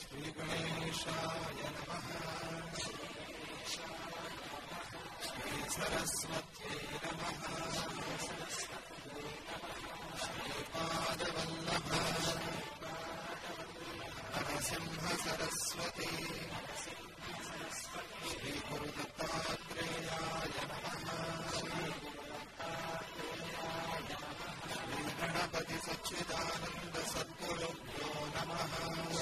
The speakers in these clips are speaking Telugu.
श्रीगणेशाय नमः श्रीसरस्वत्यै नमः श्रीपादवल्लभ नरसिंह सरस्वती श्रीगुरुदत्तात्रेयाय नमः श्रीगणपति सच्चिदानन्द सद्गुरुभ्यो नमः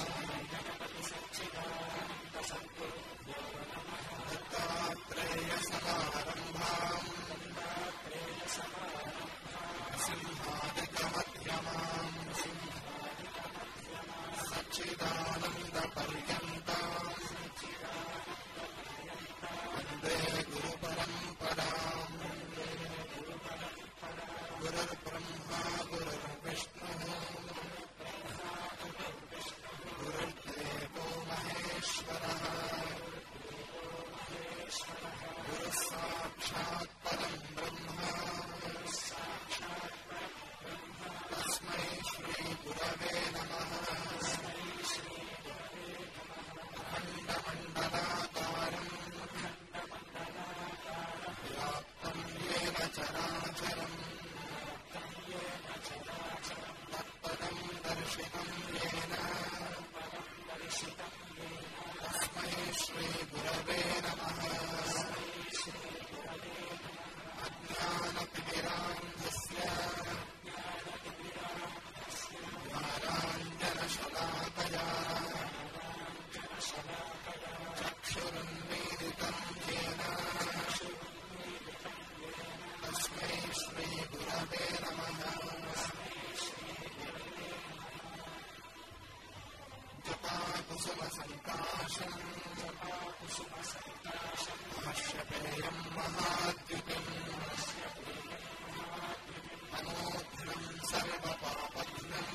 दत्तात्रेय समारम्भाम् सिंहादिकमध्यमाम् सच्चिदानन्दपर्यन्ताम् वन्दे गुरुपरम्पराम् गुरुर्ब्रह्मा गुरुर्विष्णुः गुरुर्देवो महेश्वरः गुरुः साक्षात् परम् ब्रह्म तस्मै श्रीगुरवे नमः अखण्डमण्डलाकारम् व्याप्तम् येन चराचरम् तत्पदम् दर्शितम् येन तस्मै श्रीगुरवे नमः अज्ञानतिमिरान्धस्य ज्ञानाञ्जनशलाकया चक्षुरुन्मीलितम् येन तस्मै श्रीगुरवे नमः जपाकुसुमसङ्काशम् भाष्यपेयम् महाद्युतिम् अनोघ्नम् सर्वपापघ्नम्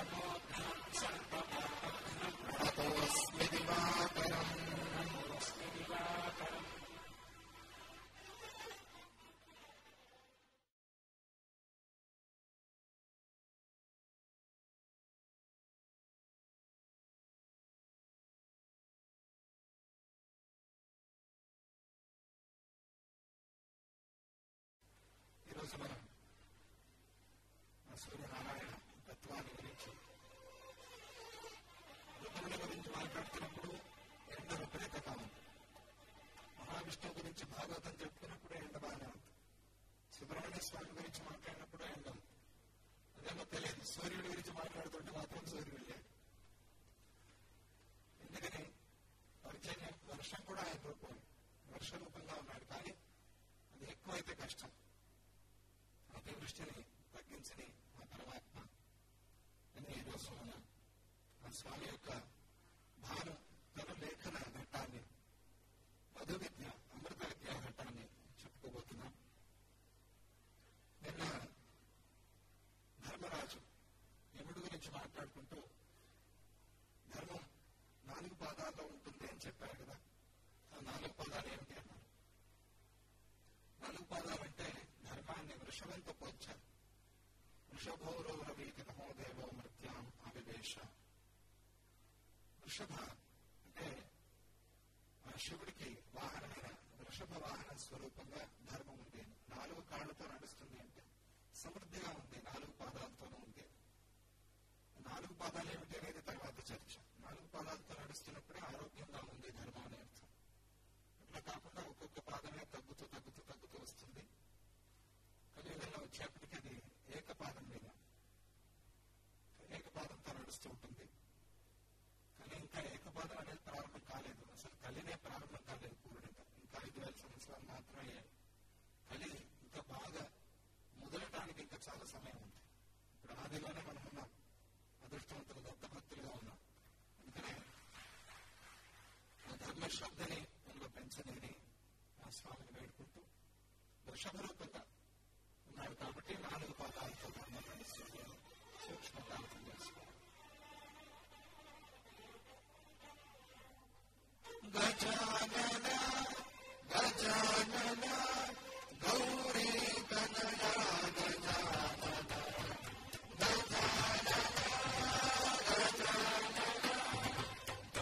ततोऽस्मि दिवाकरम् ఈరోజు మనం ఆ సూర్యనారాయణ తత్వాన్ని గురించి ఋతువుల గురించి మాట్లాడుతున్నప్పుడు ఎండ విపరీతంగా ఉంది మహావిష్ణువు గురించి భాగవతం చెప్పుకున్నప్పుడు ఎండ బాగానే ఉంది సుబ్రహ్మణ్య స్వామి గురించి మాట్లాడినప్పుడు ఎండ ఉంది అదేమో తెలియదు సూర్యుడి గురించి మాట్లాడుతుంటే మాత్రం సూర్యుడు లేదు ఎందుకని పర్జన్యం వర్షం కూడా ఆయన రూపం వర్ష రూపంగా ఉన్నాడు కానీ అది ఎక్కువైతే కష్టం అతివృష్టిని తగ్గించని ఆ పరమాత్మ అని ఈరోజు మన ఆ స్వామి యొక్క భాను తన లేఖన ఘట్టాన్ని మధు విద్య అమృత విద్యా ఘట్టాన్ని చెప్పుకోబోతున్నాం నిన్న ధర్మరాజు యముడు గురించి మాట్లాడుకుంటూ ధర్మం నాలుగు పాదాల్లో ఉంటుంది అని చెప్పారు కదా ఆ నాలుగు పాదాలు ఏమిటి అన్నారు నాలుగు పాదాలు అంటే ధర్మాన్ని వృషభంతో పోల్చారు వృషభోరో రవీకతమో దేవో మృత్యాం అవివేశ వృషభ అంటే ఆ శివుడికి వాహనమైన వృషభ వాహన స్వరూపంగా ధర్మం ఉంది నాలుగు కాళ్ళతో నడుస్తుంది అంటే సమృద్ధిగా ఉంది నాలుగు పాదాలతోనూ ఉంది నాలుగు పాదాలు ఏమిటి అనేది తర్వాత చర్చ నాలుగు పాదాలతో నడుస్తున్నప్పుడే ఆరోగ్యంగా ఉంది ధర్మం అనే అర్థం అట్లా కాకుండా ఒక్కొక్క పాదమే తగ్గుతూ తగ్గుతూ తగ్గుతూ వస్తుంది కలియుగంలో వచ్చేప్పటికి అది ఏకపాదం మీద ఏకపాదంతో నడుస్తూ ఉంటుంది కానీ ఇంకా ఏకపాదం అనేది ప్రారంభం కాలేదు అసలు కలినే ప్రారంభం కాలేదు పూర్ణంగా ఇంకా ఐదు వేల సంవత్సరాలు మాత్రమే కలి ఇంకా బాగా ముదలటానికి ఇంకా చాలా సమయం ఉంది ఇప్పుడు ఆదిలోనే మనం ఉన్నాం అదృష్టవంతులు దత్తభక్తులుగా ఉన్నాం అందుకనే ఆ ధర్మ శ్రద్ధని మనలో పెంచలేని ఆ స్వామిని వేడుకుంటూ వృషభ రూపంగా ఉన్నాడు కాబట్టి నాలుగు పాదాలతో ధర్మం నడుస్తుంది సూక్ష్మంగా అర్థం చేసుకోవాలి గజానన గజానన గౌరీ కనయా గజానన గజానన గజానన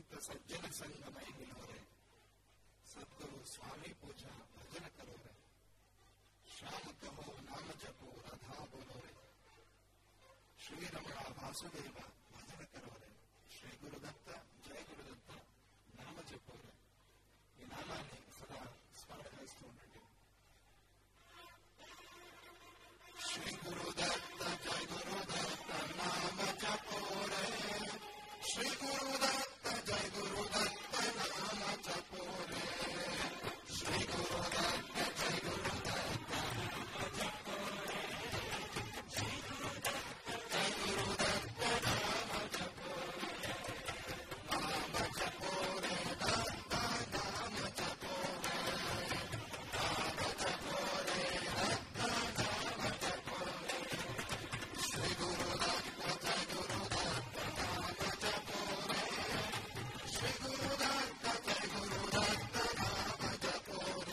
ಭಕ್ತ ಸಜ್ಜನ ಸಂಗಮೈ ನಿಲುವರೆ ಸದ್ಗುರು ಸ್ವಾಮಿ ಪೂಜಾ ಭಜನ ಕರೋರೆ ಶ್ಯಾಮ ಕಹೋ ನಾಮ ಜಪೋ ರಥಾ ಬೋಲೋರೆ ಶ್ರೀರಮಣ ವಾಸುದೇವ ಭಜನ కరోరే శ్రీ గురుదత్త జయ గురుదత్త నామ చెప్పోరే ఈ నామాన్ని సదా స్మరణ చేస్తూ ఉండండి శ్రీ గురుదత్త జయ గురుదత్త నామ జపోరే శ్రీ గురుదత్త జయ గురుదత్త నామ జపోరే శ్రీ గురుదత్త జయ గురుదత్త నామ జపోరే శ్రీ గురుదత్త జయ గురుదత్త నామ జపోరే నామ జపోరే దత్త నామ జపోరే నామ జపోరే దత్త నామ జపోరే శ్రీ గురుదత్త జయ గురుదత్త నామ జపోరే శ్రీ గురుదత్త జయ గురుదత్త నామ జపోరే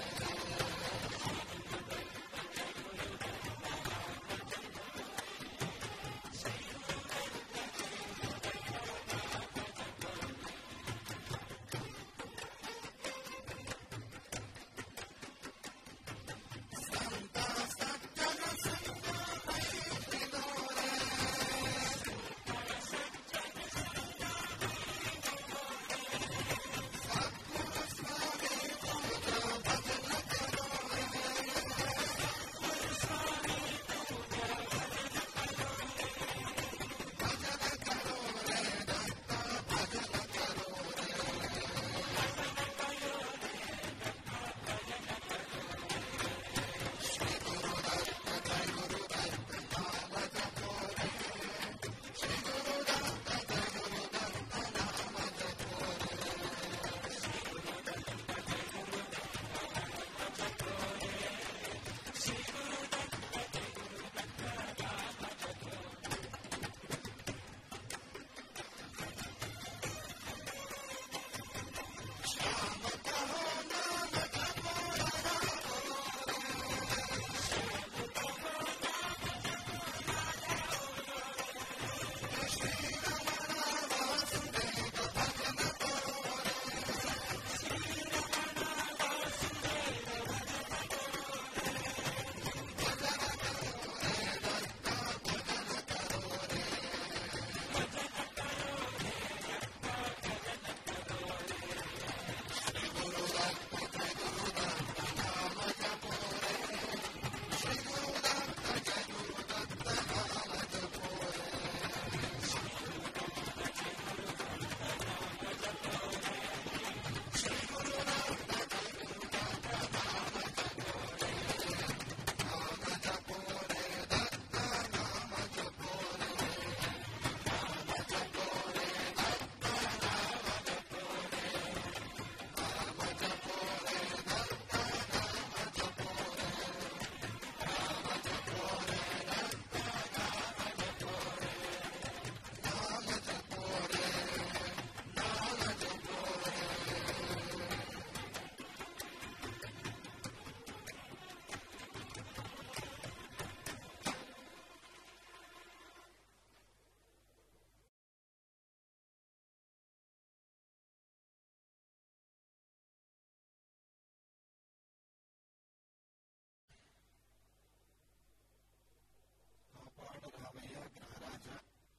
కాపాడు రామయ్య గ్రహరాజ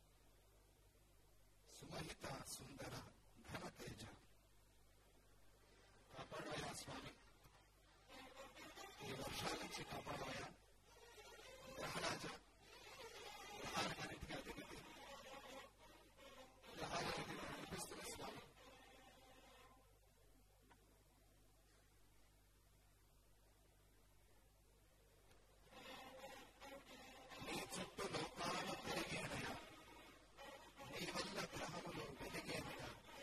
సుమహిత సుందర ఘన తేజ కాపాడవయ్యా స్వామి ఈ వర్షాల నుంచి కాపాడవయ్యా గ్రహరాజ గ్రహాలన్నిటికీ అధిపతి గ్రహాలన్నిటికీ నడిపిస్తున్న స్వామి నీ చుట్టూ లోకాలు తిరిగేనయా నీ వల్ల గ్రహములు వెలిగేనయా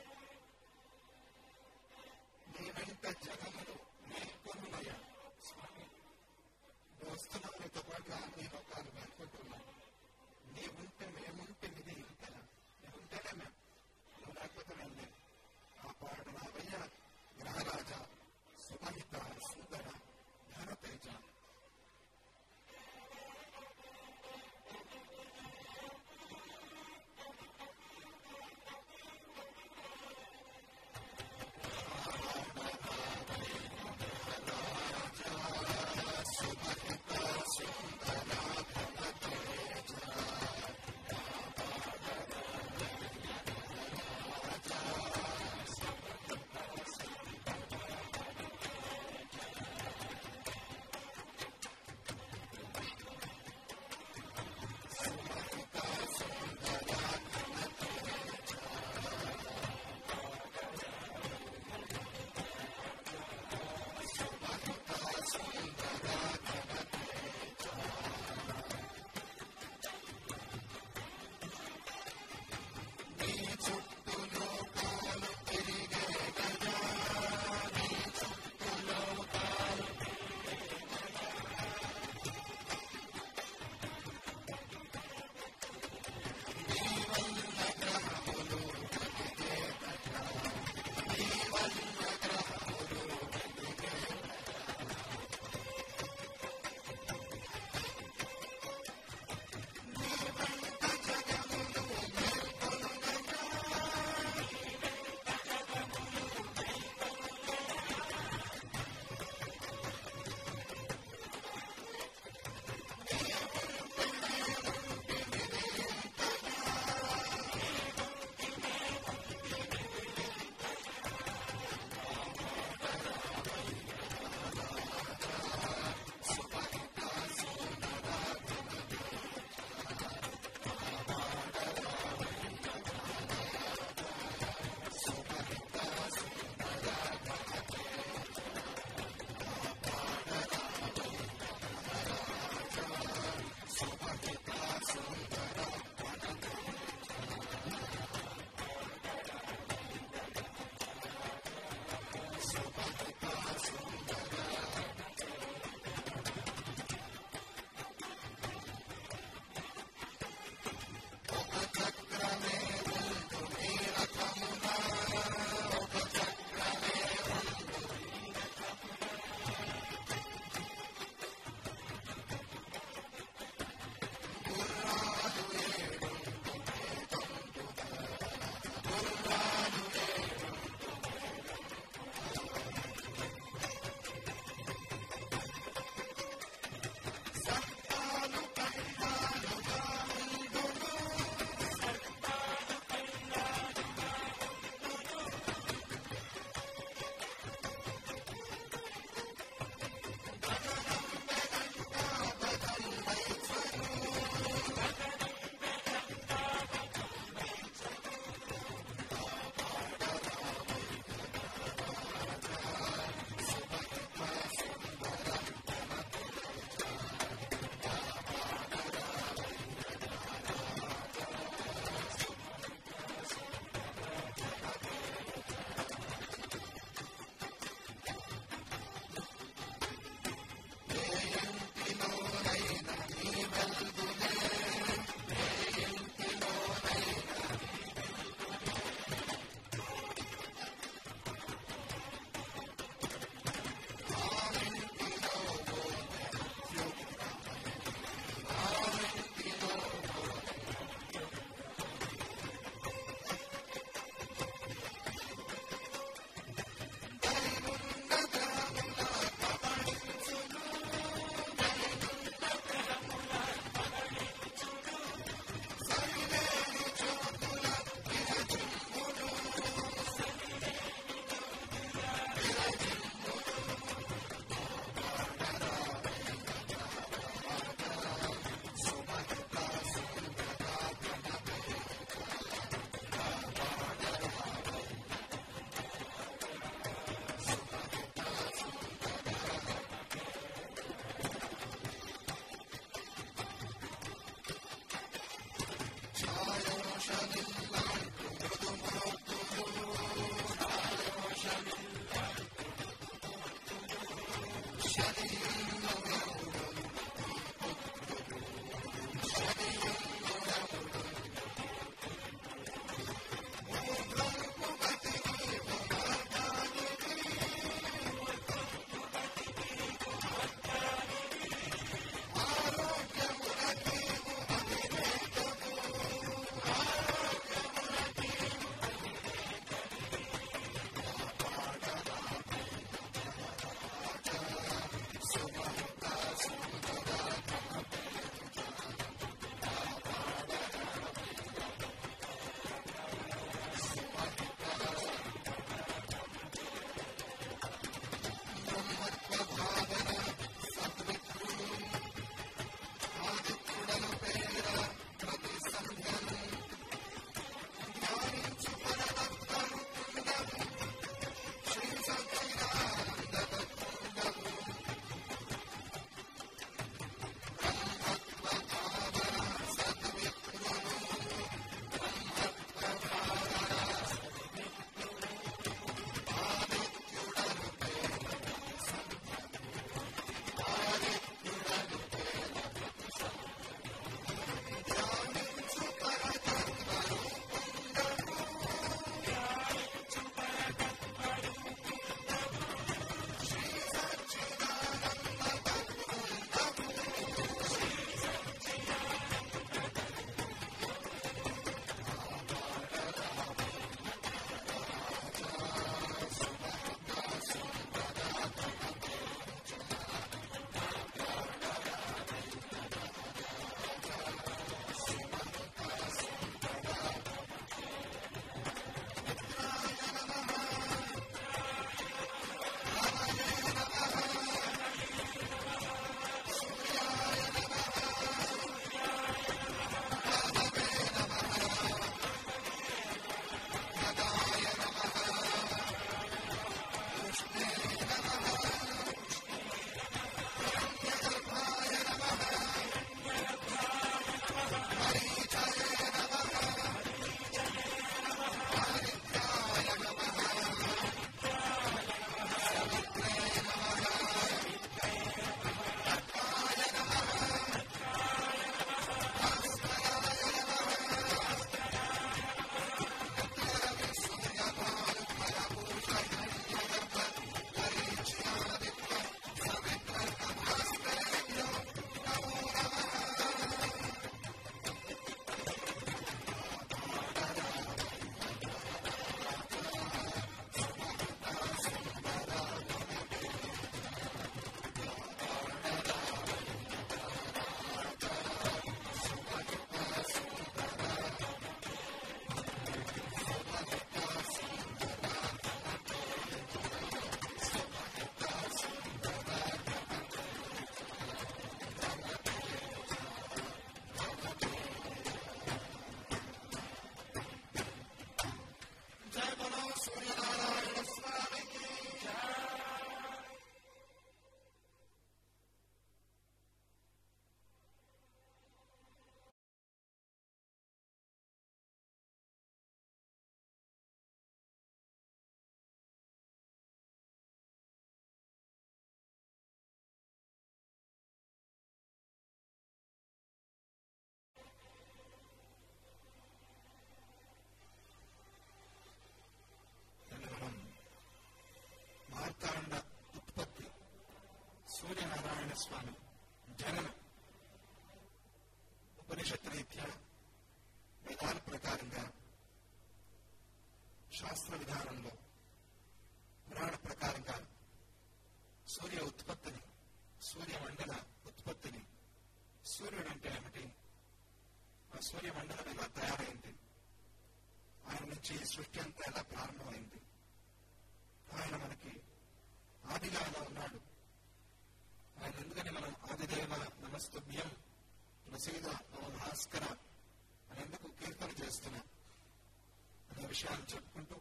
శాస్త్ర విధానంలో పురాణ ప్రకారంగా సూర్య ఉత్పత్తిని సూర్యమండల ఉత్పత్తిని సూర్యుడు అంటే ఏమిటి ఆ సూర్యమండలం ఎలా తయారైంది ఆయన నుంచి ఈ సృష్టి అంతా ఎలా ప్రారంభమైంది ఆయన మనకి ఆదిగా ఎలా ఉన్నాడు ఆయన ఎందుకని మనం ఆదిదేవ నమస్తుభ్యం ప్రసీద నమ భాస్కర అని ఎందుకు కీర్తన చేస్తున్నాం అనే విషయాలు చెప్పుకుంటూ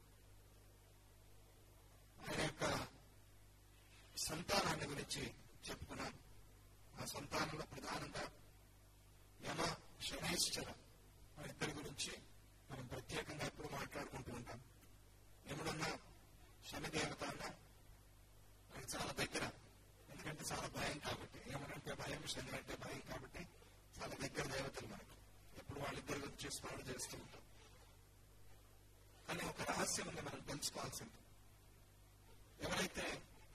ఆయన యొక్క సంతానాన్ని గురించి చెప్పుకున్నాం ఆ సంతానంలో ప్రధానంగా యమ శనైశ్చర ఆ ఇద్దరి గురించి మనం ప్రత్యేకంగా ఎప్పుడు మాట్లాడుకుంటూ ఉంటాం యముడన్నా శని దేవత అన్నా అది చాలా దగ్గర ఎందుకంటే చాలా భయం కాబట్టి యముడంటే భయం శని అంటే భయం కాబట్టి చాలా దగ్గర దేవతలు మనకు ఎప్పుడు వాళ్ళిద్దరి గురించి స్మరణ చేస్తూ ఉంటాం కానీ ఒక రహస్యం ఉంది మనం తెలుసుకోవాల్సింది ఎవరైతే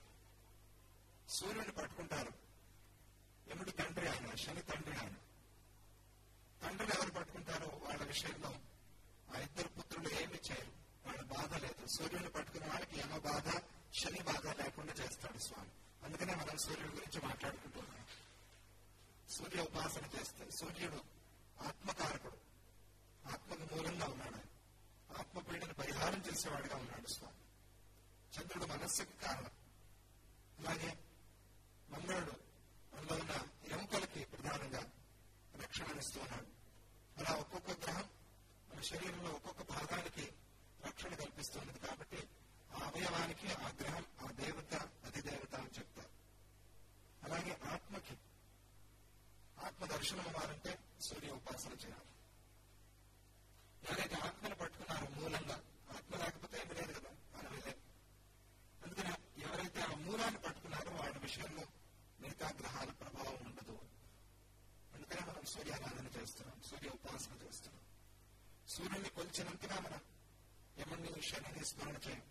సూర్యుని పట్టుకుంటారో యముడు తండ్రి ఆయన శని తండ్రి ఆయన తండ్రులు ఎవరు పట్టుకుంటారో వాళ్ళ విషయంలో ఆ ఇద్దరు పుత్రులు ఏమి చేయరు వాళ్ళ బాధ లేదు సూర్యుని పట్టుకున్న వాళ్ళకి యమ బాధ శని బాధ లేకుండా చేస్తాడు స్వామి అందుకనే మనం సూర్యుడి గురించి మాట్లాడుకుంటున్నాం సూర్య ఉపాసన చేస్తే సూర్యుడు ఆత్మకారకుడు ఆత్మకు మూలంగా ఉన్నాడు ఆయన. ఆత్మ పీడను పరిహారం చేసేవాడుగా ఉన్నాడు స్వామి చంద్రుడు మనస్సుకి కారణం అలాగే మంగళుడు అందులో ఉన్న ఎముకలకి ప్రధానంగా రక్షణనిస్తూ ఉన్నాడు అలా ఒక్కొక్క గ్రహం మన శరీరంలో ఒక్కొక్క భాగానికి రక్షణ కల్పిస్తున్నది కాబట్టి ఆ అవయవానికి ఆ గ్రహం ఆ దేవత అధిదేవత అని చెప్తారు అలాగే ఆత్మకి ఆత్మ దర్శనం అవ్వాలంటే సూర్య ఉపాసన చేయాలి ఎవరైతే ఆత్మను పట్టుకున్నారో మూలంగా ఆత్మ లేకపోతే ఏమి లేదు కదా మనం వెళ్ళే అందుకని ఎవరైతే ఆ మూలాన్ని పట్టుకున్నారో వాళ్ళ విషయంలో మిగతా గ్రహాల ప్రభావం ఉండదు అందుకనే మనం సూర్యారాధన చేస్తున్నాం సూర్య ఉపాసన చేస్తున్నాం సూర్యుని కొలిచినంతగా మనం యముని శనిని స్మరణ చేయం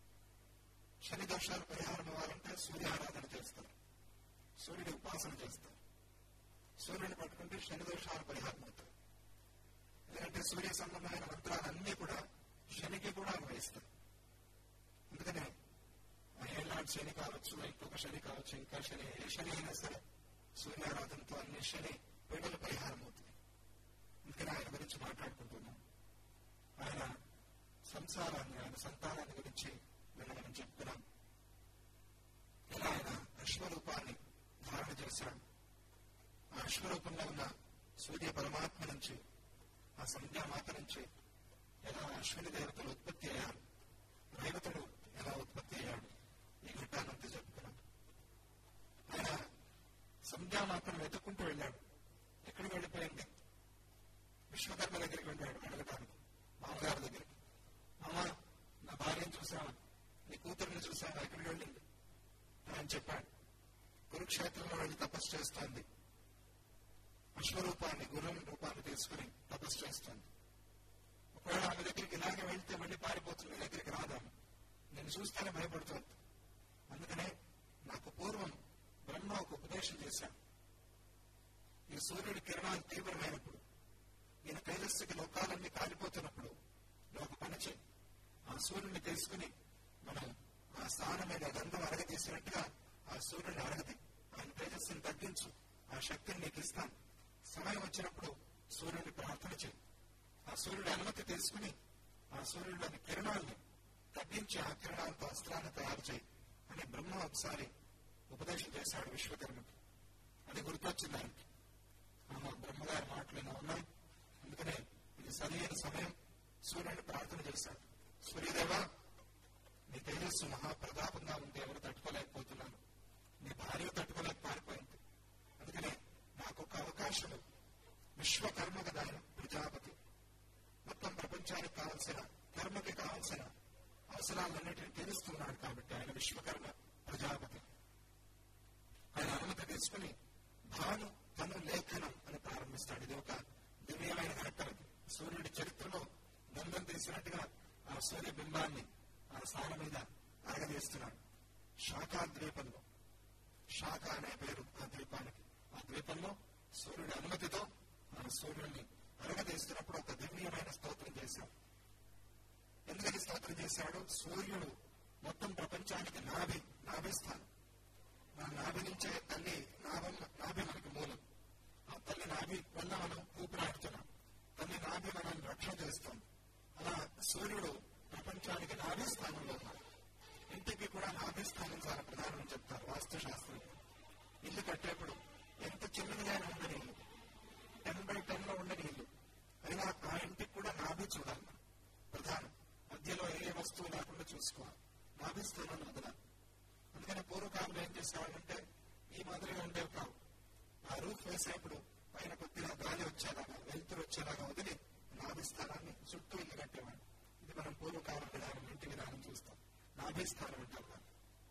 శని దోషాలు పరిహారం అవ్వాలంటే సూర్యారాధన చేస్తారు సూర్యుడి ఉపాసన చేస్తారు సూర్యుని పట్టుకుంటే శని దోషాలు పరిహారం అవుతాయి ఎందుకంటే సూర్య సంబంధమైన మంత్రాలన్నీ కూడా శనికి కూడా అన్వయిస్తాయి అందుకనే ఏళ్ళనాటి శని కావచ్చు ఇంకొక శని కావచ్చు ఇంకా శని ఏ శని అయినా సరే సూర్యారాధనతో అన్ని శని పీడలు పరిహారం అవుతుంది అందుకని ఆయన గురించి మాట్లాడుకుంటున్నాం ఆయన సంసారాన్ని ఆయన సంతానాన్ని గురించి నిన్న మనం చెప్తున్నాం ఎలా ఆయన అశ్వరూపాన్ని ధారణ చేశాడు ఆ అశ్వరూపంలో ఉన్న సూర్య పరమాత్మ నుంచి ఆ సంధ్యామాత నుంచి ఎలా అశ్విని దేవతలు ఉత్పత్తి అయ్యారు రేవతుడు ఎలా ఉత్పత్తి అయ్యాడు ఈ ఘట్టానంతా చెప్పుకున్నాం ఆయన సంధ్యామాతను వెతుక్కుంటూ వెళ్ళాడు ఎక్కడికి వెళ్ళిపోయింది విశ్వకర్మ దగ్గరికి వెళ్ళాడు అడగటానికి మామగారి దగ్గరికి మామ నా భార్యను చూసావా నీ కూతురుని చూసావా ఎక్కడికి వెళ్ళింది ఆయన చెప్పాడు కురుక్షేత్రంలో వెళ్ళి తపస్సు చేస్తోంది అశ్వరూపాన్ని గుర్రం రూపాన్ని తీసుకుని తపస్సు చేస్తోంది ఒకవేళ ఆమె దగ్గరికి ఇలాగే వెళ్తే మళ్ళీ పారిపోతుంది మీ దగ్గరికి రాదాము నేను చూస్తేనే భయపడుతోంది అందుకనే నాకు పూర్వం బ్రహ్మ ఒక ఉపదేశం చేశాడు ఈ సూర్యుడి కిరణాలు తీవ్రమైనప్పుడు ఈయన తేజస్సుకి లోకాలన్నీ కాలిపోతున్నప్పుడు నువ్వు ఒక పని చేయి ఆ సూర్యుడిని తీసుకుని మనం ఆ స్థానం మీద గంధం అరగదీసినట్టుగా ఆ సూర్యుడిని అరగది ఆయన తేజస్సుని తగ్గించు ఆ శక్తిని నీకు ఇస్తాను సమయం వచ్చినప్పుడు సూర్యుడిని ప్రార్థన చేయి ఆ సూర్యుడి అనుమతి తీసుకుని ఆ సూర్యుడిలోని కిరణాలను తగ్గించి ఆ కిరణాలతో అస్త్రాన్ని తయారు చేయి అని బ్రహ్మ ఒకసారి ఉపదేశం చేశాడు విశ్వకర్మకి అది గుర్తొచ్చింది ఆయనకి ఆహా బ్రహ్మగారి మాటలు ఇలా ఉన్నాయి అందుకనే ఇది సరైన సమయం సూర్యుడిని ప్రార్థన చేశాడు సూర్యదేవ నీ తేజస్సు మహాప్రతాపంగా ఉంటే ఎవరు తట్టుకోలేకపోతున్నారు నీ భార్య తట్టుకోలేక పారిపోయింది అందుకనే నాకు ఒక అవకాశం విశ్వకర్మ కదా ఆయన ప్రజాపతి మొత్తం ప్రపంచానికి కావలసిన కర్మకి కావలసిన అవసరాలన్నిటిని తీరుస్తున్నాడు కాబట్టి ఆయన విశ్వకర్మ ప్రజాపతి ఆయన అనుమతి తీసుకుని భాను తను లేఖనం అని ప్రారంభిస్తాడు ఇది ఒక దివ్యమైన ఘట్టం ఇది సూర్యుడి చరిత్రలో గంధం తీసినట్టుగా ఆ సూర్య బింబాన్ని ఆ స్థానం మీద అరగదీస్తున్నాడు శాఖా ద్వీపంలో శాఖ అనే పేరు ఆ ద్వీపానికి ఆ ద్వీపంలో సూర్యుడి అనుమతితో ఆ సూర్యుడిని అరగదీస్తున్నప్పుడు ఒక దివ్యమైన స్తోత్రం చేశాం ఎందుకని చేశాడు సూర్యుడు మొత్తం ప్రపంచానికి నాభి నాభిస్థానం మన నాభి నుంచే తల్లి నాభం నాభి మనకి మూలం ఆ తల్లి నాభి వల్ల మనం ఊపిరాడుతున్నాం తల్లి నాభి మనల్ని రక్షణ చేస్తుంది అలా సూర్యుడు ప్రపంచానికి నాభి స్థానంలో ఉన్నాడు ఇంటికి కూడా నాభి స్థానం చాలా ప్రధానం అని చెప్తారు వాస్తు శాస్త్రం ఇల్లు కట్టేప్పుడు ఎంత చిన్నదిగా ఉండని ఇల్లు టెన్ బై టెన్ లో ఉండని ఇల్లు అయినా ఆ ఇంటికి కూడా నాభి చూడాలి మనం. ప్రధానం మధ్యలో ఏ వస్తువు లేకుండా చూసుకోవాలి నాభి స్థానం వదలాలి అందుకని పూర్వకాలంలో ఏం చేసేవాళ్ళంటే ఈ మాదిరిగా ఉండేవి కావు ఆ రూఫ్ వేసేప్పుడు పైన కొద్దిగా గాలి వచ్చేలాగా వెలుతురు వచ్చేలాగా వదిలి నాభి స్థానాన్ని చుట్టూ ఇల్లు కట్టేవాడు ఇది మనం పూర్వకాలం విధానం ఇంటి విధానం చూస్తాం నాభి స్థానం అంటారు దాన్ని.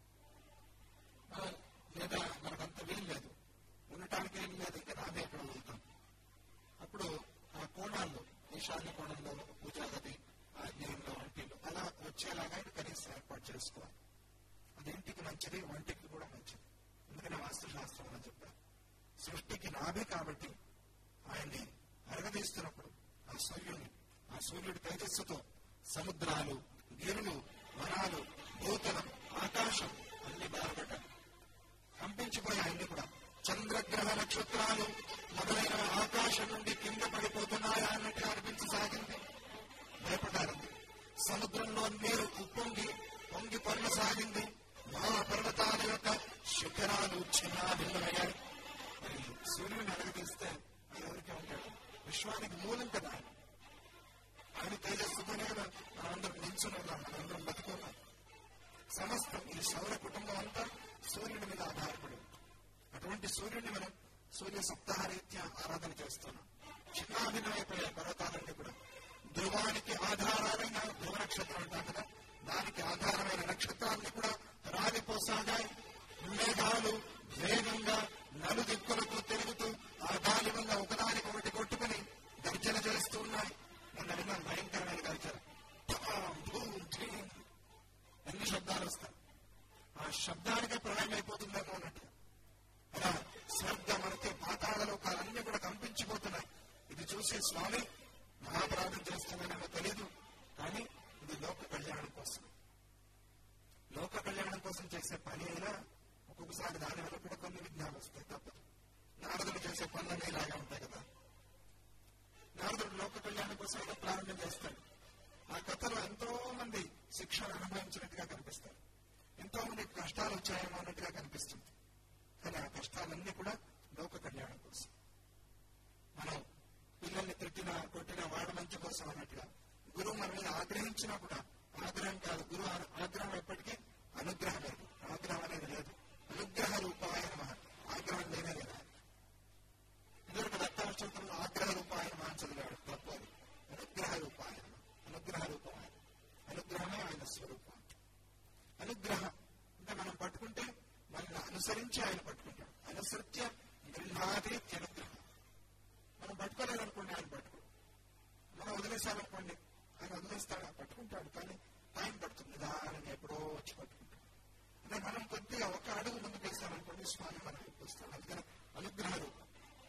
మనం లేదా మనకంత వీలు లేదు ఉండటానికి ఏం లేదు ఇంకా నాభి ఎక్కడ వెళ్తాం అప్పుడు ఆ కోణాల్లో ఈశాన్య కోణంలో పూజాగది ఆగ్నేయంలో వంటిలో అలా వచ్చేలాగా ఇది కనీసం ఏర్పాటు చేసుకోవాలి అది ఇంటికి మంచిది వంటికి కూడా మంచిది అందుకనే వాస్తు శాస్త్రం అని చెప్పారు సృష్టికి నాభి కాబట్టి ఆయన్ని అరగదీస్తున్నప్పుడు ఆ సూర్యుని ఆ సూర్యుడి తేజస్సుతో సముద్రాలు గిరులు వనాలు భూతలం ఆకాశం అన్ని బాధపడ్డాయి కంపించిపోయి అన్ని కూడా చంద్రగ్రహ నక్షత్రాలు మొదలైన ఆకాశం నుండి కింద పడిపోతున్నాయా అన్నట్టుగా అనిపించసాగింది భయపడారంది సముద్రంలో నీరు ఉప్పొంగి పొంగి పొరలసాగింది మహాపర్వతాల యొక్క శిఖరాలు చిన్న భిన్నమయ్యాయి మరి సూర్యుని అడగదీస్తే ఆయన ఎవరికే ఉంటాడు విశ్వానికి మూలం కదా ఆయన. ఆయన తేజస్సుతోనే కదా మనందరం నిల్చుని ఉన్నాం మనందరం బతుకున్నాం సమస్తం ఈ సౌర కుటుంబం అంతా సూర్యుడి మీద ఆధారపడి ఉంది. అటువంటి సూర్యుడిని మనం సూర్య సప్తాహరీత్యా ఆరాధన చేస్తున్నాం చిన్నాభిన్నమైపోయే పర్వతాలన్నీ కూడా ధ్రువానికి ఆధారమైన ధ్రువ నక్షత్రం అంటాం కదా దానికి ఆధారమైన నక్షత్రాన్ని కూడా రాలిపోసాగాయి మేఘాలు వేగంగా నలుదిక్కులకు తిరుగుతూ ఆ గాలి వల్ల ఒకదానికి ఒకటి కొట్టుకుని గర్జన చేస్తూ ఉన్నాయి మొన్న విన్నాను భయంకరమైన గర్జన ఠాం, ధూం, ధీం. ఎన్ని శబ్దాలు వస్తాయి ఆ శబ్దానికే ప్రళయం అయిపోతుందేమో అన్నట్టు అలా స్వర్గ మనకి పాతాళ లోకాలన్నీ కూడా కంపించిపోతున్నాయి ఇది చూసి స్వామి మహాపరాధం చేస్తున్నానేమో తెలియదు కానీ ఇది లోక కళ్యాణం కోసం లోక కళ్యాణం కోసం చేసే పని అయినా ఒక్కొక్కసారి దాని వల్ల కూడా కొన్ని విఘ్నాలు వస్తాయి తప్పదు నారదుడు చేసే పనులన్నీ ఇలాగే ఉంటాయి కదా నారదుడు లోక కళ్యాణం కోసం ఏదో ప్రారంభం చేస్తాడు ఆ కథలో ఎంతో మంది శిక్షను అనుభవించినట్టుగా కనిపిస్తారు ఎంతో మంది కష్టాలు వచ్చాయేమో అన్నట్టుగా కనిపిస్తుంది కానీ ఆ కష్టాలన్నీ కూడా లోక కళ్యాణం కోసం మనం పిల్లల్ని తిట్టినా కొట్టినా వాడ మంచి కోసం అన్నట్టుగా గురువు మన మీద ఆగ్రహించినా కూడా ఆగ్రహం కాదు గురువు ఆ- ఆగ్రహం ఎప్పటికీ అనుగ్రహం లేదు ఆగ్రహం అనేది లేదు అనుగ్రహ రూపాయ నమః. ఆగ్రహం లేనే లేదా ఇదివరకు దత్తావచనంలో ఆగ్రహ రూపాయ నమః అని చదివాడు తప్పు అది అనుగ్రహ రూపాయ నమః. అనుగ్రహ రూపం ఆయన అనుగ్రహమే ఆయన స్వరూపం అనుగ్రహం అంటే మనం పట్టుకుంటే మనల్ని అనుసరించి ఆయన పట్టుకుంటాడు అనుసృత్య గృహాది అనుగ్రహం మనం పట్టుకోలేదనుకోండి ఆయన పట్టుకో మనం వదిలేసామనుకోండి ఆయన వదిలేస్తాడు పట్టుకుంటాడు కానీ టైం పడుతుంది నిదానంగా ఎప్పుడో వచ్చి పట్టుకుంటాడు అంటే మనం కొద్దిగా ఒక అడుగు ముందుకు వేస్తామనుకోండి స్వామి మనం వస్తాడు అందుకని అనుగ్రహ రూపం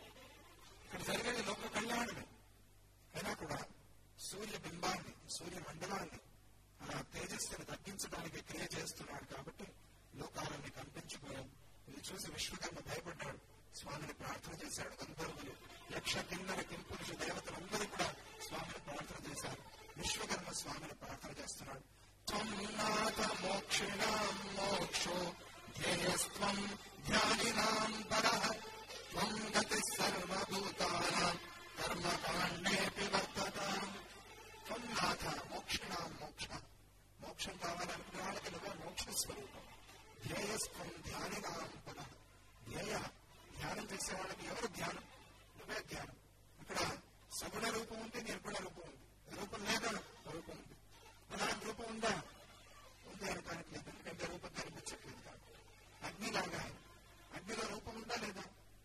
ఇక్కడ జరిగేది లోక కళ్యాణమే అయినా కూడా సూర్య బింబాన్ని సూర్య మండలాన్ని ఆ తేజస్సుని తగ్గించడానికి క్రియ చేస్తున్నాడు కాబట్టి లోకాలన్నీ కంపించిపోయాయి ఇది చూసి విశ్వకర్మ భయపడ్డాడు స్వామిని ప్రార్థన చేశాడు గంధర్వులు యక్ష కిన్నర కింపురుష దేవతలందరూ కూడా స్వామిని ప్రార్థన చేశారు విశ్వకర్మ స్వామిని ప్రార్థన చేస్తున్నాడు త్వం నాథ మోక్షిణాం మోక్షో ధ్యేయస్త్వం ధ్యానినాం పరః త్వం గతి సర్వభూతానాం కర్మకాండేపి వర్తతాం త్వం నాథ మోక్షిణాం మోక్ష మోక్షం కావాలనుకునే వాళ్ళకి నువ్వే మోక్ష స్వరూపం ధ్యేయస్త్వం ధ్యానినాం పరః ధ్యేయ ధ్యానం చేసే వాళ్ళకి ఎవరు ధ్యానం నువ్వే ధ్యానం ఇక్కడ సగుణ రూపం ఉంది నిర్గుణ రూపం ఉంది రూపం లేదా రూపం ఉంది అలాంటి రూపం ఉందా ఉంది అనడానికి లేదు ఎందుకంటే రూపం కనిపించట్లేదు కాబట్టి అగ్నిలాగా ఆయన. అగ్నిలో రూపం ఉందా లేదా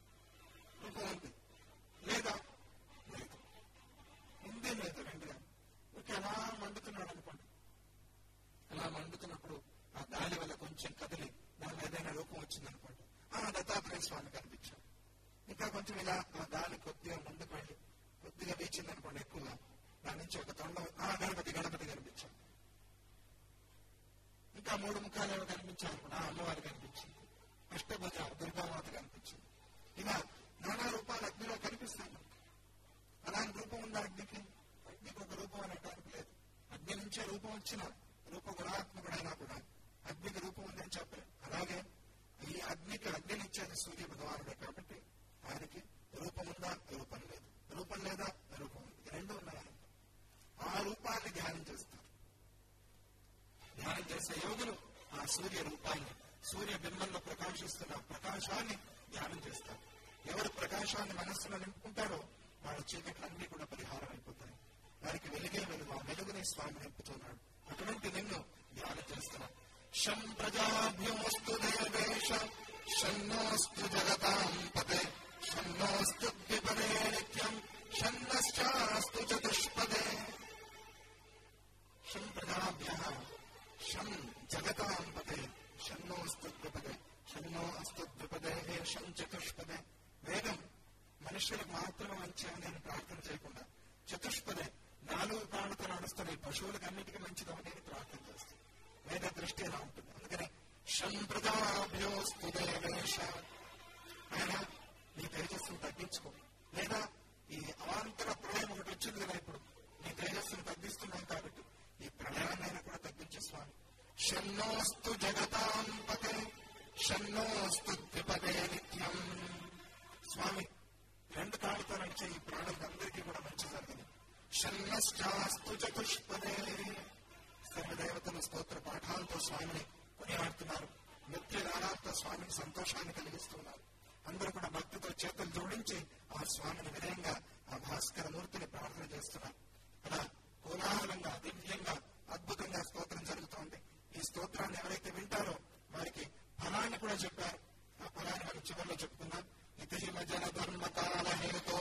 రూపం ఉంది లేదా లేదు ఉంది లేదు రెండుగా ఊరికే అలా మండుతున్నాడు అనుకోండి అలా మండుతున్నప్పుడు ఆ గాలి వల్ల కొంచెం కదిలి దాని ఏదైనా రూపం వచ్చిందనుకోండి ఆ దత్తాత్రేయ స్వామి కనిపించాడు ఇంకా కొంచెం ఇలా ఆ గాలి కొద్దిగా ముందుకు వెళ్ళి కొద్దిగా వీచిందనుకోండి ఎక్కువగా దాని నుంచి ఒక తొండ ఆ గణపతి గణపతి కనిపించాడు ఇంకా మూడు ముఖాలు ఎవరు కనిపించారు కూడా అమ్మవారు కనిపించింది అష్టభుజ దుర్గామాత కనిపించింది ఇలా నానా రూపాలు అగ్నిలో కనిపిస్తాయి అలాంటి రూపం ఉందా అగ్నికి అగ్నికి ఒక రూపం అనడానికి లేదు అగ్ని నుంచే రూపం వచ్చిన రూప గుణాత్మకుడైనా కూడా అగ్నికి రూపం ఉందని చెప్పలేదు అలాగే ఈ అగ్నికి అగ్నినిచ్చేది సూర్య భగవానుడే కాబట్టి ఆయనకి రూపం ఉందా రూపం లేదు రూపం లేదా రూపం ఉంది రెండు ఉన్నాయి ఆ రూపాన్ని ధ్యానం చేస్తారు ధ్యానం చేసే యోగులు ఆ సూర్య రూపాన్ని సూర్య బింబంలో ప్రకాశిస్తున్న ప్రకాశాన్ని ధ్యానం చేస్తారు ఎవరు ప్రకాశాన్ని మనస్సులో నింపుకుంటారో వాళ్ళ చీకట్లన్నీ కూడా పరిహారం అయిపోతాయి వారికి వెలుగే వెలుగు ఆ వెలుగుని స్వామి నింపుతున్నాడు అటువంటి నిన్ను ధ్యానం చేస్తున్నా శం ప్రజాభ్యోస్తు దేవేశ షన్నోస్తు జగతాం పదే షన్నోస్తు ద్విపదే నిత్యం షన్నశ్చాస్తు చతుష్పదే శం ప్రజాభ్య శం జగతాం పదే షన్నోస్తు ద్విపదే షన్నో అస్తు ద్విపదే షం చతుష్పదే వేదం మనుషులకు మాత్రమే మంచి అని నేను ప్రార్థన చేయకుండా చతుష్పదే నాలుగు ప్రాణులతో నడుస్తున్న పశువులకు అన్నిటికీ మంచిదని నేను ప్రార్థన చేస్తాను వేద దృష్టి ఎలా ఉంటుంది అందుకని సంప్రదాభ్యోస్తు దేవేశ ఆయన నీ తేజస్సును తగ్గించుకో లేదా ఈ అవాంతర ప్రళయం ఒకటి వచ్చింది కదా ఇప్పుడు నీ తేజస్సును తగ్గిస్తున్నాం కాబట్టి ఈ ప్రళయాన్నైనా కూడా తగ్గించే స్వామి షన్నోస్తు జగతాం పతే షన్నోస్తు ద్విపదే నిత్యం స్వామి రెండు కాళ్ళతో నడిచే ఈ ప్రాణులకు అందరికీ కూడా మంచి జరిగింది షన్నశ్చాస్తు చతుష్పదే సర్వదేవతల స్తోత్ర పాఠాలతో స్వామిని కొనియాడుతున్నారు నృత్య గానాలతో స్వామిని సంతోషాన్ని కలిగిస్తున్నారు అందరూ కూడా భక్తితో చేతులు జోడించి ఆ స్వామిని వినయంగా ఆ భాస్కర మూర్తిని ప్రార్థన చేస్తున్నారు అలా కోలాహలంగా దివ్యంగా అద్భుతంగా స్తోత్రం జరుగుతోంది ఈ స్తోత్రాన్ని ఎవరైతే వింటారో వారికి ఫలాన్ని కూడా చెప్పారు ఆ ఫలాన్ని మనం చివరిలో చెప్పుకుందాం ఇతి మజన ధర్మకాల హేతో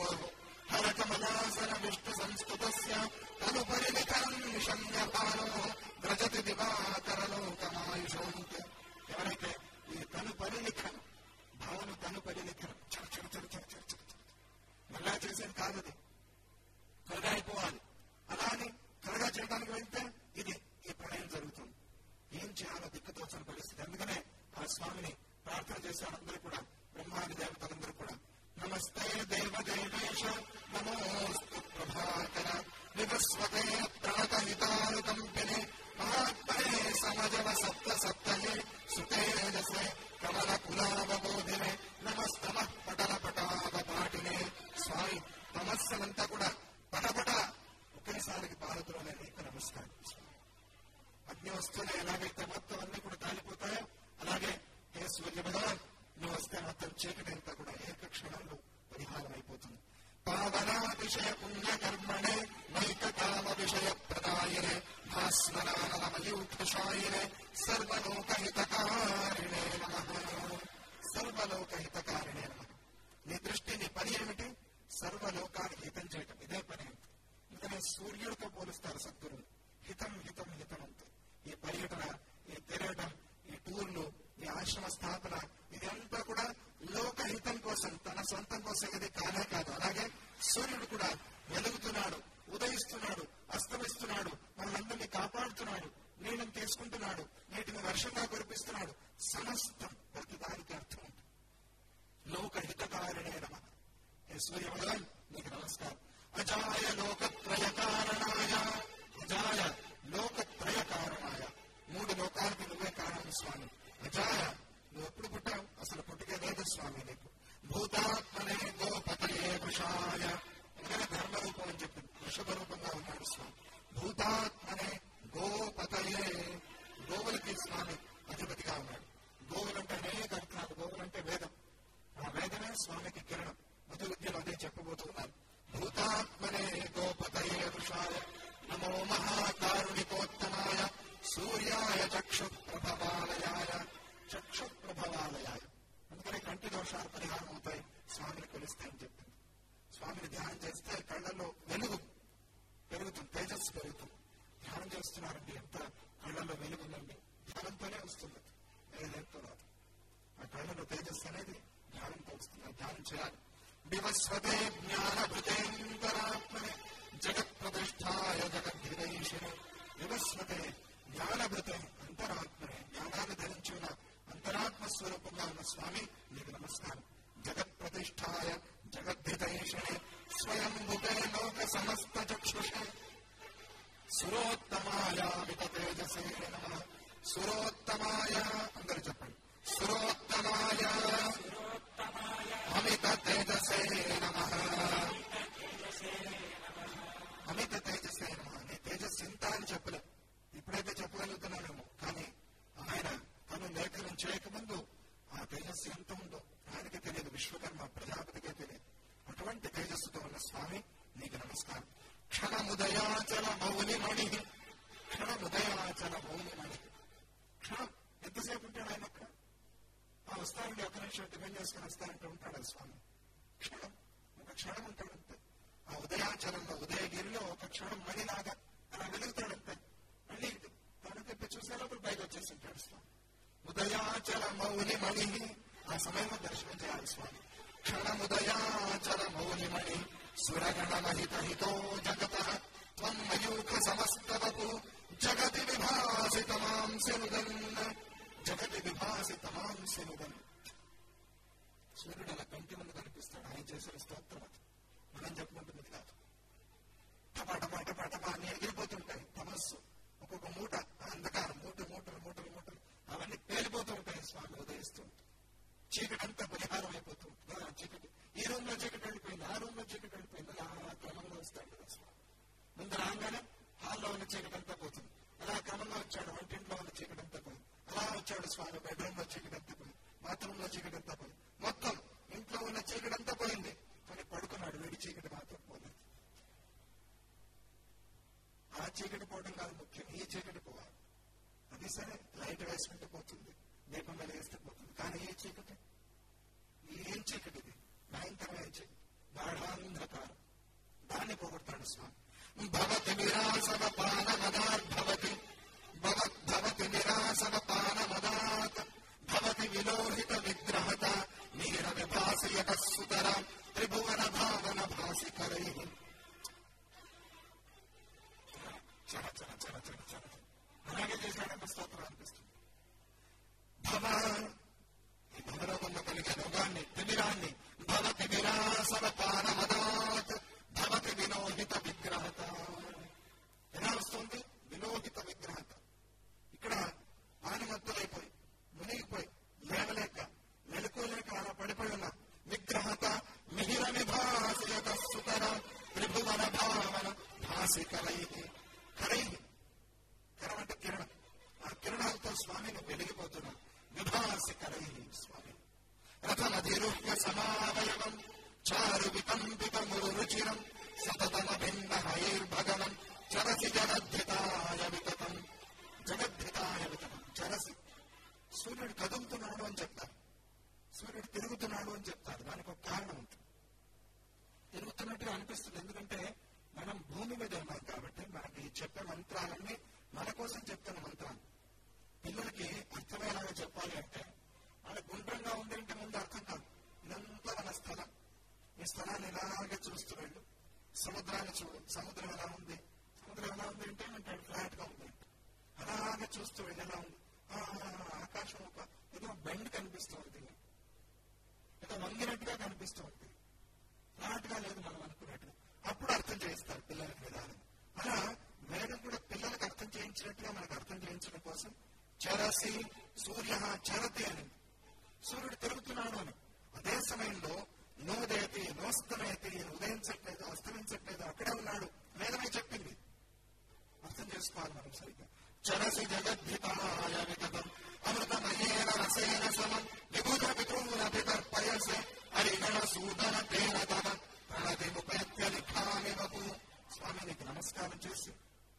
హరకమలాసన విష్ణు సంస్కృతస్య తను పరిమితం నిషమ్యపానో వ్రజతి దివాకరలోకమాయుషోంత ఎవరైతే ఈ తను పరిలిఖనం భావన తను పరిలిఖనం చర చర చర చర చర చర మళ్ళా చేసేది కాదది త్వరగా అయిపోవాలి అలా అని త్వరగా చేయడానికి వెళ్తే ఇది ఈ ప్రళయం జరుగుతుంది ఏం చేయాలో దిక్కుతోచని పరిస్థితి అందుకనే ఆ స్వామిని ప్రార్థన చేశారు అందరూ కూడా బ్రహ్మాది దేవతలందరూ కూడా నమస్తే దేవదేవేశ నమోస్తు ప్రభాకర వివస్వతే ప్రణతహితానుకంపిని మహాత్మనే సమజవ సప్త సప్తయే సుతేజసే కమల కులావబోధినే నమస్తమ పటల పటావ పాటినే స్వామి తమస్సనంతా కూడా పటపట ఒకేసారికి పాలకులోనే నీకు నమస్కారం అగ్ని వస్తూనే ఎలాగైతే మొత్తం అన్ని కూడా కాలిపోతాయో అలాగే ఏ సూర్య భగవాన్ నువ్వు వస్తే మొత్తం చీకటి అంతా కూడా ఏక క్షణంలో పరిహారం అయిపోతుంది పావనాతిశయ పుణ్యకర్మణే నైకకామ విషయ ప్రదాయనే భాస్వరానమయూషాయినే సర్వలోకహితకారిణే నమ సర్వలోకహితకారిణే నమ నీ దృష్టి నీ పని ఏమిటి సర్వలోకానికి హితం చేయటం ఇదే పని అందుకనే సూర్యుడితో పోలుస్తారు సద్గురువు హితం హితం హితం అంతే ఈ పర్యటన ఈ తిరగటం ఈ టూర్లు ఈ ఆశ్రమ స్థాపన ఇదంతా కూడా లోకహితం కోసం తన సొంతం కోసం ఇది కానే కాదు అలాగే సూర్యుడు కూడా వెలుగుతున్నాడు ఉదయిస్తున్నాడు అస్తమిస్తున్నాడు మనందరినీ కాపాడుతున్నాడు నీళ్ళని తీసుకుంటున్నాడు నీటిని వర్షంగా కురిపిస్తున్నాడు సమస్తం ప్రతి దానికి అర్థం ఉంది లోకహితకారిణే నమ హే సూర్య భగవాన్ నీకు నమస్కారం అజాయ లోకత్రయ కారణాయ అజాయ లోకత్రయ కారణాయ మూడు లోకాలకి నువ్వే కారణం స్వామి అజాయ నువ్వు ఎప్పుడు పుట్టావు అసలు పుట్టుకే లేదు స్వామి నీకు భూతాత్మనే గోపతయే వృషాయ ఎందుకంటే ధర్మ రూపం అని చెప్పింది వృషభ రూపంగా ఉన్నాడు స్వామి భూతాత్మనే గోపతయే గోవులకి స్వామి అధిపతిగా ఉన్నాడు గోవులంటే అనేక అర్థాలు గోవులంటే వేదం ఆ వేదమే స్వామికి కిరణం మధు విద్యలో అదే చెప్పబోతున్నారు భూతాత్మనే గోపతయే వృషాయ నమో మహాకారుణికోత్తమాయ సూర్యాయ చక్షు ప్రభవాలయాయ చక్షు ప్రభవాలయాయ అందుకనే కంటి దోషాలు పరిహారం అవుతాయి స్వామిని కొలిస్తాయని చెప్పింది స్వామిని ధ్యానం చేస్తే కళ్ళల్లో వెలుగు పెరుగుతుంది తేజస్సు పెరుగుతుంది ధ్యానం చేస్తున్నారండి ఎంత కళ్ళల్లో వెలుగుందండి ధ్యానంతోనే వస్తుంది ఏదైతే రాదు ఆ కళ్ళలో తేజస్సు అనేది ధ్యానంతో వస్తుంది ధ్యానం చేయాలి వివస్వతే జ్ఞానభృతేంతరాత్మనే జగత్ ప్రతిష్టాయ జగద్ధిరైషిణి వివస్వతే జ్ఞానభృతే అంతరాత్మనే జ్ఞానాన్ని ధరించి ఉన్న అంతరాత్మ స్వరూపంగా ఉన్న స్వామి నీకు నమస్కారం జగత్ ప్రతిష్టాయ జగద్ధితైషణే స్వయం భుతే లోక సమస్త చక్షుషే సురోత్తమాయ మిత తేజసే నమ సురోత్తమాయ అందరూ చెప్పండి సురోత్తమాయ అమిత తేజసే నమ అమిత తేజసే నమ నీ తేజస్సు ఇంత అని చెప్పలే ఇప్పుడైతే చెప్పగలుగుతున్నానేమో కానీ ఆయన తను లేఖనం చేయకముందు ఆ తేజస్సు ఎంత ఉందో ఆయనకి తెలియదు విశ్వకర్మ ప్రజాపతికే తెలియదు అటువంటి తేజస్సుతో ఉన్న స్వామి నీకు నమస్కారం క్షణముదయాచల మౌని మణి క్షణముదయాచల మౌని మణి క్షణం ఎంతసేపు ఉంటాడు ఆయన అక్కడ ఆ వస్తానండి ఒక నిమిషం టిఫిన్ చేసుకుని వస్తానంటే ఉంటాడు ఆ స్వామి క్షణం ఒక క్షణం ఉంటాడంతే ఆ ఉదయాచలంలో ఉదయగిరిలో ఒక క్షణం మణిలాగా అలా వెలుగుతాడంతే మళ్ళీ తను తిప్పి చూసే లోపల బయట వచ్చేసి ఉంటాడు స్వామి ఉదయాచల మౌని మణి ఆ సమయంలో దర్శనం చేయాలి స్వామి క్షణముదయాచల మౌని మణి సురగణ మహిత హితో జగత త్వం మయూఖ సమస్తవపు జగతి విభాసిత మాం శనుదన్ జగతి విభాసిత మాం శనుదన్ సూర్యుడు అలా కంటి ముందు కనిపిస్తాడు ఆయన చేసిన స్తోత్రం అది మనం చెప్పుకుంటుంది కాదు టపా టపా టపా టపా అని ఎగిరిపోతుంటాయి తమస్సు ఒక్కొక్క మూట అంధకారం మూటలు మూటలు మూటలు మూటలు అవన్నీ పేలిపోతూ ఉంటాయి స్వామి ఉదయిస్తూ చీకటి అంతా పరిహారం అయిపోతూ ఉంటుంది ఆ చీకటి ఈ రూమ్ లో చీకటి వెళ్ళిపోయింది ఆ రూమ్ లో చీకటి వెళ్ళిపోయింది అలా క్రమంగా వస్తాడు కదా స్వామి ముందు రాగానే హాల్లో ఉన్న చీకటి అంతా పోతుంది అలా క్రమంగా వచ్చాడు వంటింట్లో ఉన్న చీకటి అంతా పోయింది అలా వచ్చాడు స్వామి బెడ్రూమ్ లో చీకటి అంతా పోయింది బాత్రూమ్ లో చీకటి అంతా పోయింది మొత్తం ఇంట్లో ఉన్న చీకటి అంతా పోయింది కానీ పడుకున్నాడు వీడి చీకటి మాత్రం పోలేదు ఆ చీకటి పోవడం కాదు ముఖ్యం ఈ చీకటి పోవాలి అది సరే లైట్ వేసుకుంటే పోతుంది దీపం వెలిగిస్తే పోతుంది కానీ ఏ చీకటి ఏం చీకటి ఇది భయంకరమైన చీకటి గాఢాంధకారం దాన్ని పోగొడతాడు స్వామి భవతి నిరాసన పాన మదార్భవతి భవతి నిరాసన పాన మదాత్ భవతి విలోహిత విగ్రహత నీర విభాసయత సుతర త్రిభువన భావన భాసికరై చర చర చర చర చర అలాగే చేశాడన్న స్తోత్రం అనిపిస్తుంది భవ ఈ భవరోగంలో కలిగే రోగాన్ని తిమిరాన్ని భవతి నిరాసన పాన మదాత్ భవతి విలోహిత విగ్రహత ఎలా వస్తుంది విలోహిత విగ్రహత ఇక్కడ ఆనుమత్తులైపోయి మునిగిపోయి లేవలేక మెలుకోలేక అలా పడిపోయి ఉన్న విగ్రహత మిహిర విభాసయత సుతర త్రిభువన భావన భాసి కలయికి కరై కరం అంటే కిరణం ఆ కిరణాలతో స్వామిని వెలిగిపోతున్నాం విభాసి కరై స్వామి రథమధిరుహ్య సమావయవం చారు వికంపిత మురు రుచిరం సతతమ భిన్న హైర్భగవం చరసి జగద్ధితాయ వితతం జగద్ధితాయ వితతం చరసి సూర్యుడు కదులుతున్నాడు అని చెప్తారు సూర్యుడు తిరుగుతున్నాడు అని చెప్తారు దానికి ఒక కారణం ఉంటుంది తిరుగుతున్నట్టుగా అనిపిస్తుంది ఎందుకంటే మనం భూమి మీద ఉన్నాం కాబట్టి మనకి చెప్పే మంత్రాలన్నీ మన కోసం చెప్తున్న మంత్రాలు పిల్లలకి అర్థమయ్యేలాగా చెప్పాలి అంటే వాళ్ళ గుండ్రంగా ఉంది అంటే ముందు అర్థం కాదు ఇదంతా మన స్థలం ఈ స్థలాన్ని ఇలాగే చూస్తూ వెళ్ళు సముద్రాన్ని చూడు సముద్రం ఎలా ఉంది సముద్రం ఎలా ఉంది అంటే అంటాడు ఫ్లాట్ గా ఉంది అలాగే చూస్తూ వెళ్ళి ఎలా ఉంది ఆకాశం ఒక ఏదో బెండ్ కనిపిస్తుంది ఏదో వంగినట్టుగా కనిపిస్తుంది ఫ్లాట్ గా లేదు మనం అనుకున్నట్టుగా అప్పుడు అర్థం చేస్తారు పిల్లలకి విధానం అలా వేదం కూడా పిల్లలకు అర్థం చేయించినట్టుగా మనకు అర్థం చేయించడం కోసం చరసి సూర్య చరతి అని సూర్యుడు తిరుగుతున్నాడు అని అదే సమయంలో నోదేతి నోస్తమేతి ఉదయించట్లేదు అస్తమించట్లేదు అక్కడే ఉన్నాడు వేదమే చెప్పింది అర్థం చేసుకోవాలి మనం సరిగ్గా చరసి జగద్ధితాయ విగతం అమృతమయేన రసేన సమం విబుధ పితృల పితర్పయసే హరిగణ సూదన తేన తన ప్రణతి ఉపయత్య లిఖామి వపు స్వామి నీకు నమస్కారం చేసి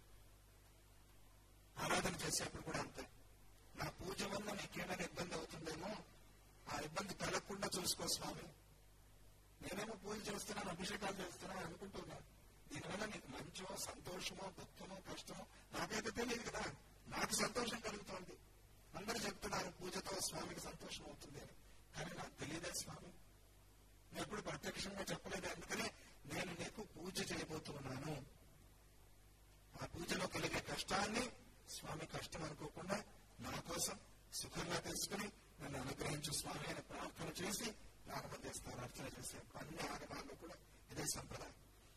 ఆరాధన చేసేప్పుడు కూడా అంతే నా పూజ వల్ల నీకేమైనా ఇబ్బంది అవుతుందేమో ఆ ఇబ్బంది కలగకుండా చూసుకో స్వామి నేనేమో పూజ చేస్తున్నాను అభిషేకాలు చేస్తున్నాను అనుకుంటున్నాను దీనివల్ల నీకు మంచో సంతోషమో దుఃఖమో కష్టమో నాకైతే తెలియదు కదా నాకు సంతోషం కలుగుతోంది అందరూ చెప్తున్నారు పూజతో స్వామికి సంతోషం అవుతుంది అని కానీ నాకు తెలియదే స్వామి నేను ఎప్పుడు ప్రత్యక్షంగా చెప్పలేదు అందుకనే నేను నీకు పూజ చేయబోతున్నాను ఆ పూజలో కలిగే కష్టాన్ని స్వామి కష్టం అనుకోకుండా నా కోసం సుఖంగా తీసుకుని నన్ను అనుగ్రహించు స్వామి అని ప్రార్థన చేసి ప్రారంభం చేస్తారు అర్చన చేసే అన్ని ఆగమాల్లో కూడా ఇదే సంప్రదాయం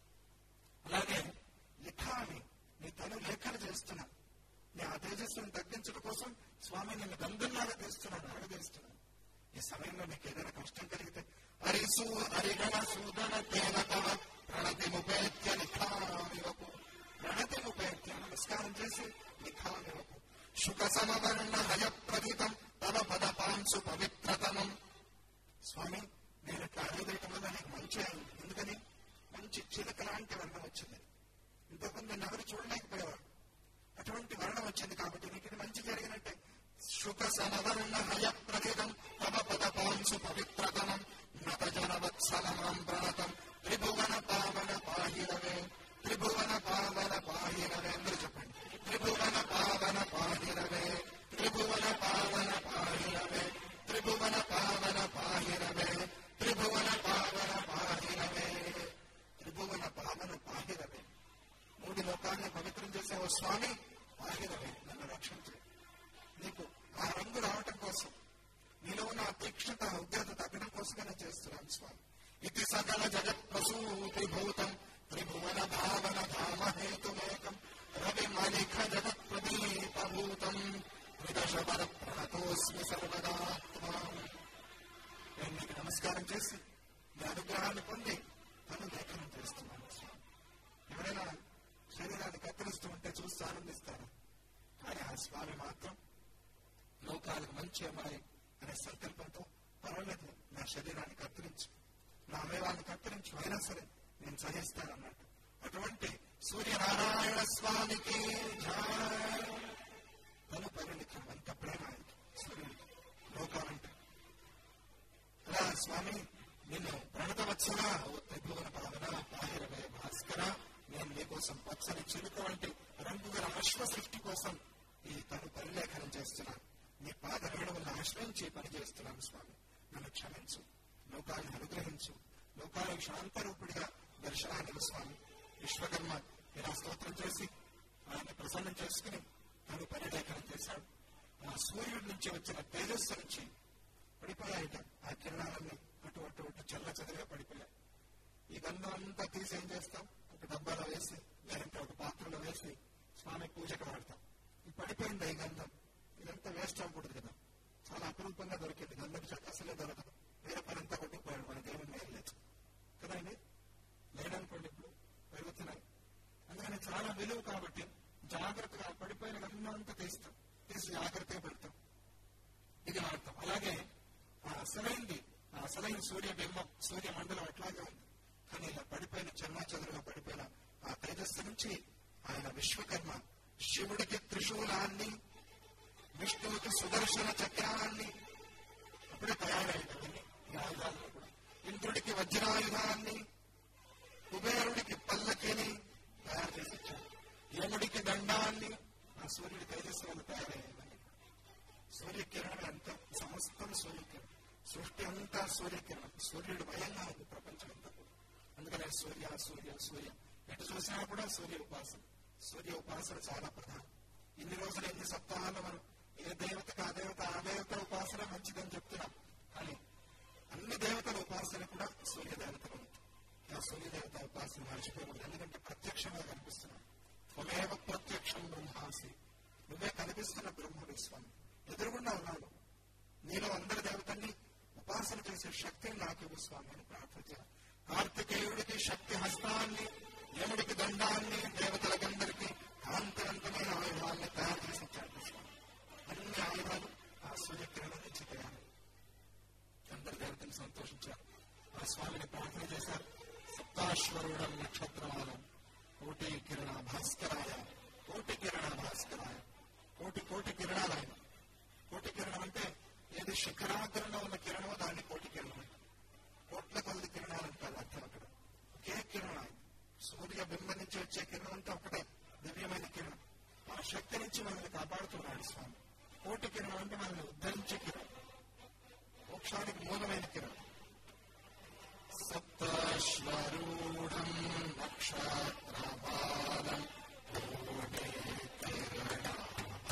అలాగే లిఖాని నీ తను లేఖలు చేస్తున్నా నీ ఆ తేజస్సును తగ్గించడం కోసం స్వామి నిన్ను గంధంలాగా తీస్తున్నాను అరగదీస్తున్నాను ఈ సమయంలో నీకు ఏదైనా కష్టం కలిగితే అరిసు అరిగణ సూదన దేవతవ ప్రణతి ముపేత్య లిఖామివకు ప్రణతి ముపేత్య నమస్కారం చేసి లిఖామివకు శుక సమవర్ణ హయప్రదితం తవ పద పాంసు పవిత్రతమం స్వామి నేను ఇట్లా అరగదీయటం వల్ల నీకు మంచి అయింది ఎందుకని మంచి చిలక లాంటి వర్ణం వచ్చింది ఇంతకుముందు నేను ఎవరు చూడలేకపోయేవాడు అటువంటి వర్ణం వచ్చింది కాబట్టి నీకు ఇది మంచి జరిగినట్టే శుక సమవర్ణ హయప్రదితం తవ పద పాంసు పవిత్రతమం నత జనవత్సలమాం ప్రణతం త్రిభువన పావన పాహిరవే త్రిభువన పావన పాహిరవే అందరూ చెప్పండి త్రిభువన పావన పాహిరవే త్రిభువన పావన పాహిరవే త్రిభువన పావన పాహిరవే త్రిభువన పావన పాహిరవే త్రిభువన పావన పాహిరవే మూడు లోకాన్ని పవిత్రం చేసే ఓ స్వామి పాహిరవే నన్ను రక్షించే నీకు ఆ రంగు రావటం కోసం నీలో ఉన్న తీక్షత ఉగ్రత తగ్గడం కోసమే నేను చేస్తున్నాను స్వామి ఇది సకల జగత్ ప్రసూతిభూతం త్రిభువన భావన ధామహేతుమేకం రవి మలిఖ జగత్ ప్రదీపభూతం త్రిదశవర ప్రణతోస్మి సర్వదాత్మా నేను నీకు నమస్కారం చేసి నీ అనుగ్రహాన్ని పొంది తను లేఖనం చేస్తున్నాను స్వామి ఎవరైనా శరీరాన్ని కత్తిరిస్తూ ఉంటే చూస్తూ ఆనందిస్తారు కానీ ఆ స్వామి మాత్రం లోకాలకు మంచి అమ్మాయి అనే సంకల్పంతో పర్వాలేదు నా శరీరాన్ని కత్తిరించు నా అవయవాన్ని కత్తిరించు అయినా సరే నేను సహిస్తానన్నట్టు అటువంటి సూర్యనారాయణ స్వామికి జయ. తను పరిలిఖం అంత ప్రేమ ఆయనకి, సూర్యుడికి లోకాలంటే అలా స్వామి నిన్ను ప్రణతవత్సల ఓ త్రిభువన పావన బాహిరవే భాస్కర నేను నీకోసం పచ్చని చిలుక వంటి రంగు గల అశ్వ సృష్టి కోసం ఈ తను పరిలేఖనం చేస్తున్నాను నీ పాద రేణువులను ఆశ్రయించి పని చేస్తున్నాను స్వామి నన్ను క్షమించు లోకాన్ని అనుగ్రహించు లోకాలకు శాంతరూపుడిగా దర్శనాన్ని స్వామి విశ్వకర్మ ఇలా స్తోత్రం చేసి ఆయన ప్రసన్నం చేసుకుని తను పరిలేఖనం చేశాడు ఆ సూర్యుడి నుంచి వచ్చిన తేజస్సు నుంచి పడిపోయాయిట ఆ కిరణాలన్నీ అటు అటు అటు చల్ల చదిగా పడిపోయాయి ఈ గంధం అంతా తీసి ఏం చేస్తాం ఒక డబ్బాలో వేసి లేదంటే ఒక పాత్రలో వేసి స్వామి పూజకు వాడతాం ఈ పడిపోయింది ఈ గంధం ఇదంతా వేస్ట్ అవ్వకూడదు కదా చాలా అపురూపంగా దొరికింది గంధం చెక్క అసలే దొరకదు వేరే పనంతా కొట్టుకుపోయాడు మన దేవుని మేలు లేదు కదండి లేదనుకోండి ఇప్పుడు పెరుగుతున్నాయి అందుకని చాలా విలువ కాబట్టి జాగ్రత్తగా పడిపోయిన గంధం అంతా తీస్తాం తీసి జాగ్రత్తగా పెడతాం ఇది వాడతాం అలాగే ఆ అసలైంది ఆ అసలైన సూర్య బింబం సూర్య మండలం అట్లాగే ఉంది కానీ ఇలా పడిపోయిన చెన్నా చెదురుగా పడిపోయిన ఆ తేజస్సు నుంచి ఆయన విశ్వకర్మ శివుడికి త్రిశూలాన్ని విష్ణువుకి సుదర్శన చక్రాన్ని అప్పుడే తయారైనవన్నీ ఈ ఆయుధాలను కూడా ఇంద్రుడికి వజ్రాయుధాన్ని కుబేరుడికి పల్లకిని తయారు చేసి ఇచ్చాడు యముడికి దండాన్ని ఆ సూర్యుడి తేజస్సు వల్ల తయారయ్యిందని సూర్యకిరణం అంతా సమస్తం సూర్యకిరణం సృష్టి అంతా సూర్యకిరణం సూర్యుడు భయంగా ఉంది ప్రపంచం అంతా కూడా అందుకనే సూర్య సూర్య సూర్య ఎటు చూసినా కూడా సూర్య ఉపాసన సూర్య ఉపాసన చాలా ప్రధానం ఇన్ని రోజులు ఎన్ని సప్తాహాలు మనం ఏ దేవతకు ఆ దేవత ఆ దేవత ఉపాసన మంచిదని చెప్తున్నాం కానీ అన్ని దేవతల ఉపాసన కూడా సూర్య దేవతలు ఉంది ఆ సూర్య దేవత ఉపాసన మర్చిపోకూడదు ఎందుకంటే ప్రత్యక్షంగా కనిపిస్తున్నాం త్వమేవ ప్రత్యక్షం బ్రహ్మాసి నువ్వే కనిపిస్తున్న బ్రహ్ముడు స్వామి ఎదురుగుండా ఉన్నాడు నీలో అందరి దేవతల్ని ఉపాసన చేసే శక్తిని నాకు ఇవ్వు స్వామి అని ప్రార్థించాను కార్తికేయుడికి శక్తి హస్తాన్ని యముడికి దండాన్ని దేవతలకందరికీ కాంతివంతమైన ఆయుధాన్ని తయారు చేసి ఇచ్చాడు స్వామి అన్ని ఆయుధాలు ఆ సూర్యకిరణం నుంచి తయారు అందరి దేవతలు సంతోషించారు ఆ స్వామిని ప్రార్థన చేశారు సప్తాశ్వరుడం నక్షత్రమాలం కోటి కిరణ భాస్కరాయ కోటి కిరణ భాస్కరాయ కోటి కోటి కిరణాలు ఆయన కోటి కిరణం అంటే ఏది శిఖరాగ్రంలో ఉన్న కిరణమో దాన్ని కోటి కిరణం అంటారు కోట్ల కొద్ది కిరణాలు అంటారు అర్థం అక్కడ ఒకే కిరణం ఆయన సూర్య బింబం నుంచి వచ్చే కిరణం అంతా ఒకటే దివ్యమైన కిరణం ఆ శక్తి నుంచి మనల్ని కాపాడుతున్నాడు స్వామి కోటి కిరణం అంటే మనల్ని ఉద్ధరించే కిరణం మోక్షానికి మూలమైన కిరణం సప్తశ్వరూఢం నక్షత్రపాలం కోటి కిరణ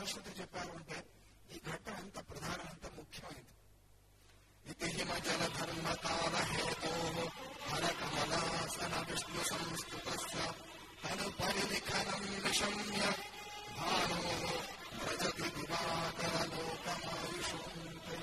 విశేషత చెప్పారు అంటే ఈ ఘట్టం ఎంత ప్రధానం ఎంత ముఖ్యమైనది ఇది హిమజల ధర్మ కాల హేతో హర కమలాసన విష్ణు సంస్కృత తను పరిలిఖనం నిశమ్య భానో వ్రజతి దివాకర లోకమాయుషుంతే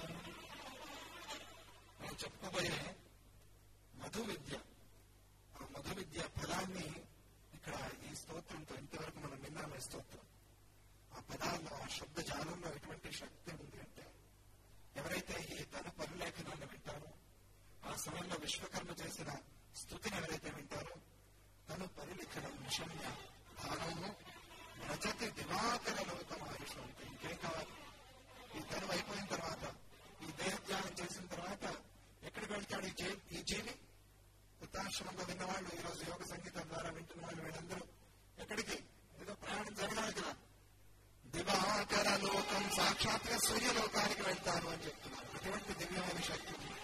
మనం చెప్పుకోబోయే మధు విద్య ఆ మధు విద్య ఫలాన్ని ఇక్కడ ఈ స్తోత్రంతో ఇంతవరకు మనం విన్నాము ఈ స్తోత్రం ఆ పదాల్లో ఆ శబ్ద జాలంలో ఎటువంటి శక్తి ఉంది అంటే ఎవరైతే ఈ ధన పరిలేఖనాన్ని వింటారో ఆ సమయంలో విశ్వకర్మ చేసిన స్థుతిని ఎవరైతే వింటారో తను పరిలిఖనం నిశమ్య భావము రజతి దివాకర లోకం ఆయుష్ ఉంటుంది ఇంకేం కావాలి ఈ తను అయిపోయిన తర్వాత ఈ దేహత్యాగం చేసిన తర్వాత ఎక్కడికి వెళ్తాడు ఈ జీ ఈ జీవి వృద్ధాశ్రమంలో విన్నవాళ్ళు ఈ రోజు యోగ సంగీతం ద్వారా వింటున్న వాళ్ళు వీళ్ళందరూ ఎక్కడికి ఏదో ప్రయాణం జరగాలి కదా దివాకర లోకం సాక్షాత్గా సూర్యలోకానికి వెళ్తారు అని చెప్తున్నారు అటువంటి దివ్యమైన శక్తి ఉంది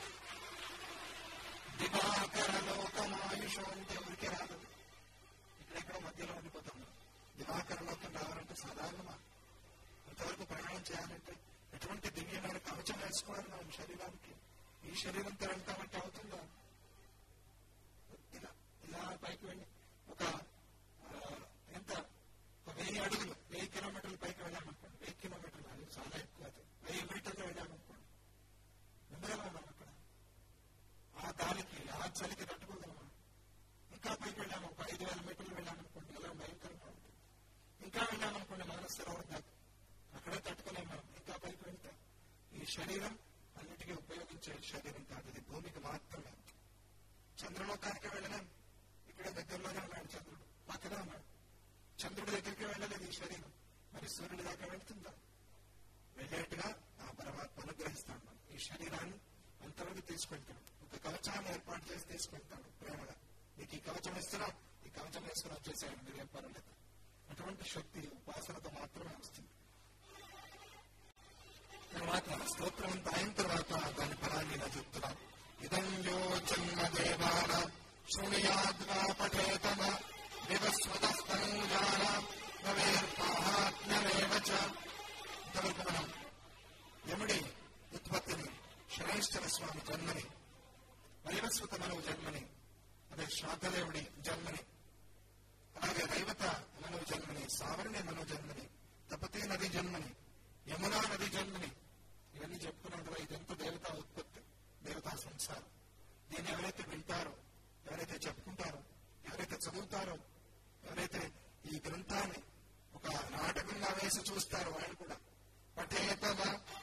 దివాకర లోకం ఆయుషం అంటే ఊరికే రాదు ఇక్కడెక్కడో మధ్యలో ఉండిపోతాం దివాకర లోకం రావాలంటే సాధారణమా ఇంతవరకు ప్రయాణం చేయాలంటే ఎటువంటి దివ్యమైన కవచం వేసుకోవాలి మనం శరీరానికి ఈ శరీరంతో వెళ్తామంటే అవుతుందా ఇలా ఇలా పైకి వెళ్ళి ఒక ఎంత ఒక వెయ్యి అడుగులు వెయ్యి కిలోమీటర్ల పైకి వెళ్ళామనుకోండి వెయ్యి కిలోమీటర్లు అది చాలా ఎక్కువ అది వెయ్యి మీటర్లు వెళ్ళామనుకోండి ఉండగలమా మనం అక్కడ ఆ గాలికి ఆ చలికి తట్టుకోగలమా ఇంకా పైకి వెళ్ళాము ఒక ఐదు వేల మీటర్లు వెళ్ళామనుకోండి ఎలా భయంకరంగా ఉంటుంది ఇంకా వెళ్ళామనుకోండి మనస్సరోవర్ దాకా అక్కడే తట్టుకోలేము మనం ఇంకా పైకి వెళ్తే ఈ శరీరం అన్నిటికీ ఉపయోగించే శరీరం కాదు ఇది భూమికి మాత్రమే చంద్రలోకానికి వెళ్ళలేం ఇక్కడ దగ్గరలోనే ఉన్నాడు చంద్రుడు పక్కనే ఉన్నాడు చంద్రుడి దగ్గరికి వెళ్ళలేదు ఈ శరీరం మరి సూర్యుడి దాకా వెళ్తుందా వెళ్ళేట్టుగా ఆ పరమాత్మ అనుగ్రహిస్తాడు మనం ఈ శరీరాన్ని అంతవరకు తీసుకెళ్తాడు ఒక కవచాన్ని ఏర్పాటు చేసి తీసుకెళ్తాడు ప్రేమగా నీకు ఈ కవచం ఇస్తున్నాం ఈ కవచం వేసుకుని వచ్చేసాడు మీరేం పర్వాలేదు అటువంటి శక్తి ఉపాసనతో మాత్రమే వస్తుంది తర్వాత స్తోత్రం అంతా అయిన తర్వాత దాని ఫలాన్ని ఇలా చెప్తున్నాం ఇదం యో జన్మ దేవాల శృణుయాద్వా పఠేతమ వివస్వతస్తనూజాన భవేర్పాహాత్మ్యమేవ చ ఇంతవరకు మనం యముడి ఉత్పత్తిని శనేశ్వర స్వామి జన్మని వైవస్వత మనవు జన్మని అదే శ్రాద్ధదేవుడి జన్మని అలాగే దైవత మనవు జన్మని సావరణి మనవు జన్మని తపతి నది జన్మని యమునా నది జన్మని ఇవన్నీ చెప్పుకున్నాం కదా ఇదంతా దేవతా ఉత్పత్తి దేవతా సంసారం దీన్ని ఎవరైతే వింటారో ఎవరైతే చెప్పుకుంటారో ఎవరైతే చదువుతారో ఎవరైతే ఈ గ్రంథాన్ని ఒక నాటకంగా వేసి చూస్తారో వాళ్ళు కూడా పఠేతమ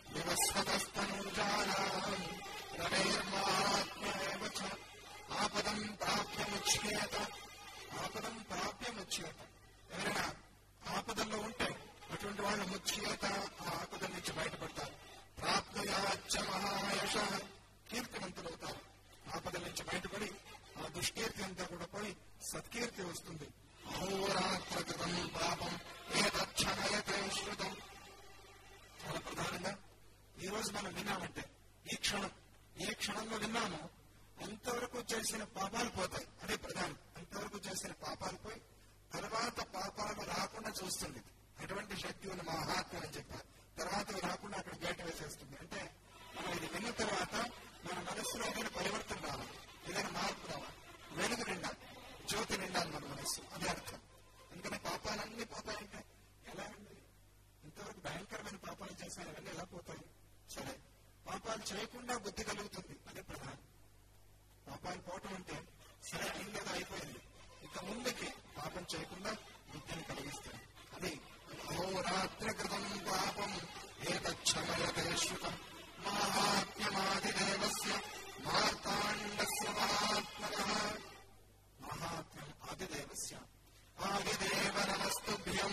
వివస్వతస్తనుజానాం రవేర్మాత్మేవ చ ఆపదం ప్రాప్యముచ్యేత ఆపదం ప్రాప్యముచ్యేత ఎవరైనా ఆపదల్లో ఉంటే అటువంటి వాళ్ళు ముచ్చేత ఆ ఆపద నుంచి బయటపడతారు ప్రాప్తయాచ మహాయశ కీర్తివంతులవుతారు ఆపద నుంచి బయటపడి ఆ దుష్కీర్తి అంతా కూడా పోయి సత్కీర్తి వస్తుంది అహోరాత్ర కృతం పాపం ఏదక్షణయతే శృతం చాలా ప్రధానంగా ఈ రోజు మనం విన్నామంటే ఈ క్షణం ఏ క్షణంలో విన్నామో అంతవరకు చేసిన పాపాలు పోతాయి అదే ప్రధానం అంతవరకు చేసిన పాపాలు పోయి తర్వాత పాపాలు రాకుండా చూస్తుంది అటువంటి శక్తి ఉన్న మహాత్మ అని చెప్పారు తర్వాత రాకుండా అక్కడ గేట వేసేస్తుంది అంటే మనం ఇది విన్న తర్వాత మన మనస్సులో ఏదైనా పరివర్తన రావాలి ఏదైనా మార్పు రావాలి వెలుగు నిండాలి జ్యోతి నిండాలి మన మనస్సు అదే అర్థం ఎందుకంటే పాపాలన్నీ పోతాయంటే ఎలా అండి ఇంతవరకు భయంకరమైన పాపాలు చేశారు అవన్నీ ఎలా పోతాయి సరే పాపాలు చేయకుండా బుద్ధి కలుగుతుంది అదే ప్రధానం పాపాలు పోవటం అంటే సరే అయిందేదో అయిపోయింది ఇక ముందుకి పాపం చేయకుండా బుద్ధిని కలిగిస్తాయి అది అహోరాత్ర కృతం పాపం ఏతక్షమయతే శృతం మాహాత్మ్యమాదిదేవస్య మార్తాండస్య మహాత్మక మహాత్మ్యం ఆదిదేవస్య ఆదిదేవ నమస్తుభ్యం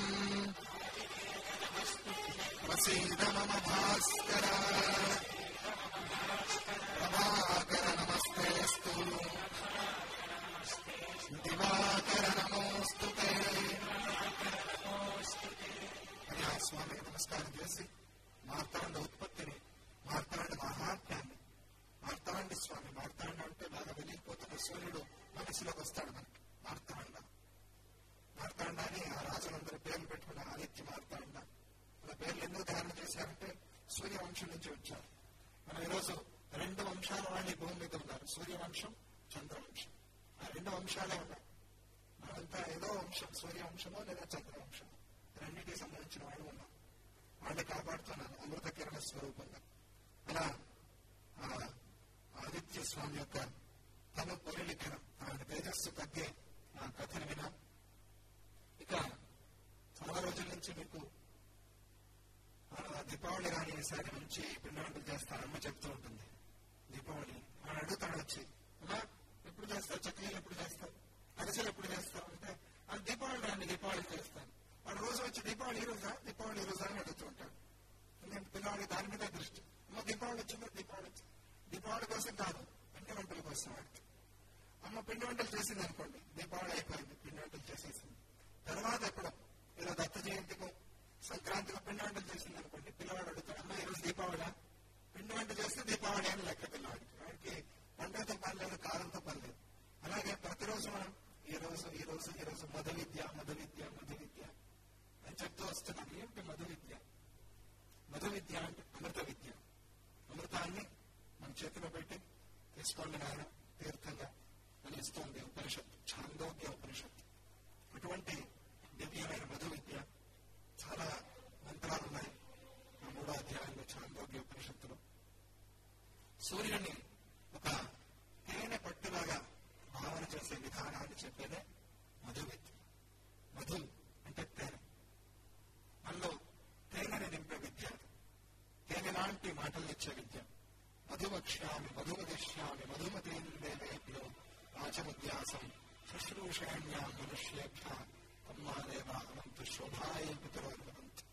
ప్రసీద మమ భాస్కర ప్రభాకర నమస్తేస్తు దివాకర నమోస్తు అని ఆ స్వామికి నమస్కారం చేసి మార్తాండ ఉత్పత్తిని మార్తాండ మహాత్మ్యాన్ని మార్తాండ స్వామి మార్తాండ అంటే బాగా వెలిగిపోతున్న సూర్యుడు మనసులోకి వస్తాడు మనకి మార్తాండ మార్తాండ అని ఆ రాజులందరూ పేర్లు పెట్టుకున్న ఆదిత్య మార్తాండ అలా పేర్లు సూర్యవంశం నుంచి వచ్చారు మనం ఈరోజు రెండు వంశాల వాళ్ళు ఈ భూమి మీద ఉన్నారు సూర్యవంశం చంద్రవంశం ఆ రెండు వంశాలే ఉన్నాయి మనమంతా ఏదో వంశం సూర్యవంశమో లేదా చంద్రవంశమో రెండింటికి సంబంధించిన వాళ్ళు ఉన్నాం వాళ్ళని కాపాడుతున్నాను అమృత కిరణ స్వరూపంగా అలా ఆ ఆదిత్య స్వామి యొక్క తను పొరలిఖనం ఆయన తేజస్సు తగ్గే ఆ కథను వినాం ఇక చాలా రోజుల నుంచి మీకు దీపావళి రాని ఈసారి మంచి పిండి వంటలు చేస్తారు అమ్మ చెప్తూ ఉంటుంది దీపావళి వాడు అడుగుతాడు వచ్చి అమ్మా ఎప్పుడు చేస్తారు చక్కలు ఎప్పుడు చేస్తారు అరిసెలు ఎప్పుడు చేస్తారు అంటే అది దీపావళి రాని దీపావళి చేస్తాను వాడు రోజు వచ్చి దీపావళి ఈ రోజా దీపావళి ఈ రోజా అని అడుగుతూ ఉంటాడు నేను పిల్లవాడి దాని మీద దృష్టి అమ్మ దీపావళి వచ్చిందో దీపావళి వచ్చింది దీపావళి కోసం కాదు పిండి వంటల కోసం వాడికి అమ్మ పిండి వంటలు చేసింది అనుకోండి దీపావళి అయిపోయింది పిండి వంటలు చేసేసింది తర్వాత ఎప్పుడో ఇలా దత్త జయంతికో సంక్రాంతిలో పిండి వంటలు చేసింది అనుకోండి పిల్లవాడు అడుగుతాడు అమ్మ ఈరోజు దీపావళి పిండి వంట చేస్తే దీపావళి అని లెక్క పిల్లవాడికి వాడికి పంటతో పని లేదు కాలంతో పని లేదు అలాగే ప్రతిరోజు మనం ఈ రోజు ఈ రోజు ఈ రోజు మధు విద్య మధు విద్య మధు విద్య అని చెప్తూ వస్తున్నాం ఏమిటి మధు విద్య మధు విద్య అంటే అమృత విద్య అమృతాన్ని మన చేతిలో పెట్టి తీసుకోండి నాయన తీర్థంగా అని ఇస్తోంది ఉపనిషత్తు ఛాందోగ్య ఉపనిషత్తు అటువంటి దివ్యమైన మధు విద్య చాలా మంత్రాలు ఉన్నాయి ఆ మూడో అధ్యాయంలో ఛాందోగ్య ఉపనిషత్తులో సూర్యుని ఒక తేనె పట్టులాగా భావన చేసే విధానాన్ని చెప్పేదే మధు విద్య మధు అంటే తేనె మనలో తేనెని నింపే విద్య తేనె లాంటి మాటలు ఇచ్చే విద్య మధువక్ష్యామి మధుమదిష్యామి మధుమతీం దేవేభ్యో రాజముద్యాసం శుశ్రూషాణ్యా మనుష్యేభ్య అమ్మాదేవ అనంతు శోభాయ పితరోర్వంతు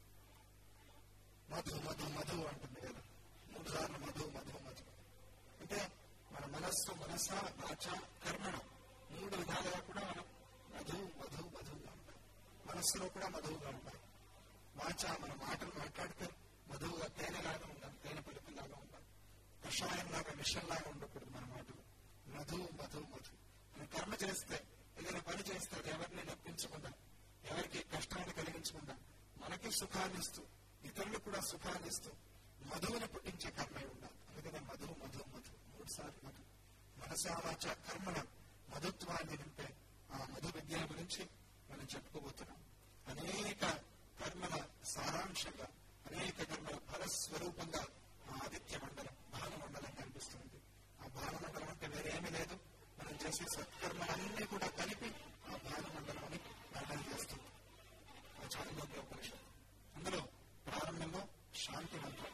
మధు మధు మధు అంటుంది కదా మూడు సార్లు మధు మధు మధు అంటే మన మనస్సు మనస వాచ కర్మణ మూడు విధాలుగా కూడా మనం మధు మధు మధువుగా ఉంటాం మనస్సులో కూడా మధువుగా ఉంటాం వాచ మన మాటలు మాట్లాడితే మధువుగా తేనెలాగా ఉండాలి తేనె పలుపులాగా ఉండాలి కషాయంలాగా విషంలాగా ఉండకూడదు మన మాటలు మధు మధు మధు మనం కర్మ చేస్తే ఏదైనా పని చేస్తే అది ఎవరిని నొప్పించకుండా ఎవరికి కష్టాన్ని కలిగించకుండా మనకి సుఖాన్ని ఇస్తూ ఇతరులకు కూడా సుఖాన్ని ఇస్తూ మధువుని పుట్టించే కర్మ ఉండాలి అందుకనే మధు మధు మధు మూడు సార్లు మధు మనసావాచ కర్మణ మధుత్వాన్ని నింపే ఆ మధు విద్య గురించి మనం చెప్పుకోబోతున్నాం అనేక కర్మల సారాంశంగా అనేక కర్మల ఫలస్వరూపంగా ఆ ఆదిత్య మండలం భానుమండలం కనిపిస్తుంది ఆ భానుమండలం అంటే వేరేమీ లేదు మనం చేసే సత్కర్మలన్నీ కూడా కలిపి ఆ భానుమండలం అని వర్ణన చేస్తుంది ఆ చాంద్రోగ్య ఉపనిషత్తు అందులో ప్రారంభంలో శాంతి మంత్రం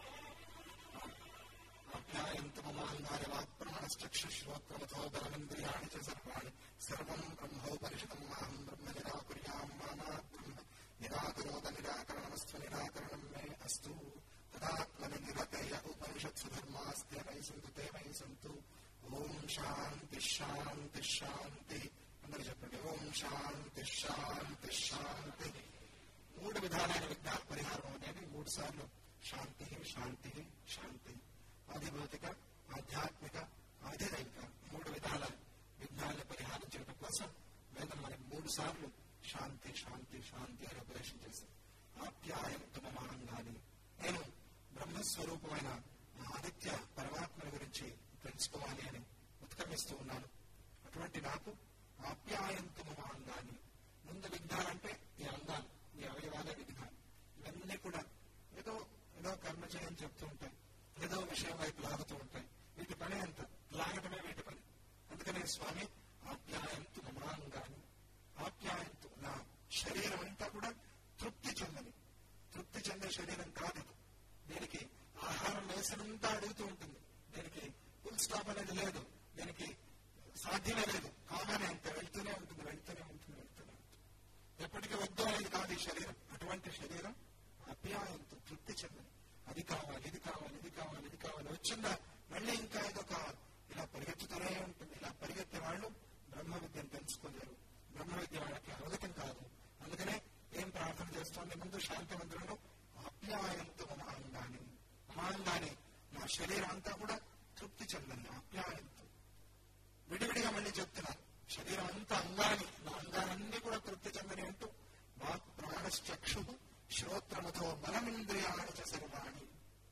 ఆప్యాయంత మమాంగారి వాక్ప్రమణశ్చక్షుశ్రోత్రమతో బలమింద్రియాణి చ సర్వాణి సర్వం బ్రహ్మోపనిషదం మాహం బ్రహ్మ నిరాకుర్యాం మామా బ్రహ్మ నిరాకరోద నిరాకరణమస్తు నిరాకరణం మే అస్తు తదాత్మని నిరతయ ఉపనిషత్సు ధర్మాస్తే మై సంతు తే మై సంతు ఓం శాంతి శాంతి శాంతి అందరూ చెప్పండి ఓం శాంతి శాంతి శాంతి మూడు విధాలైన విజ్ఞాన పరిహారం అనేది మూడు సార్లు శాంతి శాంతి శాంతి ఆధిభౌతిక ఆధ్యాత్మిక ఆధిదైవిక మూడు విధాల విఘ్నాలను పరిహారం చేయడం కోసం వేదం మనకి మూడు సార్లు శాంతి శాంతి శాంతి అని ఉపదేశం చేసింది ఆప్యాయం తుమమానంగాని నేను బ్రహ్మస్వరూపమైన ఆదిత్య పరమాత్మల గురించి తెలుసుకోవాలి అని ఉత్కమిస్తూ ఉన్నాను అటువంటి నాకు ఆప్యాయం తుమమానంగాని ముందు విఘ్నాలంటే ఈ అంగాలు ఈ అవయవాలే విఘ్నాలు ఇవన్నీ కూడా ఏదో ఏదో కర్మ చేయని చెప్తూ ఉంటాయి ఏదో విషయం వైపు లాగుతూ ఉంటాయి వీటి పని ఎంత లాగటమే వీటి పని అందుకనే స్వామి ఆప్యాయంతు మమాంగాని ఆప్యాయంతు నా శరీరం అంతా కూడా తృప్తి చెందని తృప్తి చెందే శరీరం కాదు ఇది. దీనికి ఆహారం వేసినంతా అడుగుతూ ఉంటుంది దీనికి ఫుల్ స్టాప్ అనేది లేదు దీనికి సాధ్యమే లేదు కాగానే అంతే వెళ్తూనే ఉంటుంది వెళ్తూనే ఉంటుంది వెళ్తూనే ఉంటుంది ఎప్పటికీ వద్దు అనేది కాదు ఈ శరీరం అటువంటి శరీరం అప్యాయంతో తృప్తి చెందని అది కావాలి ఇది కావాలి ఇది కావాలి ఇది కావాలి వచ్చిందా మళ్ళీ ఇంకా ఏదో కావాలి ఇలా పరిగెత్తుతూనే ఉంటుంది ఇలా పరిగెత్తే వాళ్ళు బ్రహ్మ విద్యను తెలుసుకోలేరు బ్రహ్మ విద్య వాళ్ళకి అవగతం కాదు అందుకనే ఏం ప్రార్థన చేస్తోంది ముందు శాంతి మందిరంలో ఆప్యాయంతో మమాంగాని మమాంగాని నా శరీరం అంతా కూడా తృప్తి చెందని ఆప్యాయంతో విడివిడిగా మళ్ళీ చెప్తున్నాను శరీరం అంతా అంగాని నా అంగాలన్నీ కూడా తృప్తి చెందని అంటూ వాక్ ప్రాణశ్చక్షు శ్రోత్రమతో బలమింద్రియాణి చ సర్వాణి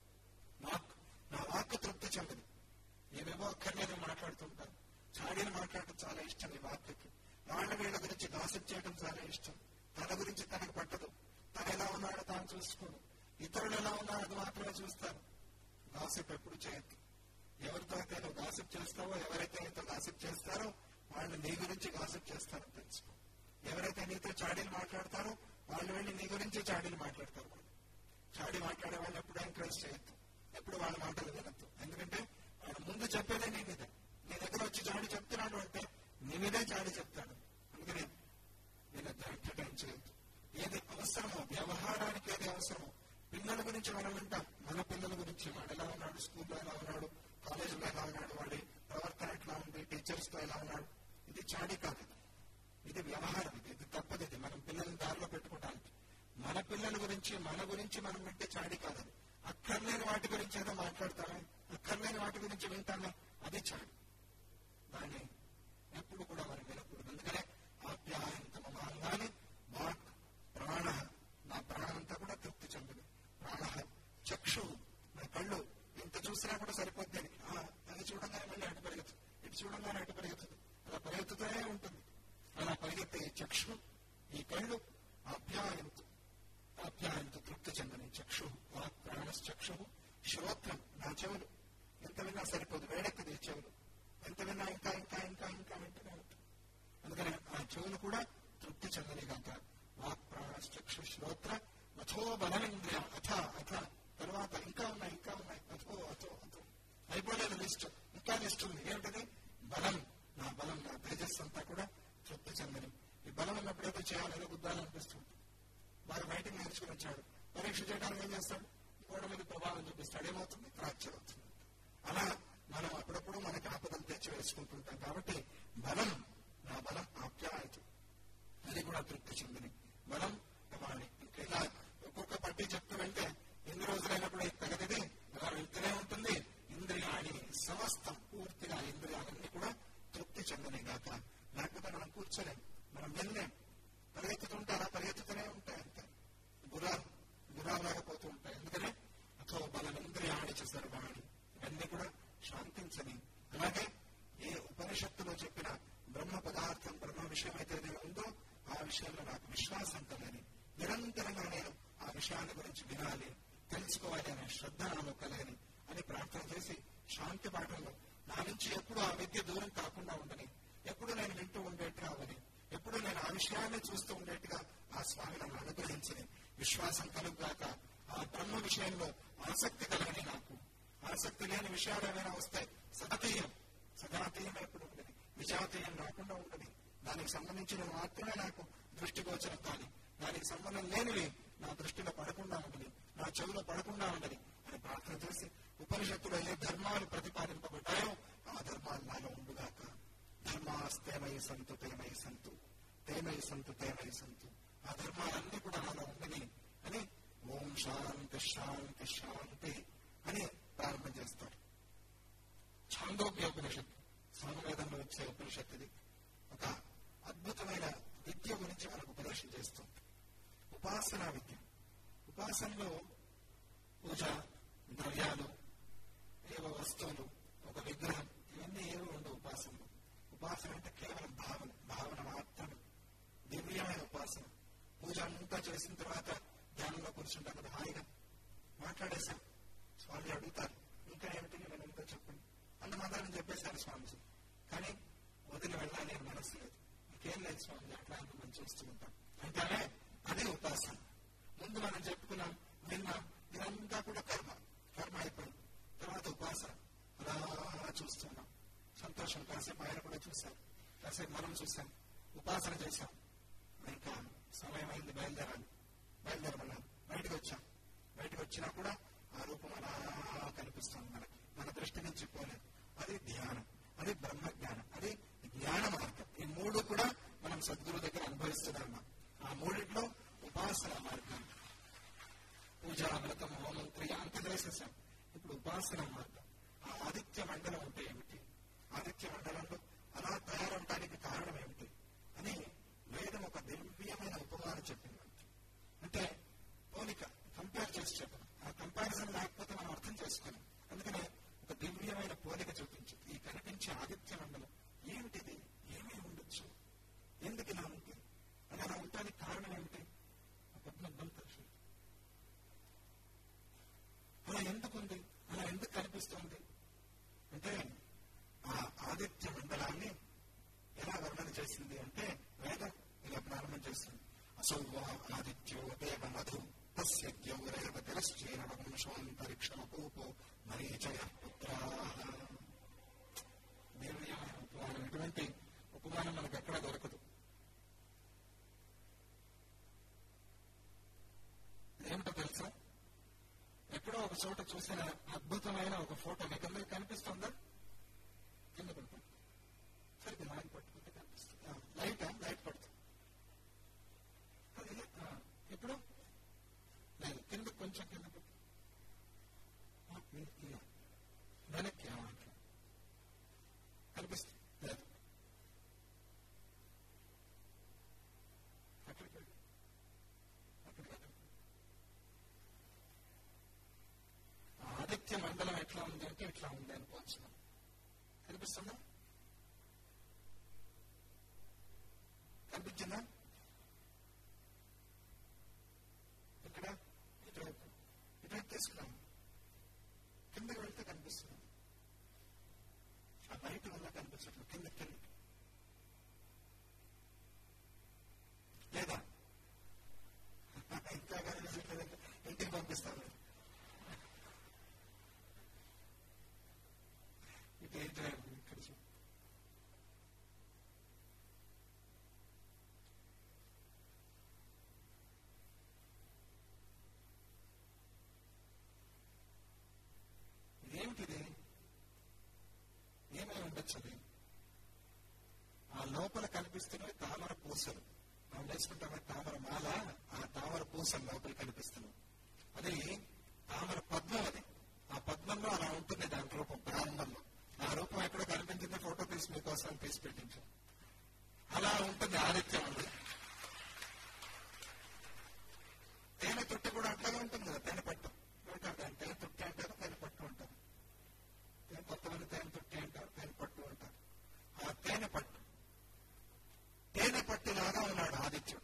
వీళ్ళ గురించి గాసిప్ చేయడం చాలా ఇష్టం తన గురించి తనకు పట్టదు తన ఎలా ఉన్నాడో తాను చూసుకోడు ఇతరులు ఎలా ఉన్నారో అది మాత్రమే చూస్తారు గాసిప్ ఎప్పుడు చేయొద్దు ఎవరితో అయితే నువ్వు గాసిప్ చేస్తావో ఎవరైతే నీతో గాసిప్ చేస్తారో వాళ్ళు నీ గురించి గాసిప్ చేస్తారో తెలుసుకో ఎవరైతే నీతో చాడీలు మాట్లాడతారో వాళ్ళు వెళ్ళి నీ గురించి చాడీలు మాట్లాడతారు వాళ్ళు చాడీ మాట్లాడే వాళ్ళు ఎప్పుడు ఎంకరేజ్ చేయొద్దు ఎప్పుడు వాళ్ళ మాటలు వినద్దు ఎందుకంటే వాడు ముందు చెప్పేదే నీ మీద నీ దగ్గర వచ్చి చాడి చెప్తున్నాడు అంటే నీ మీదే చాడి చెప్తాడు అందుకని నేను ఎంటర్టైన్ చేయొద్దు ఏది అవసరమో వ్యవహారానికి ఏది అవసరమో పిల్లల గురించి మనం వింటాం మన పిల్లల గురించి వాడు ఎలా ఉన్నాడు స్కూల్లో ఎలా ఉన్నాడు కాలేజీలో ఎలా ఉన్నాడు వాడి ప్రవర్తన ఎట్లా ఉంది టీచర్స్ తో ఎలా ఉన్నాడు ఇది చాడీ కాదు ఇది. ఇది వ్యవహారం ఇది ఇది తప్పదు ఇది మనం పిల్లల్ని దారిలో పెట్టుకోవడానికి మన పిల్లల గురించి మన గురించి మనం వింటే చాడీ కాదు అది అక్కర్లేని వాటి గురించి ఏదో మాట్లాడతామే అక్కర్లేని వాటి గురించి వింటామే అది చాడు దాన్ని ఎప్పుడు కూడా మనం వినకూడదు అందుకనే ఆప్యాయంత మమాంగాన్ని వాక్ ప్రాణ నా ప్రాణం అంతా కూడా తృప్తి చెందదు ప్రాణ చక్షు నా కళ్ళు ఎంత చూసినా కూడా సరిపోద్ది అని ఆ, అది చూడంగానే మళ్ళీ అటు పరిగెత్తుంది ఇటు చూడంగానే అటు పరిగెత్తుంది అలా పరిగెత్తుతూనే ఉంటుంది అలా పరిగెత్తే ఈ చక్షు ఈ కళ్ళు ఆప్యాయంతో ఆప్యాయంతో తృప్తి చెందని చక్షు వాక్ ప్రాణశ్చక్షు శ్రోత్రం నా చెవులు ఎంత విన్నా సరిపోదు వేడెక్కది ఈ చెవులు ఎంత విన్నా ఇంకా ఇంకా ఇంకా ఇంకా వింటూనే ఉంటుంది అందుకని ఆ చెవులు కూడా తృప్తి చెందని కాక వాక్ ప్రాణశ్చక్షు శ్రోత్ర అథో బలమింద్రియ అథ అథ తర్వాత ఇంకా ఉన్నాయి ఇంకా ఉన్నాయి అథో అథో అథో అయిపోలేదు లిస్ట్ ఇంకా లిస్ట్ ఉంది ఏమిటది బలం నా బలం నా తేజస్సు అంతా కూడా తృప్తి చెందని ఈ బలం ఉన్నప్పుడు ఏదో చేయాలి ఏదో గుద్దాలనిపిస్తుంది వారు బయటకు నేర్చుకుని వచ్చాడు పరీక్ష చేయడానికి ఏం చేస్తాడు గోడ మీద ప్రభావం చూపిస్తాడు ఏమవుతుంది ఫ్రాక్చర్ అవుతుంది అలా మనం అప్పుడప్పుడు మనకి ఆపదలు తెచ్చి వేసుకుంటుంటాం కాబట్టి బలం నా బలం ఆప్యాయత అది కూడా తృప్తి చెందిని బలం వాడి ఇంకా ఇలా ఒక్కొక్క పట్టి చెప్తూ వెళ్తే ఎన్ని రోజులైనప్పుడు ఇది తగదిది అలా వెళ్తూనే ఉంటుంది ఇంద్రియాణి సమస్తం పూర్తిగా ఇంద్రియాలన్నీ కూడా తృప్తి చెందని గాక లేకపోతే మనం కూర్చోలేం మనం వెళ్ళలేం పరిగెత్తుతుంటారా పరిగెత్తుతూనే ఉంటాయి అంతే గుర్రాలు గుర్రాలాగా పోతూ ఉంటాయి ఎందుకని అథో బలం ఇంద్రియాణి సర్వాణి ఇవన్నీ కూడా శాంతించని అలాగే ఏ ఉపనిషత్తులో చెప్పిన బ్రహ్మ పదార్థం బ్రహ్మ విషయం అయితే ఏదైనా ఉందో ఆ విషయంలో నాకు విశ్వాసం కలని నిరంతరంగా నేను ఆ విషయాన్ని గురించి వినాలి తెలుసుకోవాలి అనే శ్రద్ధ నాలో కలగని అని ప్రార్థన చేసి శాంతి పాఠంలో నా నుంచి ఎప్పుడు ఆ విద్య దూరం కాకుండా ఉండని ఎప్పుడు నేను వింటూ ఉండేట్టుగా అవని ఎప్పుడు నేను ఆ విషయాన్ని చూస్తూ ఉండేట్టుగా ఆ స్వామి నన్ను అనుగ్రహించని విశ్వాసం కలుగుగాక ఆ బ్రహ్మ విషయంలో ఆసక్తి కలగని నాకు ఆసక్తి లేని విషయాలు ఏమైనా వస్తాయి సగతీయం సజాతీయం ఎప్పుడు ఉండదు విజాతీయం రాకుండా ఉండదు దానికి సంబంధించిన మాత్రమే నాకు దృష్టి గోచరం కానీ దానికి సంబంధం లేనివి నా దృష్టిలో పడకుండా ఉండదు నా చెవిలో పడకుండా ఉండదు అని ప్రార్థన చేసి ఉపనిషత్తులో ఏ ధర్మాలు ప్రతిపాదింపబడ్డాయో ఆ ధర్మాలు నాలో ఉండుగాక ధర్మాస్తేమై సంతు తేమై సంతు తేమై సంతు తేమై సంతు ఆ ధర్మాలన్నీ కూడా నాలో ఉండని అని ఓం శాంతి శాంతి శాంతి అని ప్రారంభం చేస్తారు ఛాందోగ్య ఉపనిషత్తు సామవేదంలో వచ్చే ఉపనిషత్తు ఇది ఒక అద్భుతమైన విద్య గురించి మనకు ఉపదేశం చేస్తుంది ఉపాసనా విద్య ఉపాసనలో పూజ ద్రవ్యాలు ఏవో వస్తువులు ఒక విగ్రహం ఇవన్నీ ఏవో ఉండవు ఉపాసనలో ఉపాసన అంటే కేవలం భావన భావన మాత్రమే దివ్యమైన ఉపాసన పూజ అంతా చేసిన తర్వాత ధ్యానంలో కూర్చుంటాం కదా హాయిగా మాట్లాడేశాం స్వామి అడుగుతారు ఇంకా ఏమిటి నేను ఇంకా చెప్పండి అంత మాత్రం చెప్పేశారు స్వామిజీ కానీ వదిలి వెళ్ళాలి అని మనసు లేదు ఇంకేం లేదు స్వామి అట్లా అని మనం చూస్తూ ఉంటాం అంటారే అదే ఉపాసన ముందు మనం చెప్పుకున్నాం విన్నాం ఇదంతా కూడా కర్మ కర్మ అయిపోయింది తర్వాత ఉపాసన అలా చూస్తున్నాం సంతోషం కాసేపు ఆయన కూడా చూశాం కాసేపు మనం చూసాం ఉపాసన చేశాం ఇంకా సమయం అయింది బయలుదేరాలి బయలుదేరమన్నాం బయటకు వచ్చాం బయటకు వచ్చినా కూడా ఆ రూపం అలా కనిపిస్తుంది మనకి మన దృష్టి నుంచి పోలేదు అది ధ్యానం అది బ్రహ్మ జ్ఞానం అది జ్ఞాన మార్గం ఈ మూడు కూడా మనం సద్గురు దగ్గర అనుభవిస్తున్నాం ఆ మూడిట్లో ఉపాసన మార్గం పూజ వ్రతం హోమం క్రియ అంత చేసేసాం ఇప్పుడు ఉపాసన మార్గం ఆ ఆదిత్య మండలం అంటే ఏమిటి ఆదిత్య మండలంలో అలా తయారవడానికి కారణం ఏమిటి అని వేదం ఒక దివ్యమైన ఉపమానం చెప్పింది మనకి. అంటే పోలిక కంపేర్ చేసి చెప్పడం ఆ కంపారిజన్ లేకపోతే మనం అర్థం చేసుకోలేం అందుకనే ఒక దివ్యమైన పోలిక చూపించింది ఈ కనిపించే ఆదిత్య మండలం ఏమిటిది ఏమీ ఉండొచ్చు ఎందుకు ఇలా కనిపిస్తోంది అంటే ఆ ఆదిత్య మండలాన్ని ఎలా వర్ణన చేసింది అంటే వేదం ఇలా ప్రారంభం చేస్తుంది అసౌవా ఆదిత్యో దేవ మధు తస్య ద్యౌరేవ తిరశ్చేన వంశోంతరిక్షమపూపో మరీచయ పుత్రా దివ్యమైన ఉపమానం ఇటువంటి ఉపమానం మనకు ఎక్కడ దొరకదు ఏమిటో తెలుసా ఎక్కడో ఒక చోట చూసిన అద్భుతమైన ఒక ఫోటో మీకు అందరికి కనిపిస్తుందా కింద పడుతుంది సరిగ్గా లైట్ పట్టుకుంటే కనిపిస్తుంది లైట్ లైట్ పడుతుంది అది ఇప్పుడు లేదు కింద కొంచెం కింద పెట్టు వెనక్కి కనిపిస్తుంది లేదు అక్కడికి వెళ్ళు అక్కడికి వెళ్ళు ఆదిత్య మండలం ఎట్లా ఉంది అంటే ఇట్లా ఉంది అనుకోవచ్చు కనిపిస్తుందా కనిపించిందా ఇక్కడ ఇటువైపు ఇటువైపు తీసుకున్నాం కిందకి వెళ్తే కనిపిస్తుంది ఆ బయట వల్ల కనిపించట్లేదు కిందకి కింద లేదా ఇంకా కనిపించట్లేదంటే ఇంటికి పంపిస్తాను ఇటు ఇటు ఇక్కడ చూ ఏమిటిది ఏమై ఉండొచ్చు అది ఆ లోపల కనిపిస్తున్నవి తామర పూసలు మనం వేసుకుంటామే తామర మాల ఆ తామర పూసలు లోపల కనిపిస్తున్నాయి అది తామర పద్మం అది ఆ పద్మంలో అలా ఉంటుంది దాని రూపం ప్రారంభంలో ఆ రూపం ఎక్కడ కనిపించింది ఫోటో తీసి మీకోసం తీసి పెట్టించాం అలా ఉంటుంది ఆదిత్యం అది తేనె తొట్టి కూడా అట్లాగే ఉంటుంది కదా తేనె పట్టు ఉంటారు దాన్ని తేనె తొట్టి అంటారు తేనె పట్టు అంటారు తేనె కొంతమంది తేనె తొట్టి అంటారు తేనె పట్టు అంటారు ఆ తేనె పట్టు తేనె పట్టులాగా ఉన్నాడు ఆదిత్యుడు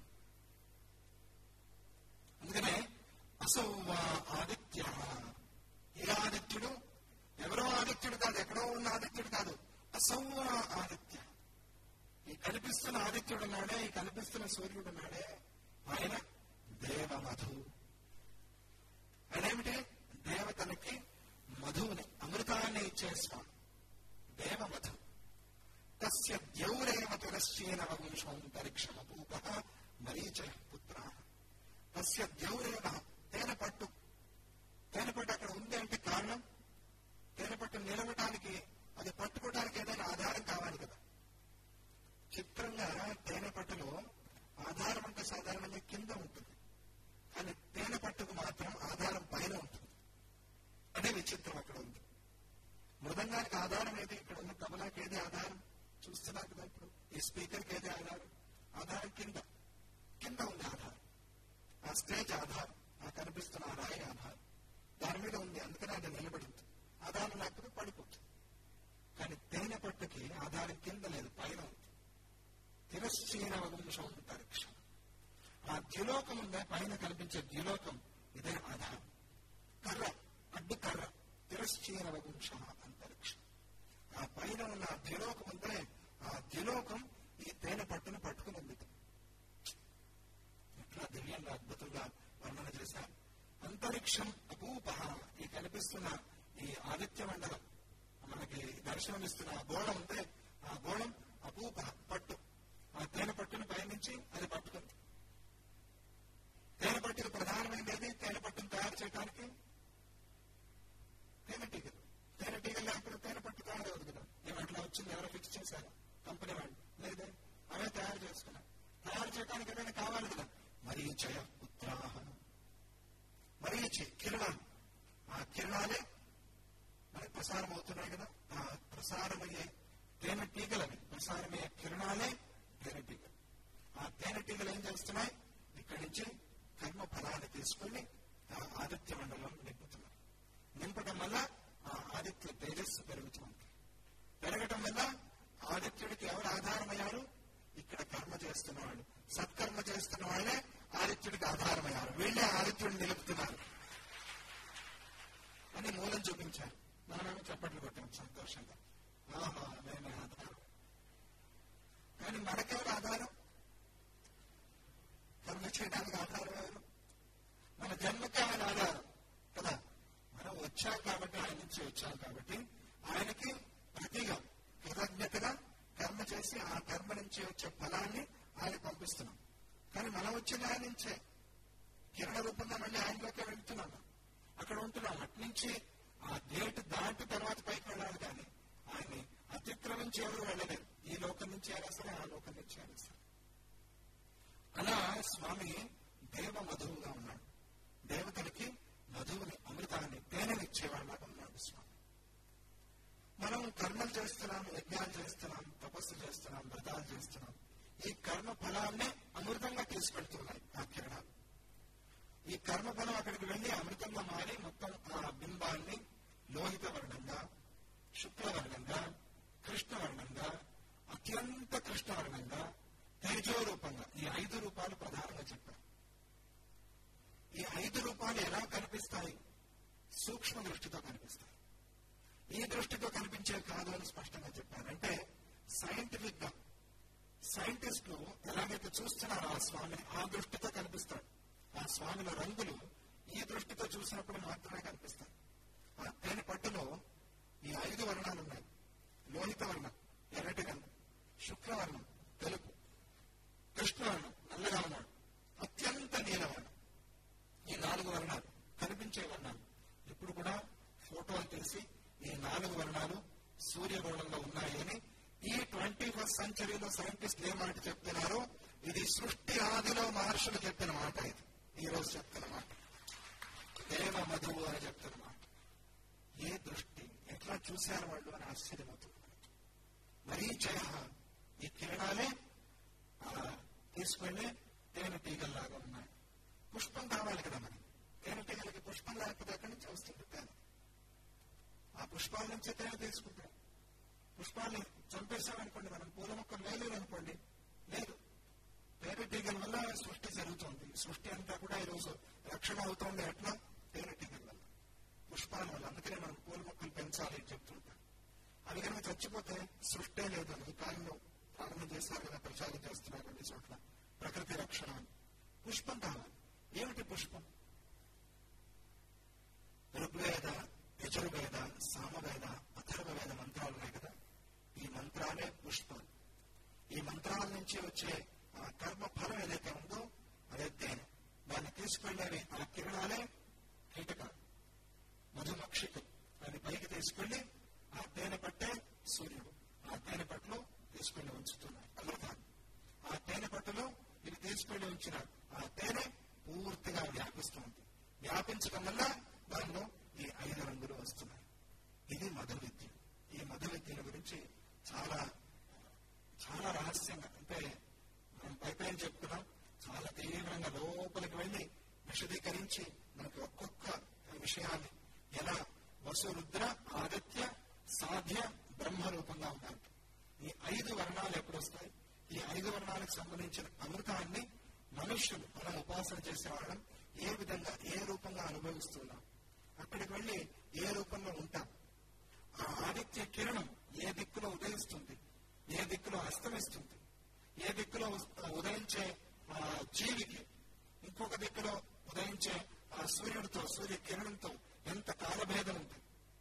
అందుకనే అసౌవ ఆదిత్య ఏ ఆదిత్యుడు ఎవరో ఆదిత్యుడు కాదు ఎక్కడో ఉన్న ఆదిత్యుడు కాదు అసౌవ ఆదిత్య ఈ కనిపిస్తున్న ఆదిత్యుడు ఉన్నాడే ఈ కనిపిస్తున్న సూర్యుడు ఉన్నాడే ఆయన దేవమధు అదేమిటి దేవతలకి మధువుని అమృతాన్ని ఇచ్చే స్వామి దేవమధు తస్య ద్యౌరేవ తురశ్చేనవ వంశోంతరిక్షమపూప మరీచ పుత్ర తస్య ద్యౌరేవ తేనె పట్టు తేనె పట్టు అక్కడ ఉంది అంటే కారణం తేనె పట్టు నిలవటానికి అది పట్టుకోవడానికి ఏదైనా ఆధారం కావాలి కదా చిత్రంగా తేనె పట్టులో ఆధారం అంటే సాధారణంగా కింద ఉంటుంది కానీ తేనె పట్టుకు మాత్రం ఆధారం పైన ఉంటుంది అదే విచిత్రం అక్కడ ఉంది మృదంగానికి ఆధారం ఏది ఇక్కడ ఉన్న తబలాకి ఏది ఆధారం చూస్తున్నారు కదా ఇప్పుడు ఈ స్పీకర్కి ఏది ఆధారం ఆధారం కింద కింద ఉంది ఆధారం ఆ స్టేజ్ ఆధారం ఆ కనిపిస్తున్న ఆ రాయి ఆధారం దాని మీద ఉంది అందుకని అది నిలబడింది ఆధారం లేకపోతే పడిపోతుంది కానీ తేనె పట్టుకి ఆధారం కింద లేదు పైన ఉంది తిరశ్చీన వంశం అంతరిక్షం ఆ ద్యులోకం ఉందా పైన కనిపించే ద్యులోకం ఇదే ఆధారం కర్ర అడ్డు కర్ర తిరశ్చీన వంశ అంతరిక్షం ఆ పైన ఉన్న ఆ ద్యులోకం ఉంటే ఆ ద్యులోకం ఈ తేనె పట్టును పట్టుకుని ఉంది ఎట్లా దివ్యంగా అద్భుతంగా వర్ణన చేశారు అంతరిక్షం అపూప ఈ కనిపిస్తున్న ఈ ఆదిత్య మండలం మనకి దర్శనమిస్తున్న ఆ గోళం ఉంటే ఆ గోళం అపూప పట్టు ఆ తేనె పట్టును పయనించి అది పట్టుకుంది తేనె పట్టుకు ప్రధానమైనది ఏది తేనె పట్టును తయారు చేయడానికి తేనెటీగలు తేనెటీగలు లేకపోతే తేనె పట్టు తయారవుతుంది కదా ఏమట్లా వచ్చింది ఎవరో ఫిక్స్ చేశారు కంపెనీ వాళ్ళు లేదే అవే తయారు చేసుకున్నారు తయారు చేయడానికి ఏదైనా కావాలి కదా మరీచయ పుత్రాహ మరీచి కిరణాలు ఆ కిరణాలే మనకి ప్రసారం అవుతున్నాయి కదా ఆ ప్రసారమయ్యే తేనెటీగలని ప్రసారమయ్యే కిరణాలే తేనెటీగలు ఆ తేనెటీగలు ఏం చేస్తున్నాయి ఇక్కడి నుంచి కర్మ ఫలాన్ని తీసుకుని ఆ ఆదిత్య మండలం నింపుతున్నారు నింపడం వల్ల ఆ ఆదిత్య తేజస్సు పెరుగుతుంది పెరగటం వల్ల ఆదిత్యుడికి ఎవరు ఆధారమయ్యారు ఇక్కడ కర్మ చేస్తున్న వాళ్ళు సత్కర్మ చేస్తున్న వాళ్ళే ఆదిత్యుడికి ఆధారమయ్యారు వీళ్ళే ఆదిత్యుడిని నిలుపుతున్నారు అని మూలం చూపించారు మనం సంతోషంగా ఆహా నేనే ఆధారం కానీ మనకెవరు ఆధారం కర్మ చేయడానికి ఆధారం ఎవరు మన జన్మకి ఆయన ఆధారం కదా మనం వచ్చాం కాబట్టి ఆయన నుంచి వచ్చాం కాబట్టి ఆయనకి ప్రతిగా కృతజ్ఞతగా కర్మ చేసి ఆ కర్మ నుంచి వచ్చే ఫలాన్ని ఆయన పంపిస్తున్నాం కానీ మనం వచ్చిన ఆయన నుంచే కిరణ రూపంగా మళ్ళీ ఆయనలోకి వెళ్తున్నాం అక్కడ ఉంటున్నాం అట్నుంచి ఆ గేట్ దాటి తర్వాత పైకి వెళ్ళాలి కానీ ఆయన్ని అతిక్రమించి ఎవరు వెళ్ళలేదు ఈ లోకం నుంచి అయినా సరే ఆ లోకం నుంచి అయినా సరే అలా స్వామి దేవ మధువుగా ఉన్నాడు దేవతలకి మధువుని అమృతాన్ని తేనెనిచ్చేవాళ్ళగా ఉన్నాడు స్వామి మనం కర్మలు చేస్తున్నాం యజ్ఞాలు చేస్తున్నాం తపస్సు చేస్తున్నాం వ్రతాలు చేస్తున్నాం ఈ కర్మ ఫలాన్నే అమృతంగా తీసుకెళ్తున్నాయి ఆ కిరణాలు ఈ కర్మ ఫలం అక్కడికి వెళ్ళి అమృతంగా మారి మొత్తం ఆ బింబాన్ని లోహిత వర్ణంగా శుక్లవర్ణంగా కృష్ణవర్ణంగా అత్యంత కృష్ణవర్ణంగా తేజో రూపంగా ఈ ఐదు రూపాలు ప్రధానంగా చెప్పారు ఈ ఐదు రూపాలు ఎలా కనిపిస్తాయి సూక్ష్మ దృష్టితో కనిపిస్తాయి ఈ దృష్టితో కనిపించే కాదు అని స్పష్టంగా చెప్పారు అంటే సైంటిఫిక్ గా సైంటిస్టులు ఎలాగైతే చూస్తున్నారో ఆ స్వామిని ఆ దృష్టితో కనిపిస్తాడు ఆ స్వామిల రంగులు ఈ దృష్టితో చూసినప్పుడు మాత్రమే కనిపిస్తాయి ఆ తేనె పట్టులో ఈ ఐదు వర్ణాలు ఉన్నాయి లోహిత వర్ణం ఎర్రటి రంగు శుక్లవర్ణం తెలుపు కృష్ణవర్ణం నల్లగా ఉన్నాడు అత్యంత నీలవర్ణం ఈ నాలుగు వర్ణాలు కనిపించే వర్ణాలు ఇప్పుడు కూడా ఫోటోలు తీసి ఈ నాలుగు వర్ణాలు సూర్యగోళంలో ఉన్నాయని ఈ ట్వంటీ ఫస్ట్ సెంచరీలో సైంటిస్టులు ఏ మాట చెప్తున్నారో ఇది సృష్టి ఆదిలో మహర్షులు చెప్పిన మాట ఇది ఈ రోజు చెప్తున్న మాట దేవ మధువు అని చెప్తున్న మాట ఏ దృష్టి ఎట్లా చూశారు వాళ్ళు అని ఆశ్చర్యమవుతుంది మరీ జయ ఈ కిరణాలే తీసుకెళ్లి తేనె తీగల్లాగా ఉన్నాయి పుష్పం కావాలి కదా మరి తేనె తీగలకి పుష్పం లేకపోతే ఎక్కడి నుంచి వస్తుంది తేనె ఆ పుష్పాల నుంచే తేనె తీసుకుంటాం పుష్పాన్ని చంపేశామనుకోండి మనం పూల మొక్కలు లేదు అనుకోండి లేదు తేనె తీగల వల్ల సృష్టి జరుగుతుంది సృష్టి అంతా కూడా ఈరోజు రక్షణ అవుతుంది ఎట్లా తేనె తీగల వల్ల పుష్పాల వల్ల అందుకనే మనం పూల మొక్కలు పెంచాలి అని చెప్తుంటాం అవి కనుక చచ్చిపోతే సృష్టే లేదు ఈ కాలంలో ప్రారంభం చేశారు కదా ప్రచారం చేస్తున్నారు అన్ని చోట్ల ప్రకృతి రక్షణ పుష్పం కావాలి ఏమిటి పుష్పం ఋగ్వేద యజుర్వేద సామవేద అథర్వవేద మంత్రాలు ఉన్నాయి కదా ఈ మంత్రాలే పుష్పాలు ఈ మంత్రాల నుంచి వచ్చే ఆ కర్మ ఫలం ఏదైతే ఉందో అదే తేనె దాన్ని తీసుకెళ్ళేవి ఆ కిరణాలే కీటకాలు మధుమక్షికలు అది పైకి తీసుకెళ్లి ఆ తేనె పట్టే సూర్యుడు ఆ తేనె పట్టులో తీసుకెళ్లి ఉంచుతున్నాడు అమృతాన్ని ఆ తేనె పట్టులో ఇది తీసుకెళ్లి ఉంచిన ఆ తేనె పూర్తిగా వ్యాపిస్తుంది వ్యాపించడం వల్ల దానిలో ఈ ఐదు రంగులు వస్తున్నాయి ఇది మధు విద్య ఈ మధు విద్యల గురించి చాలా చాలా రహస్యంగా అంటే మనం పైపైన చెప్తున్నాం చాలా తీవ్రంగా లోపలికి వెళ్ళి విశదీకరించి మనకి ఒక్కొక్క విషయాన్ని ఎలా వసు రుద్ర ఆదిత్య సాధ్య బ్రహ్మ రూపంగా ఉన్నారు ఈ ఐదు వర్ణాలు ఎప్పుడు వస్తాయి ఈ ఐదు వర్ణాలకు సంబంధించిన అమృతాన్ని మనుష్యులు మనం ఉపాసన చేసేవాళ్ళం ఏ విధంగా ఏ రూపంగా అనుభవిస్తున్నాం అక్కడికి వెళ్ళి ఏ రూపంలో ఉంటాం ఆ ఆదిత్య కిరణం ఏ దిక్కులో ఉదయిస్తుంది ఏ దిక్కులో అస్తమిస్తుంది ఏ దిక్కులో ఉదయించే ఆ జీవికి ఇంకొక దిక్కులో ఉదయించే ఆ సూర్యుడితో సూర్య కిరణంతో ఎంత కాలభేదం ఉంది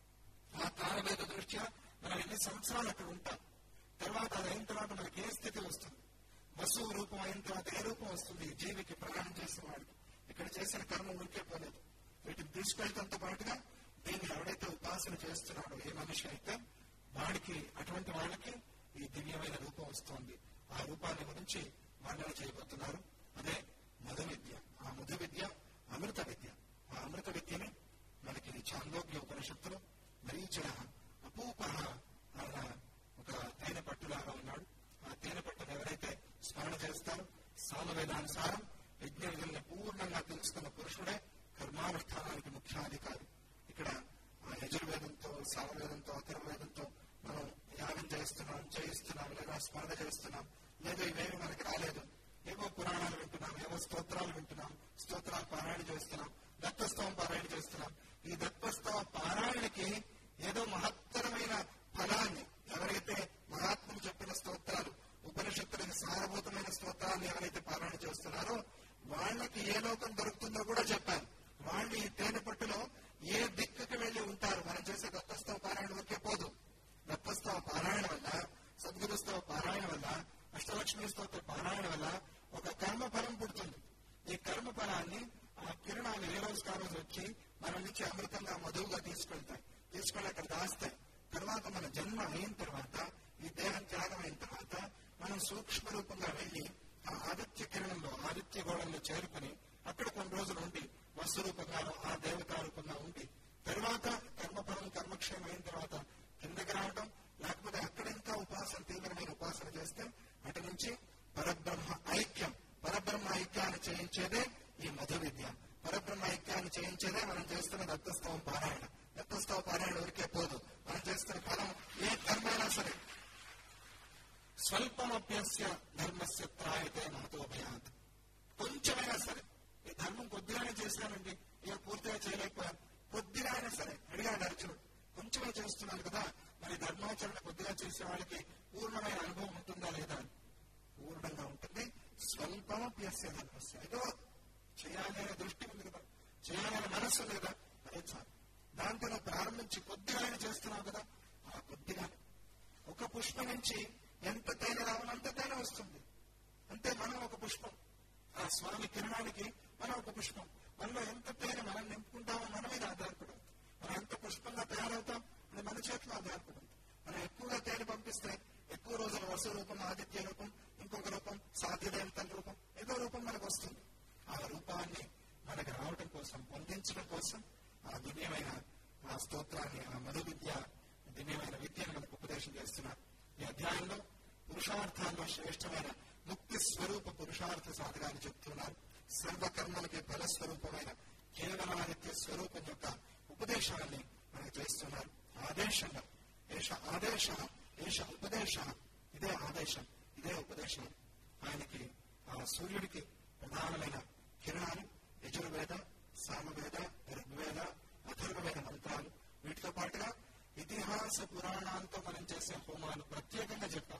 ఆ కాలభేద దృష్ట్యా మనం ఎన్ని సంవత్సరాలు అక్కడ ఉంటాం తర్వాత అది అయిన తర్వాత మనకి ఏ స్థితి వస్తుంది వసువు రూపం అయిన తర్వాత ఏ రూపం వస్తుంది జీవికి ప్రయాణం చేసిన వాడికి ఇక్కడ చేసిన కర్మ ఉరికే పోలేదు వీటిని తీసుకెళ్తాంతో పాటుగా దీన్ని ఎవడైతే ఉపాసన చేస్తున్నాడో ఏ మనిషి అయితే వాడికి అటువంటి వాళ్ళకి ఈ దివ్యమైన రూపం వస్తోంది ఆ రూపాన్ని గురించి వర్ణన చేయబోతున్నారు అదే మధు విద్య ఆ మధు విద్య అమృత విద్య ఆ అమృత విద్యని మనకి చాందోగ్య ఉపనిషత్తులో మరీచన అపూప ఆయన ఒక తేనె పట్టులాగా ఉన్నాడు ఆ తేనె పట్టును ఎవరైతే స్మరణ చేస్తారో సామవేదానుసారం యజ్ఞ విధుల్ని పూర్ణంగా తెలుసుకున్న పురుషుడే కర్మానుష్ఠానానికి ముఖ్యాధికారి ఇక్కడ ఆ యజుర్వేదంతో సామవేదంతో అథర్వేదంతో మనం యాగం చేస్తున్నాం చేయిస్తున్నాం లేదా స్మరణ చేస్తున్నాం లేదా ఇవేమి మనకి రాలేదు ఏవో పురాణాలు వింటున్నాం ఏవో స్తోత్రాలు వింటున్నాం స్తోత్రాలు పారాయణ చేస్తున్నాం దత్తస్తవం పారాయణ చేస్తున్నాం ఈ దత్తస్తవ పారాయణకి ఏదో మహత్తరమైన నుంచి అమృతంగా మధువుగా తీసుకెళ్తాయి తీసుకెళ్ళి అక్కడ దాస్తాయి తర్వాత మన జన్మ అయిన తర్వాత ఈ దేహం త్యాగం అయిన తర్వాత మనం సూక్ష్మ రూపంగా వెళ్ళి ఆ ఆదిత్య కిరణంలో ఆదిత్య గోళంలో చేరుకుని అక్కడ కొన్ని రోజులు ఉండి వస్తు రూపంగా ఆ దేవతా రూపంగా ఉండి తర్వాత కర్మఫలం కర్మక్షేమం అయిన తర్వాత కిందకి రావడం లేకపోతే అక్కడ ఇంకా ఉపాసన తీవ్రమైన ఉపాసన చేస్తే అటు నుంచి పరబ్రహ్మ ఐక్యం పరబ్రహ్మ ఐక్యాన్ని చేయించేదే ఈ మధు విద్య పరబ్రహ్మ ఐక్యాన్ని చేయించేదే మనం చేస్తున్న దత్తస్తవం పారాయణ దత్తస్తవ పారాయణ ఊరికే పోదు మనం చేస్తున్న ఫలం ఏ కర్మైనా సరే స్వల్పమభ్యస్య ధర్మస్య త్రాయతే మహతోభయాత్ కొంచెమైనా సరే ఈ ధర్మం కొద్దిగానే చేశానండి ఇక పూర్తిగా చేయలేకపోయాను కొద్దిగా అయినా సరే అడిగాడు అర్జునుడు కొంచెమే చేస్తున్నాను కదా మరి ధర్మాచరణ కొద్దిగా చేసే వాళ్ళకి పూర్ణమైన అనుభవం ఉంటుందా లేదా పూర్ణంగా ఉంటుంది స్వల్పమభ్యస్య ధర్మస్య ఏదో చేయాలి అనే దృష్టి ఉంది కదా చేయాలనే మనస్సు ఉంది కదా అదే చాలు దాంతో నువ్వు ప్రారంభించి కొద్దిగా అయినా చేస్తున్నావు కదా ఆ కొద్దిగా ఒక పుష్పం నుంచి ఎంత తేనె రావాలో అంత తేనె వస్తుంది అంతే మనం ఒక పుష్పం ఆ స్వామి కిరణానికి మనం ఒక పుష్పం మనలో ఎంత తేనె మనం నింపుకుంటామో మన మీద ఆధారపడి మనం ఎంత పుష్పంగా తయారవుతాం అది మన చేతిలో ఆధారపడి మనం ఎక్కువగా తేనె పంపిస్తే ఎక్కువ రోజుల వసు రూపం ఆదిత్య రూపం ఇంకొక రూపం సాధ్యదేవతల రూపం ఏదో రూపం మనకు వస్తుంది ఆ రూపాన్ని మనకు రావడం కోసం పొందించడం కోసం ఆ దివ్యమైన ఆ స్తోత్రాన్ని ఆ మధు విద్య దివ్యమైన విద్యను మనకు ఉపదేశం చేస్తున్నారు ఈ అధ్యాయంలో పురుషార్థాల్లో శ్రేష్టమైన ముక్తి స్వరూప పురుషార్థ సాధకాన్ని చెప్తున్నారు సర్వకర్మలకి ఫలస్వరూపమైన కేవలాదిత్య స్వరూపం యొక్క ఉపదేశాన్ని మనకు చేస్తున్నారు ఆదేశంగా ఏష ఆదేశ ఏష ఉపదేశ ఇదే ఆదేశం ఇదే ఉపదేశం ఆయనకి ఆ సూర్యుడికి ప్రధానమైన కిరణాలు యజుర్వేద సామవేద ఋగ్వేద అథర్వవేద మంత్రాలు వీటితో పాటుగా ఇతిహాస పురాణాలతో మనం చేసే హోమాలు ప్రత్యేకంగా చెప్పాం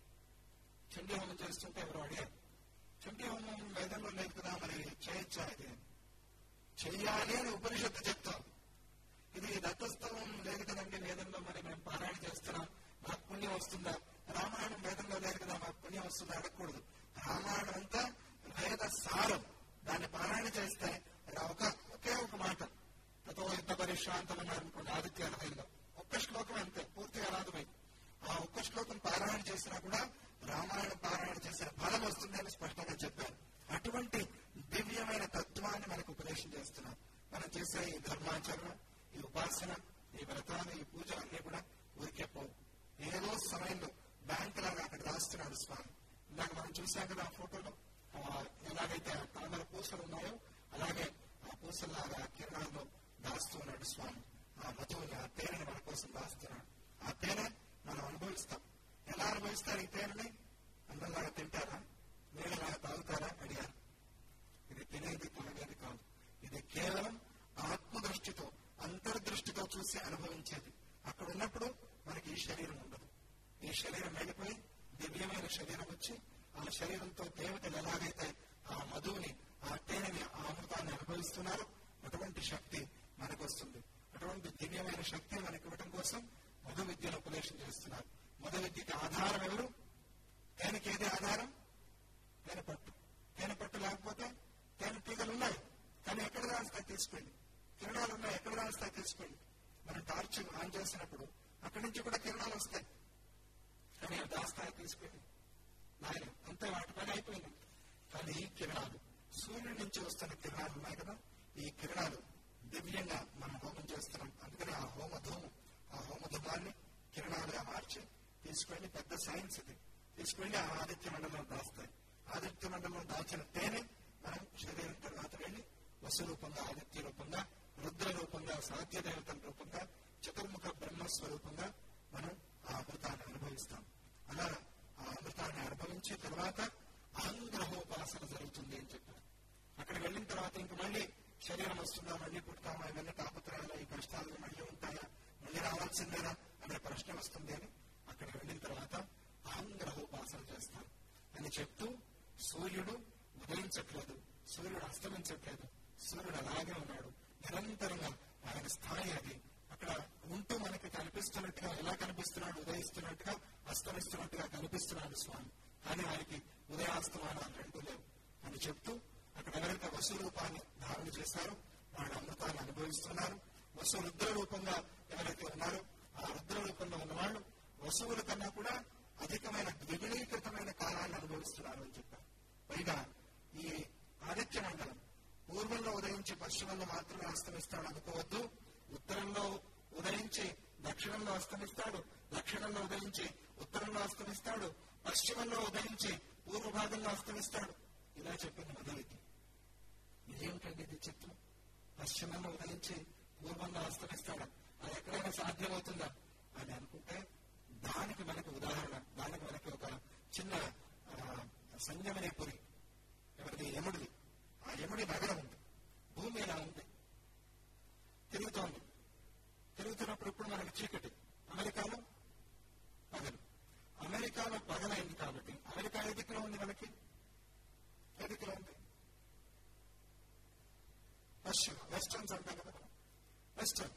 చండీ హోమం చేస్తుంటే ఎవరు అడిగారు చండీ హోమం వేదంలో లేదు కదా మరి చేయొచ్చా ఇది చెయ్యాలి అని ఉపనిషత్తు చెప్తాం ఇది దత్తస్తవం లేదు కదండి వేదంలో మరి మేము పారాయణ చేస్తున్నాం మాకు పుణ్యం వస్తుందా రామాయణం వేదంలో లేదు కదా మాకు పుణ్యం వస్తుందా అడగకూడదు రామాయణం అంతా వేద సారం దాన్ని పారాయణ చేస్తే ఒక ఒకే ఒక మాట తతో యుద్ధ పరిశ్రాంతం అన్నారు అనుకోండి ఆదిత్య అర్థంలో ఒక్క శ్లోకం అంతే పూర్తిగా రాదు మీకు ఆ ఒక్క శ్లోకం పారాయణ చేసినా కూడా రామాయణ పారాయణ చేసిన ఫలం వస్తుంది అని స్పష్టంగా చెప్పారు అటువంటి దివ్యమైన తత్వాన్ని మనకు ఉపదేశం చేస్తున్నారు మనం చేసే ఈ ధర్మాచరణ ఈ ఉపాసన ఈ వ్రతాలు ఈ పూజ అన్ని కూడా ఊరికే పోవు ఏదో సమయంలో బ్యాంక్ లాగా అక్కడ రాస్తున్నాడు స్వామి ఇందాక మనం చూసాం కదా ఆ ఫోటోలో ఎలాగైతే ఆ తామర పూసలు ఉన్నాయో అలాగే ఆ పూసలాగా కిరణాల్లో దాస్తూ ఉన్నాడు స్వామి ఆ మధువుని ఆ తేనెని మన కోసం దాస్తున్నాడు ఆ తేనె మనం అనుభవిస్తాం ఎలా అనుభవిస్తారు ఈ తేనెని అందరిలాగా తింటారా నీళ్ళలాగా తాగుతారా అడిగారు ఇది తినేది తాగేది కాదు ఇది కేవలం ఆత్మదృష్టితో అంతర్దృష్టితో చూసి అనుభవించేది అక్కడ ఉన్నప్పుడు మనకి ఈ శరీరం ఉండదు ఈ శరీరం వెళ్ళిపోయి దివ్యమైన శరీరం వచ్చి ఆ శరీరంతో దేవతలు ఎలాగైతే ఆ మధువుని ఆ తేనెని ఆ అమృతాన్ని అనుభవిస్తున్నారో అటువంటి శక్తి మనకు వస్తుంది అటువంటి దివ్యమైన శక్తి మనకి ఇవ్వడం కోసం మధు విద్యను ఉపదేశం చేస్తున్నారు మధు విద్యకి ఆధారం ఎవరు తేనెకి ఏది ఆధారం తేనె పట్టు తేనె పట్టు లేకపోతే తేనె తీగలు ఉన్నాయి కానీ ఎక్కడ రాస్తాయి తీసుకోండి కిరణాలు ఉన్నాయి ఎక్కడ రాస్తాయి తీసుకోండి మనం టార్చ్ ఆన్ చేసినప్పుడు అక్కడి నుంచి కూడా కిరణాలు వస్తాయి కానీ దాస్తాయి తీసుకోండి నాయన అంతే వాటి పని అయిపోయింది కానీ ఈ కిరణాలు సూర్యుడి నుంచి వస్తున్న కిరణాలు ఉన్నాయి కదా ఈ కిరణాలు దివ్యంగా మనం హోమం చేస్తున్నాం అందుకని ఆ హోమ ధూమం ఆ హోమ ధూమాన్ని కిరణాలుగా మార్చి తీసుకెళ్లి పెద్ద సైన్స్ ఇది తీసుకెళ్లి ఆ ఆదిత్య మండలం దాస్తాయి ఆదిత్య మండలం దాచిన తేనె మనం శరీరం తర్వాత వెళ్ళి వసు రూపంగా ఆదిత్య రూపంగా రుద్ర రూపంగా సాధ్య దేవతల రూపంగా చతుర్ముఖ బ్రహ్మస్వరూపంగా మనం ఆ అమృతాన్ని అనుభవిస్తాం అలా ఆ అమృతాన్ని అనుభవించి తర్వాత అహంగ్రహోపాసన జరుగుతుంది అని చెప్పారు అక్కడ వెళ్ళిన తర్వాత ఇంక మళ్ళీ శరీరం వస్తుందా మళ్ళీ పుడతామా ఇవన్నీ తాపత్రయాలు ఈ కష్టాలు మళ్ళీ ఉంటాయా మళ్ళీ రావాల్సిందేనా అనే ప్రశ్న వస్తుంది అని అక్కడ వెళ్ళిన తర్వాత అహంగ్రహోపాసన చేస్తాం అని చెప్తూ సూర్యుడు ఉదయించట్లేదు సూర్యుడు అస్తమించట్లేదు సూర్యుడు అలాగే ఉన్నాడు నిరంతరంగా ఆయన స్థాయి అది అక్కడ ఉంటూ మనకి కనిపిస్తున్నట్టుగా ఎలా కనిపిస్తున్నాడు ఉదయిస్తున్నట్టుగా అస్తమిస్తున్నట్టుగా కనిపిస్తున్నాడు స్వామి కానీ ఆయనకి ఉదయాస్తమానాలు రెండు లేవు అని చెప్తూ అక్కడ ఎవరైతే వసు రూపాన్ని ధారణ చేశారో వాళ్ళ అమృతాన్ని అనుభవిస్తారు అనుభవిస్తున్నారు వసు రుద్ర రూపంగా ఎవరైతే ఉన్నారో ఆ రుద్ర రూపంలో ఉన్నవాళ్ళు వసువుల కన్నా కూడా అధికమైన ద్విగుణీకృతమైన కాలాన్ని అనుభవిస్తున్నారు అని చెప్పారు పైగా ఈ ఆదిత్య మండలం పూర్వంలో ఉదయించి పశ్చిమంలో మాత్రమే అస్తమిస్తాడు అనుకోవద్దు ఉత్తరంలో ఉదయించి దక్షిణంలో అస్తమిస్తాడు దక్షిణంలో ఉదయించి ఉత్తరంలో అస్తమిస్తాడు పశ్చిమంలో ఉదయించి పూర్వ భాగంలో అస్తమిస్తాడు ఇలా చెప్పింది మొదలైతే ఇదేమిటండి ఇది చిత్రం పశ్చిమంలో ఉదయించి పూర్వంలో అస్తమిస్తాడు అది ఎక్కడైనా సాధ్యమవుతుందా అని అనుకుంటే దానికి మనకు ఉదాహరణ దానికి మనకి ఒక చిన్న సంయమనే పురి ఎవరిది యముడిది ఆ యముడి నగరం ఉంది భూమి ఎలా ఉంది తిరుగుతోంది తిరుగుతున్నప్పుడు ఇప్పుడు మనకి చీకటి అమెరికాలో పగలు అమెరికాలో పగలైంది కాబట్టి అమెరికా ఏ దిక్కులో ఉంది మనకి ఏ దిక్కులో ఉంది పశ్చిమ వెస్టర్న్స్ అంటాం కదా వెస్టర్న్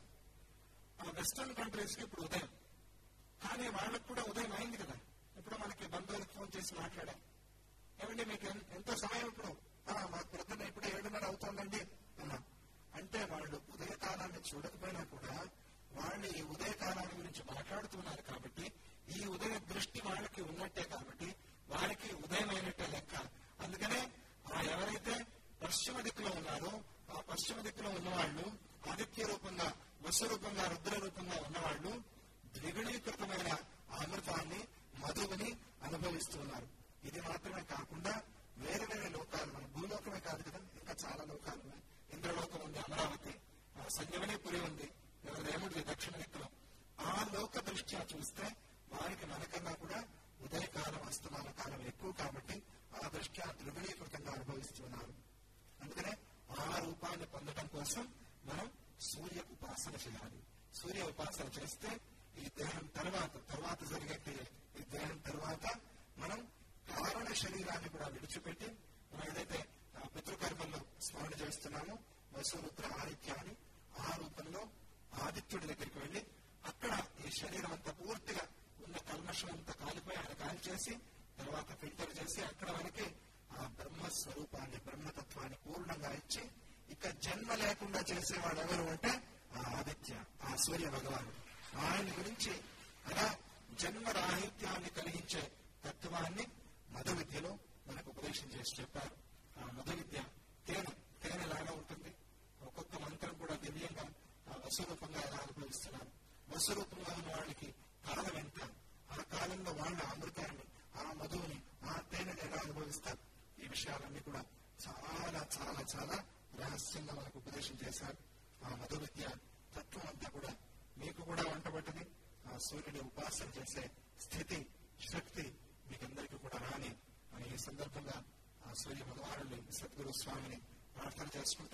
ఆ వెస్టర్న్ కంట్రీస్ కి ఇప్పుడు ఉదయం కానీ వాళ్ళకు కూడా ఉదయం అయింది కదా ఇప్పుడు మనకి బంధువులకు ఫోన్ చేసి మాట్లాడా ఏమండి మీకు ఎంతో సమయం ఇప్పుడు మాకు ప్రొద్దున ఇప్పుడు ఏడున్నర అవుతుందండి అన్నా అంటే వాళ్ళు ఉదయకాలాన్ని చూడకపోయినా కూడా వాళ్ళు ఈ ఉదయకాలాన్ని గురించి మాట్లాడుతున్నారు కాబట్టి ఈ ఉదయ దృష్టి వాళ్ళకి ఉన్నట్టే కాబట్టి వారికి ఉదయం అయినట్టే లెక్క అందుకనే ఆ ఎవరైతే పశ్చిమ దిక్కులో ఉన్నారో ఆ పశ్చిమ దిక్కులో ఉన్నవాళ్ళు ఆదిత్య రూపంగా వసు రూపంగా రుద్ర రూపంగా ఉన్నవాళ్ళు ద్విగుణీకృతమైన అమృతాన్ని మధువుని అనుభవిస్తున్నారు ఇది మాత్రమే కాకుండా వేరే వేరే లోకాలు మన భూలోకమే కాదు కదా ఇంకా చాలా లోకాలు ఉన్నాయి ఇంద్రలోకం ఉంది అమరావతి సంజమనే పురి ఉంది ఎవరిదేముడిది దక్షిణ దిక్కులో ఆ లోక దృష్ట్యా చూస్తే వారికి మనకన్నా కూడా ఉదయకాలం అస్తమాన కాలం ఎక్కువ కాబట్టి ఆ దృష్ట్యా ద్విగుణీకృతంగా అనుభవిస్తున్నారు అందుకనే ఆ రూపాన్ని పొందడం కోసం మనం సూర్య ఉపాసన చేయాలి సూర్య ఉపాసన చేస్తే ఈ దేహం తర్వాత తర్వాత జరిగే ఈ దేహం తర్వాత మనం కారణ శరీరాన్ని కూడా విడిచిపెట్టి మనం ఏదైతే పితృకర్మల్లో స్మరణ చేస్తున్నామో వసురుద్ర ఆదిత్య అని ఆ రూపంలో ఆదిత్యుడి దగ్గరికి వెళ్ళి అక్కడ ఈ శరీరం అంతా పూర్తిగా ఉన్న కల్మషం అంతా కాలిపోయి ఆయన కాల్ చేసి తర్వాత ఫిల్టర్ చేసి అక్కడ మనకి ఆ బ్రహ్మ స్వరూపాన్ని బ్రహ్మతత్వాన్ని పూర్ణంగా ఇచ్చి ఇక జన్మ లేకుండా చేసేవాడు ఎవరు అంటే ఆ ఆదిత్య ఆ సూర్య భగవానుడు ఆయన గురించి అలా జన్మ రాహిత్యాన్ని కలిగించే తత్వాన్ని మధు విద్యలో మనకు ఉపదేశం చేసి చెప్పారు ఆ మధు విద్య తేనె తేనె లాగా ఉంటుంది ఒక్కొక్క మంత్రం కూడా దివ్యంగా ఆ వసురూపంగా ఎలా అనుభవిస్తున్నారు వసురూపంగా ఉన్న వాళ్ళకి కాలం ఎంత ఆ కాలంలో వాళ్ళ అమృతాన్ని ఆ మధువుని ఆ తేనెని ఎలా అనుభవిస్తారు ఈ విషయాలన్నీ కూడా చాలా చాలా చాలా రహస్యంగా మనకు ఉపదేశం చేశారు ఆ మధు విద్య తత్వం అంతా కూడా మీకు కూడా వంటబట్టది ఆ సూర్యుడి ఉపాసన చేసే స్థితి శక్తి మీకందరికీ కూడా రాని అని ఈ సందర్భంగా ఆ సూర్య భగవానుని సద్గురు స్వామిని ప్రార్థన చేసుకుంటూ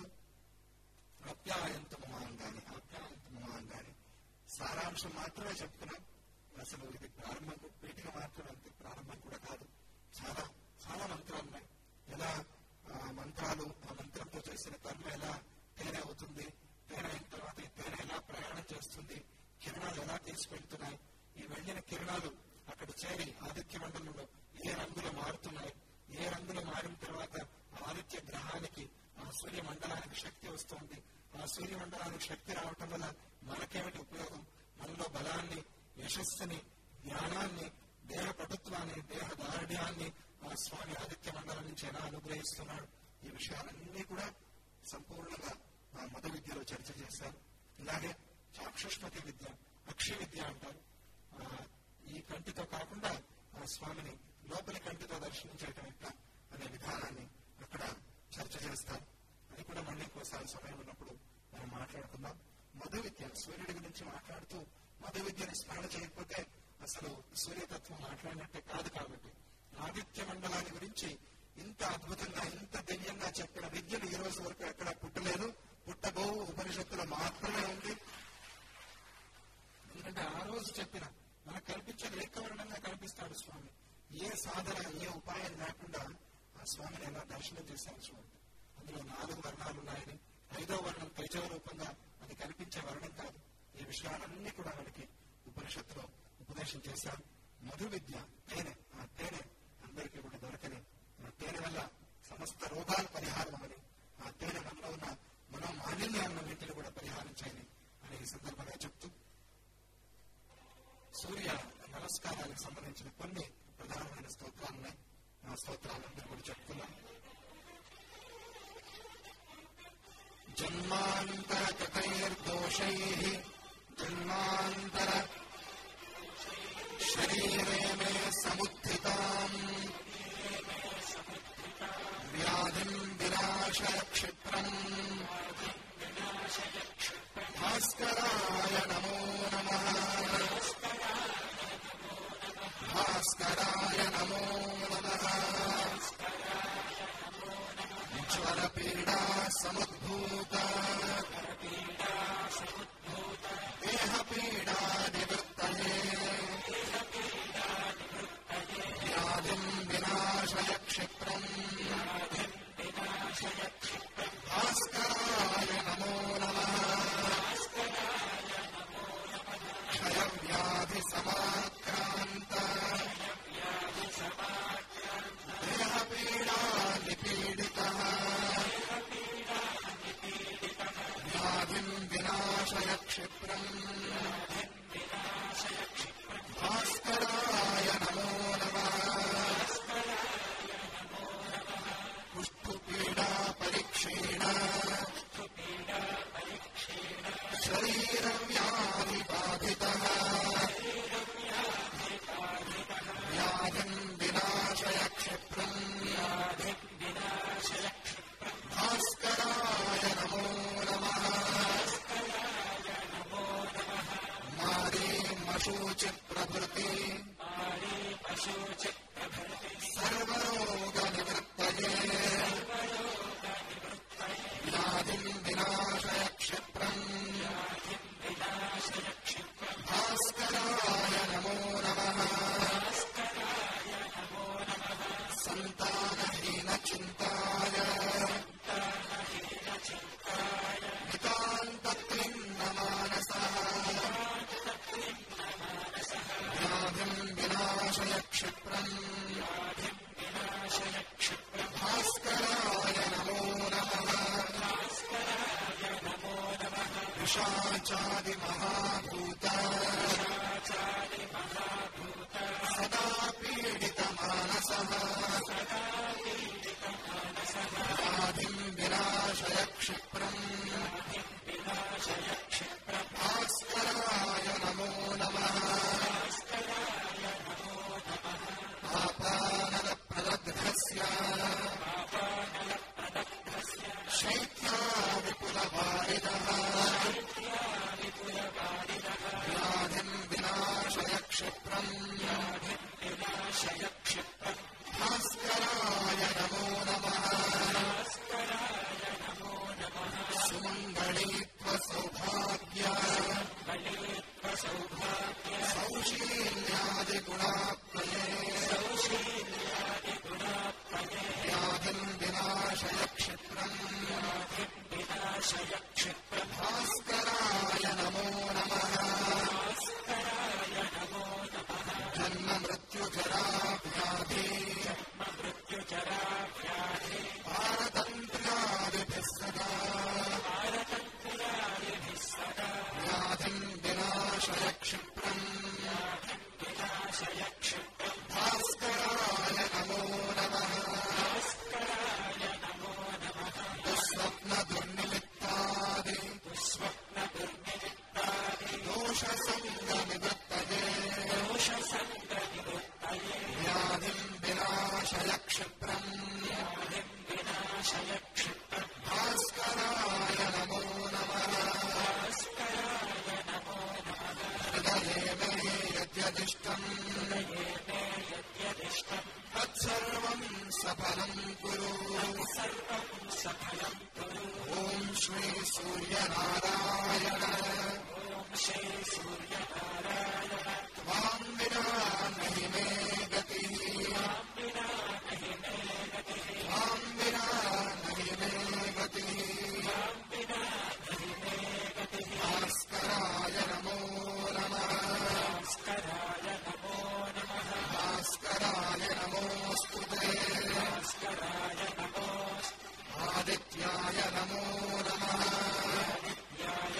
అప్యాయంత మహాంగాని అప్యాయంత మహాంగాని సారాంశం మాత్రమే చెప్తున్నాం అసలు ఇది ప్రారంభం వీటికి మాత్రం అంతే ప్రారంభం కూడా కాదు చాలా చాలా మంత్రాలు ఉన్నాయి ఎలా ఆ మంత్రాలు ఆ మంత్రంతో చేసిన కర్మ ఎలా తేనె అవుతుంది తేనె అయిన తర్వాత ఈ తేనె ఎలా ప్రయాణం చేస్తుంది కిరణాలు ఎలా తీసుకెళ్తున్నాయి ఈ వెళ్ళిన కిరణాలు అక్కడ చేరి ఆదిత్య మండలంలో ఏ రంగులో మారుతున్నాయి ఏ రంగులో మారిన తర్వాత ఆదిత్య గ్రహానికి ఆ సూర్య మండలానికి శక్తి వస్తుంది ఆ సూర్య మండలానికి శక్తి రావటం వల్ల మనకేమిటి ఉపయోగం మనలో బలాన్ని యశస్సుని జ్ఞానాన్ని దేహ పటుత్వాన్ని దేహ దారుఢ్యాన్ని ఆ స్వామి ఆదిత్య మండలం నుంచి ఎలా అనుగ్రహిస్తున్నాడు ఈ విషయాలన్నీ కూడా సంపూర్ణంగా ఆ మధు విద్యలో చర్చ చేశారు ఇలాగే చాక్షుష్మతి విద్య అక్షయ విద్య అంటారు ఈ కంటితో కాకుండా ఆ స్వామిని లోపలి కంటితో దర్శించేయటం ఎట్లా అనే విధానాన్ని అక్కడ చర్చ చేస్తారు అది కూడా మళ్ళీ ఇంకోసారి సమయం ఉన్నప్పుడు మనం మాట్లాడుకుందాం మధు విద్య సూర్యుడి గురించి మాట్లాడుతూ మధు విద్యని స్మరణ చేయకపోతే అసలు సూర్యతత్వం మాట్లాడినట్టే కాదు కాబట్టి ఆదిత్య మండలాన్ని గురించి ఇంత అద్భుతంగా ఇంత దివ్యంగా చెప్పిన విద్యను ఈ రోజు వరకు ఎక్కడ పుట్టలేదు పుట్టబో ఉపనిషత్తులో మాత్రమే ఉంది ఎందుకంటే ఆ రోజు చెప్పిన మనకు కల్పించేది ఏకవర్ణంగా కనిపిస్తాడు స్వామి ఏ సాధన ఏ ఉపాయం లేకుండా ఆ స్వామిని ఎలా దర్శనం చేశారు స్వామి అందులో నాలుగు వర్ణాలు ఉన్నాయని ఐదో వర్ణం తేజవ రూపంగా అది కనిపించే వర్ణం కాదు ఈ విషయాలన్నీ కూడా మనకి ఉపనిషత్తులో ఉపదేశం చేశారు మధు విద్య తేనె ఆ తేనె అందరికీ కూడా దొరకని ఆ తేనె వల్ల సమస్త రోగాలు పరిహారం అని ఆ తేనె మనలో ఉన్న మనో మాలిన్యాలన్నింటినీ కూడా పరిహారం సంబంధించిన కొన్ని ప్రధానమైన స్తోత్రాలు ఉన్నాయి ఆ స్తోత్రాలందరూ కూడా చెప్తున్నాం जन्मान्तरकृतैर्दोषैः जन्मान्तर शरीरे मे समुत्थिताम् व्याधिम् विनाशय क्षिप्रम् भास्कराय नमो नमः भास्कराय नमो नमः ज्वरपीडा समुद्भूता देहपीडा निवृत्तये व्याधिम् विनाशय क्षिप्रम् भास्कराय नमो नमः क्षयव्याधिसमाक्रान्त देहपीडा निपीडितः व्याधिम् विनाशय क्षिप्रम् भास्कराय नमो नमः पुष्पपीडा परीक्षेण शरीरव्याधिबाधितः व्याधिम् विनाशय क्षिप्रम् भास्कराय नमो नमः मारे मशोचिप्रभृति सर्वरोगनिवृत्तये व्याधिम् विनाशय क्षिप्रम् भास्कराय नमो नमः सन्तानहीनचिन्ताय नितान्तक्लिन्नमानसः व्याधिम् विनाशय क्षिप्रम् भास्कराय नमो नमः विशाचादिमहाभूत सदा पीडितमानसः व्याधिम् विनाशय क्षिप्रम् भास्कराय नमो नमः पापानलप्रदग्धस्य शैत्या विपुलवारिदः व्याधिम् विनाशय क्षिप्रम् भास्कराय नमो नमः सुमङ्गलीत्वसौभाग्य सौशील्यादिगुणाप्लये व्याधिम् विनाशय क्षिप्रम् भास्कराय नमो नमः जन्म मृत्युजरा व्याधि पारतन्त्र्यादिभिः सदा व्याधिम् विनाशय क्षिप्रम् भास्कराय नमो नमः दुःस्वप्नदुर्निमित्तादि दोषसङ्गनिवृत्तये व्याधिम् विनाशय क्षिप्रम् भास्कराय नमो नमः हृदये मे यद्यदिष्टम् तत्सर्वम् सफलम् कुरु ॐ श्री सूर्यनारायण त्वाम् विना नहि मे गतिः त्वाम् विना नहि मे गतिः भास्कराय नमो नमः भास्कराय नमोऽस्तु ते आदित्याय नमो नमः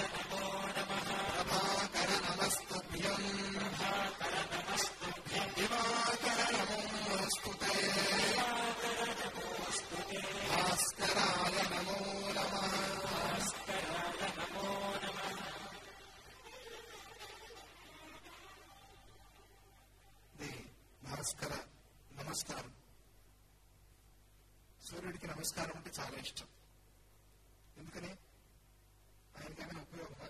భాస్కర నమస్కారం సూర్యుడికి నమస్కారం అంటే చాలా ఇష్టం ఎందుకని ఆయనకి ఏమైనా ఉపయోగమా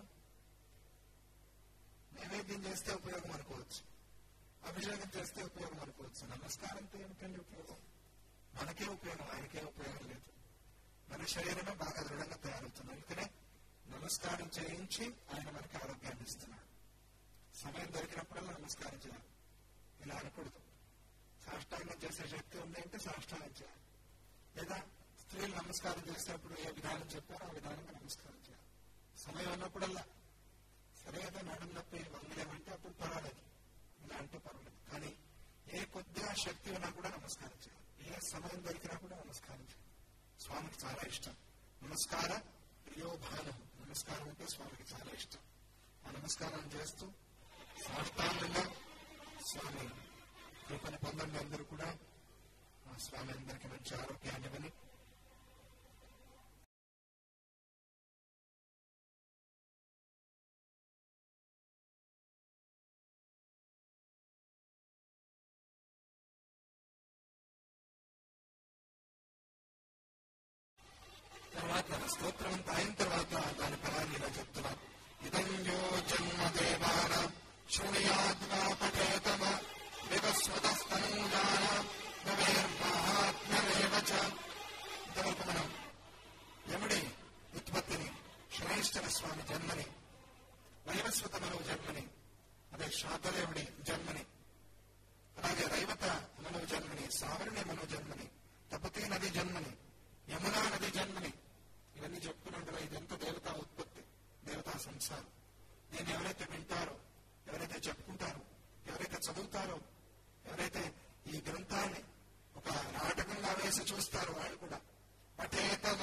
నైవేద్యం చేస్తే ఉపయోగం అనుకోవచ్చు అభిషేకం చేస్తే ఉపయోగం అనుకోవచ్చు నమస్కారంతో ఏమిటండి ఉపయోగం మనకే ఉపయోగం ఆయనకే ఉపయోగం లేదు మన శరీరమే బాగా దృఢంగా తయారవుతుంది అందుకనే నమస్కారం చేయించి ఆయన మనకి ఆరోగ్యాన్ని ఇస్తున్నాడు సమయం దొరికినప్పుడల్లా నమస్కారం చేయాలి ఇలా అనకూడదు సాష్టాంగం చేసే శక్తి ఉంది అంటే సాష్టాంగం చేయాలి లేదా స్త్రీలు నమస్కారం చేసేటప్పుడు ఏ విధానం చెప్పారో ఆ విధానంగా నమస్కారం చేయాలి సమయం ఉన్నప్పుడల్లా సరే ఏదో నడుము నొప్పి వంగలేమంటే అప్పుడు పర్వాలేదు ఇలా అంటే పర్వాలేదు కానీ ఏ కొద్దిగా శక్తి ఉన్నా కూడా నమస్కారం చేయాలి ఏ సమయం దొరికినా కూడా నమస్కారం చేయాలి స్వామికి చాలా ఇష్టం నమస్కార ప్రియో భానం నమస్కారం అంటే స్వామికి చాలా ఇష్టం ఆ నమస్కారం చేస్తూ సాష్టాంగంగా స్వామి కృపను పొందండి అందరూ కూడా ఆ స్వామి అందరికీ మంచి ఆరోగ్యాన్ని ఇవ్వని తర్వాత స్తోత్రం అంతా అయిన తర్వాత దాని ఫలాన్ని ఇలా చెప్తున్నాం ఇదంజో జన్మ దేవాన శృణయాద్వా పఠేతమ వివస్వతస్తనూజాన నవేర్మహాత్మ్యమేవ చ ఇంతవరకు మనం యముడి ఉత్పత్తిని శ్రేష్ఠన స్వామి జన్మని వైవస్వత మనవు జన్మని అదే శాతదేవుడి జన్మని అలాగే రైవత మనవు జన్మని సావరణి మనవు జన్మని తపతీ నది జన్మని యమునా నది జన్మని ఇవన్నీ చెప్పుకున్నట్టుగా ఇదంతా దేవతా ఉత్పత్తి దేవతా సంసారం దీన్ని ఎవరైతే వింటారో ఎవరైతే చెప్పుకుంటారో ఎవరైతే చదువుతారో ఎవరైతే ఈ గ్రంథాన్ని ఒక నాటకంగా వేసి చూస్తారో వాళ్ళు కూడా పఠేతవ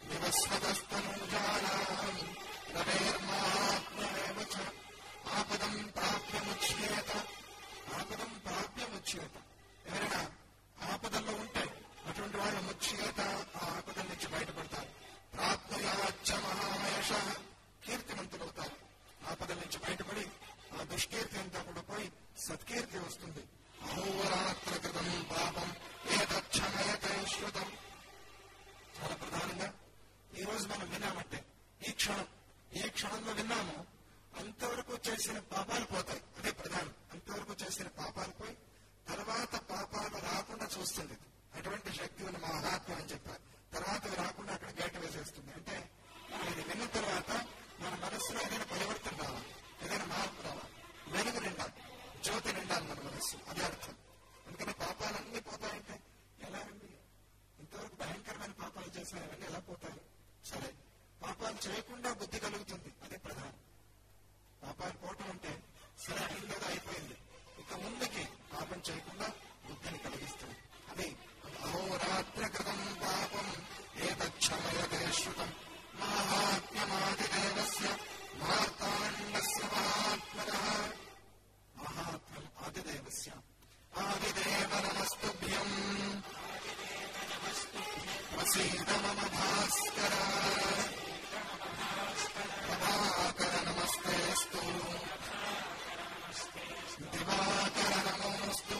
వివస్వతస్తనుజానాం రవేర్మాత్మేవ చ ఆపదం ప్రాప్యముచ్యేత ఆపదం ప్రాప్యముచ్యేత ఎవరైనా ఆపదల్లో ఉంటే అటువంటి వాళ్ళు ముచ్చేత ఆ ఆపదల నుంచి బయటపడతారు ప్రాప్తయాచ మహాయశ కీర్తివంతులవుతారు ఆపదల నుంచి బయటపడి ఆ దుష్కీర్తి అంతా కూడా పోయి సత్కీర్తి వస్తుంది అహోరాత్ర కృతం పాపం ఏదక్షమయతే శృతం చాలా ప్రధానంగా ఈ రోజు మనం విన్నామంటే ఈ క్షణం ఏ క్షణంలో విన్నామో అంతవరకు చేసిన పాపాలు పోతాయి అదే ప్రధానం అంతవరకు చేసిన పాపాలు పోయి తర్వాత పాపాలు రాకుండా చూస్తుంది ఇది. అటువంటి శక్తి ఉన్న మహాత్మ అని చెప్పారు తర్వాత అవి రాకుండా అక్కడ గేట వేసేస్తుంది అంటే మనం ఇది విన్న తర్వాత మన మనస్సులో ఏదైనా పరివర్తన రావాలి ఏదైనా మార్పు రావాలి వెలుగు నిండాలి జ్యోతి నిండాలి మన మనస్సు అదే అర్థం అందుకని పాపాలన్నీ పోతాయంటే ఎలా అండి ఇంతవరకు భయంకరమైన పాపాలు చేశారు అవన్నీ ఎలా పోతాయి సరే పాపాలు చేయకుండా బుద్ధి కలుగుతుంది అదే ప్రధానం పాపాలు పోవటం అంటే సరే అయిందో అయిపోయింది ఇక ముందుకి పాపం చేయకుండా బుద్ధిని కలిగిస్తుంది అది అహోరాత్ర కృతం పాపం ఏతక్షమయతే శృతం మాహాత్మ్యమాదిదేవస్య మార్తాండస్య మహాత్మనః మహాత్మ్యం ఆదిదేవస్య ఆదిదేవ నమస్తుభ్యం ప్రసీద మమ భాస్కర ప్రభాకర నమస్తేస్తు దివాకర నమోస్తు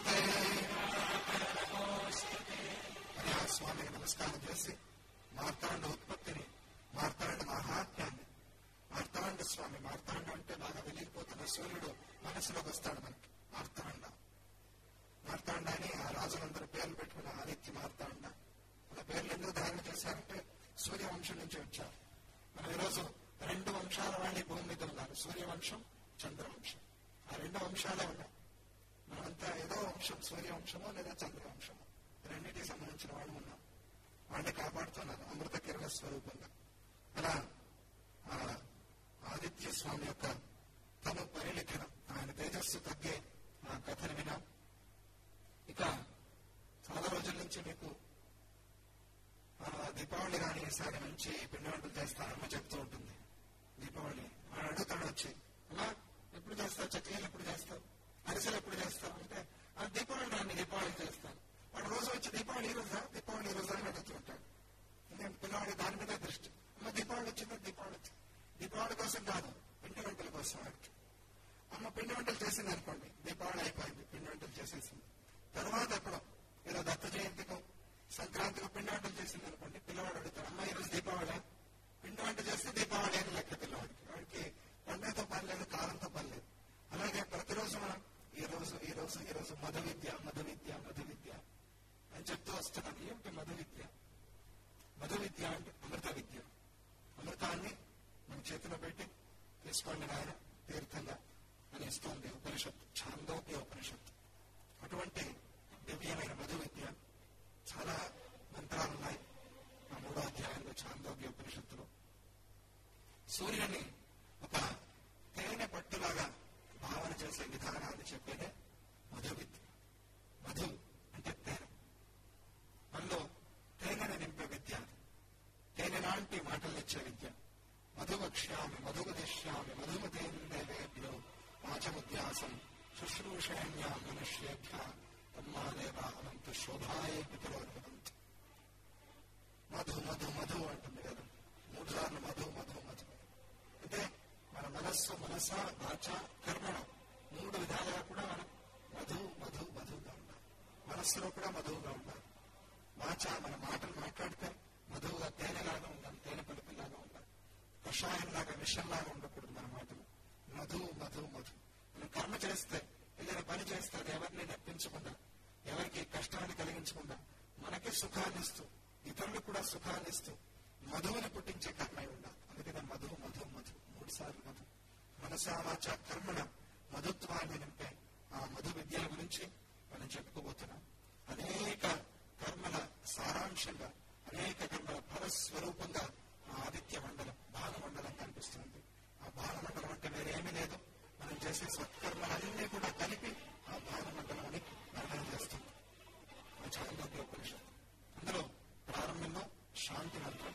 అని ఆ స్వామికి నమస్కారం చేసి మార్తాండ ఉత్పత్తిని మార్తాండ మహాత్మ్యాన్ని మార్తాండ స్వామి మార్తాండ అంటే బాగా వెలిగిపోతున్న సూర్యుడు మనసులోకి వస్తాడు మనకి మార్తాండ మార్తాండ అని ఆ రాజులందరూ పేర్లు పెట్టుకున్న ఆదిత్య మార్తాండ అలా పేర్లు ఎందుకు ధారణ చేశారంటే సూర్యవంశం నుంచి వచ్చారు మనం ఈరోజు రెండు వంశాల వాళ్ళు ఈ భూమి మీద ఉన్నారు సూర్యవంశం చంద్రవంశం ఆ రెండు వంశాలే ఉన్నాయి మనమంతా ఏదో వంశం సూర్యవంశమో లేదా చంద్రవంశమో రెండింటికి సంబంధించిన వాళ్ళు ఉన్నాం వాళ్ళని కాపాడుతున్నారు అమృత కిరణ స్వరూపంగా అలా ఆ ఆదిత్య స్వామి యొక్క తను పరిలిఖనం ఆయన తేజస్సు తగ్గే ఆ కథను వినాం ఇక చాలా రోజుల నుంచి మీకు ఆ, దీపావళి రాని ఈసారి మంచి పిండి వంటలు చేస్తానమ్మ చెప్తూ ఉంటుంది దీపావళి వాడు అడుగుతాడు వచ్చి అమ్మా ఎప్పుడు చేస్తావు చక్లీలు ఎప్పుడు చేస్తావు అరిసెలు ఎప్పుడు చేస్తావు అంటే ఆ దీపావళి రాని దీపావళి చేస్తాను వాడు రోజు వచ్చి దీపావళి ఈ రోజా దీపావళి ఈ రోజా అని అడుగుతుంటాడు ఎందుకంటే పిల్లవాడి దాని మీద దృష్టి అమ్మ దీపావళి వచ్చిందా దీపావళి వచ్చింది దీపావళి కోసం కాదు పిండి వంటల కోసం వాడికి అమ్మ పిండి వంటలు చేసింది అనుకోండి దీపావళి అయిపోయింది పిండి వంటలు చేసేసింది తర్వాత ఎప్పుడో ఏదో దత్త జయంతికో సంక్రాంతికో పిండి వంటలు చేసింది అనుకోండి పిల్లవాడు అడుగుతాడు అమ్మ ఈరోజు దీపావళి పిండి వంట చేస్తే దీపావళి అని లెక్క పిల్లవాడికి వాడికి పండుగతో పని లేదు కాలంతో పని లేదు అలాగే ప్రతిరోజు మనం ఈ రోజు ఈ రోజు ఈ రోజు మధు విద్య మధు విద్య మధు విద్య అని చెప్తూ వస్తున్నాను ఏమిటి మధు విద్య మధు విద్య అంటే అమృత విద్య అమృతాన్ని మన చేతిలో పెట్టి తీసుకోండి నాయన తీర్థంగా అని ఇస్తోంది ఉపనిషత్తు ఛాందోగ్య ఉపనిషత్తు అటువంటి దివ్యమైన మధు విద్య చాలా మంత్రాలు ఉన్నాయి ఆ మూడో అధ్యాయంలో ఛాందోగ్య ఉపనిషత్తులో సూర్యుని ఒక తేనె పట్టులాగా భావన చేసే విధానాన్ని చెప్పేదే మధు విద్య మధు అంటే తేనె మనలో తేనెని నింపే విద్య అది. తేనె లాంటి మాటలు ఇచ్చే విద్య మధువక్ష్యామి మధువదిష్యామి మధుమతేందేవేభ్యో వాచముద్యాసం శుశ్రూషణ్యా మనుష్యేభ్య తమ్మాదేవాహంతు శోభాయ పితరోర్వదంతు మధు మధు మధు అంటుంది కదా మూడు సార్లు మధు మధు మధు అంటే మన మనస్సు మనస వాచ కర్మణ మూడు విధాలుగా కూడా మనం మధు మధు మధుగా ఉండాలి మనస్సులో కూడా మధువుగా ఉండాలి వాచ మన మాటలు మాట్లాడితే మధువుగా తేనెలాగా ఉండాలి తేనె పలుపులాగా ఉండాలి కషాయంలాగా విషంలాగా ఉండకూడదు మన మాటలు మధు మధు మధు మనం కర్మ చేస్తే ఏదైనా పని చేస్తే అది ఎవరిని నప్పించకుండా ఎవరికి కష్టాన్ని కలిగించకుండా మనకి సుఖాన్ని ఇస్తూ ఇతరులకు కూడా సుఖాన్ని ఇస్తూ మధువుని పుట్టించే కర్మ అయి ఉండాలి అందుకనే మధు మధు మధు మూడు సార్లు మధు మనసావాచ కర్మణ మధుత్వాన్ని నింపే ఆ మధు విద్యల గురించి మనం చెప్పుకోబోతున్నాం అనేక కర్మల సారాంశంగా అనేక కర్మల ఫలస్వరూపంగా ఆ ఆదిత్య మండలం బాలమండలం కనిపిస్తుంది ఆ బాలమండలం అంటే వేరేమీ లేదు మనం చేసే సత్కర్మలన్నీ కూడా కలిపి ఆ బాలమండలం అని వర్ణన చేస్తుంది ఆ చాంద్రోగ్య ఉపనిషత్తు అందులో ప్రారంభంలో శాంతి మంత్రం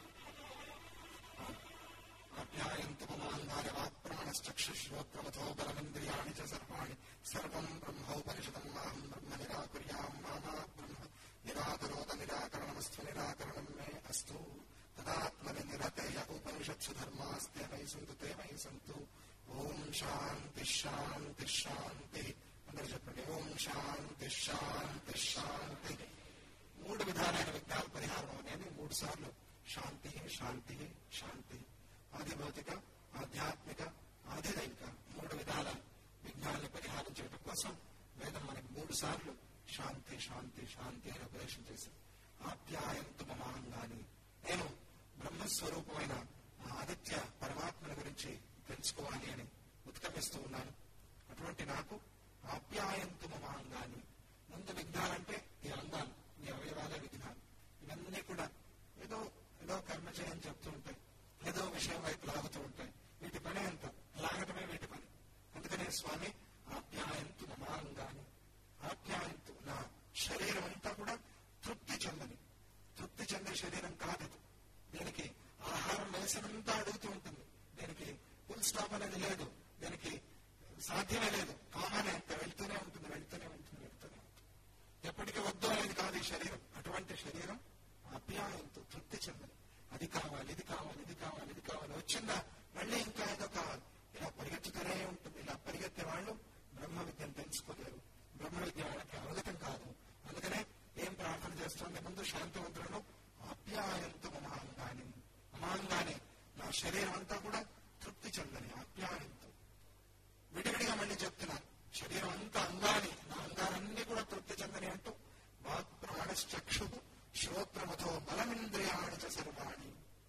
అజ్ఞాయంతు మమాంగాయ వాక్ప్రాణశ్చక్షుశ్రోత్రమథో బలమింద్రియాణి చ సర్వాణి సర్వం బ్రహ్మోపనిషదం మాహం బ్రహ్మ నిరాకుర్యాం మామా బ్రహ్మ నిరాకరోత నిరాకరణమస్తు నిరాకరణం మే అస్తు తదాత్మని నిరతయ ఉపనిషత్సు ధర్మాస్తే మయి సంతు తే మయి సంతు ఓం శాంతి శాంతి శాంతి అందరూ చెప్పండి ఓం శాంతి శాంతి శాంతి మూడు విధాలైన విఘ్నాల పరిహారం అనేది మూడు సార్లు శాంతి శాంతి శాంతి ఆది భౌతిక ఆధ్యాత్మిక ఆధిదైవిక మూడు విధాల విఘ్నాలను పరిహారం చేయడం కోసం వేదం మనకి మూడు సార్లు శాంతి శాంతి శాంతి అని ఉపదేశం చేసింది ఆప్యాయంతు మమాంగాని నేను బ్రహ్మస్వరూపమైన ఆ ఆదిత్య పరమాత్మల గురించి తెలుసుకోవాలి అని ఉత్కమిస్తూ ఉన్నాను అటువంటి నాకు ఆప్యాయంతు మమాంగాని ముందు విఘ్నాలంటే ఈ అంగాలు ఈ అవయవాలే విఘ్నాలు ఇవన్నీ కూడా ఏదో ఏదో కర్మ చేయని చెప్తూ ఉంటాయి ఏదో విషయం వైపు లాగుతూ ఉంటాయి వీటి పని ఎంత లాగటమే వీటి పని అందుకనే స్వామి ఆప్యాయంతు మమాంగాని ఆప్యాయంతు నా శరీరం అంతా కూడా తృప్తి చెందని తృప్తి చెందే శరీరం కాదు ఇది. దీనికి ఆహారం వేసినంతా అడుగుతూ ఉంటుంది దీనికి ఫుల్ స్టాప్ అనేది లేదు దీనికి సాధ్యమే లేదు కామనే అంత వెళ్తూనే ఉంటుంది వెళ్తూనే ఉంటుంది వెళ్తూనే ఉంటుంది ఎప్పటికీ వద్దు అనేది కాదు ఈ శరీరం అటువంటి శరీరం అప్యాయంతో తృప్తి చెందదు అది కావాలి ఇది కావాలి ఇది కావాలి ఇది కావాలి వచ్చిందా మళ్ళీ ఇంకా ఏదో కావాలి ఇలా పరిగెత్తుతూనే ఉంటుంది ఇలా పరిగెత్తే వాళ్ళు బ్రహ్మ విద్యను తెలుసుకోలేరు బ్రహ్మ విద్య వాళ్ళకి అవగతం కాదు అందుకనే ఏం ప్రార్థన చేస్తుంది ముందు శాంతివంతులను ఆప్యాయంతో మమాంగాని మమాంగాని నా శరీరం అంతా కూడా తృప్తి చెందని ఆప్యాయంతో విడివిడిగా మళ్ళీ చెప్తున్నాను శరీరం అంతా అంగాని నా అంగాలన్నీ కూడా తృప్తి చెందని అంటూ వాక్ ప్రాణశ్చక్షు శ్రోత్రమతో బలమింద్రియాణి చ సర్వాణి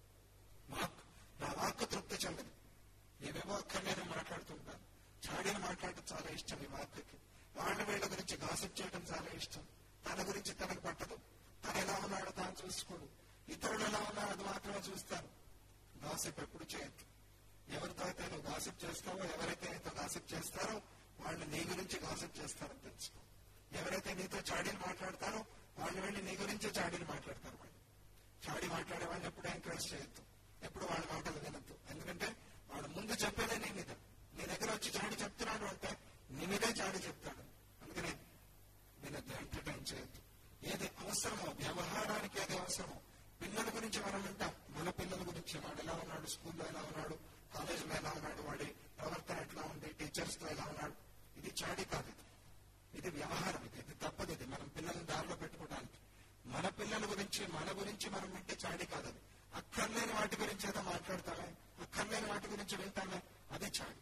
వాక్ నా వాక్ తృప్తి చెందని ఏవేవో అక్కర్లేదు మాట్లాడుతుంటాను చాడీలు మాట్లాడటం చాలా ఇష్టం ఈ వాక్కి వాళ్ళ వీళ్ళ గురించి గాసిప్ చేయడం చాలా ఇష్టం తన గురించి తనకు పట్టదు తను ఎలా ఉన్నాడో తాను చూసుకోడు ఇతరులు ఎలా ఉన్నారో అది మాత్రమే చూస్తారు గాసిప్ ఎప్పుడు చేయొద్దు ఎవరితో అయితే నువ్వు గాసిప్ చేస్తావో ఎవరైతే నీతో గాసిప్ చేస్తారో వాళ్ళు నీ గురించి గాసిప్ చేస్తారని తెలుసుకో ఎవరైతే నీతో చాడీలు మాట్లాడతారో వాళ్ళు వెళ్ళి నీ గురించే చాడీలు మాట్లాడతారు వాళ్ళు చాడీ మాట్లాడే వాళ్ళని ఎప్పుడు ఎంకరేజ్ చేయొద్దు ఎప్పుడు వాళ్ళ మాటలు వినొద్దు ఎందుకంటే వాడు ముందు చెప్పేదే నీ మీద నీ దగ్గర వచ్చి చాడి చెప్తున్నాడు అంటే నీ మీదే చాడి చెప్తాడు అందుకని వినొద్దు ఎంటర్టైన్ చేయొద్దు ఏది అవసరమో వ్యవహారానికి ఏది అవసరమో పిల్లల గురించి మనం వింటాం మన పిల్లల గురించి వాడు ఎలా ఉన్నాడు స్కూల్లో ఎలా ఉన్నాడు కాలేజీలో ఎలా ఉన్నాడు వాడి ప్రవర్తన ఎట్లా ఉంది టీచర్స్ తో ఎలా ఉన్నాడు ఇది చాడి కాదు ఇది ఇది వ్యవహారం ఇది ఇది తప్పదు ఇది మన గురించి మన గురించి మనం వింటే చాడి కాదు అది అక్కర్లేని వాటి గురించి ఏదో మాట్లాడతామే అక్కర్లేని వాటి గురించి వింటామే అదే చాడి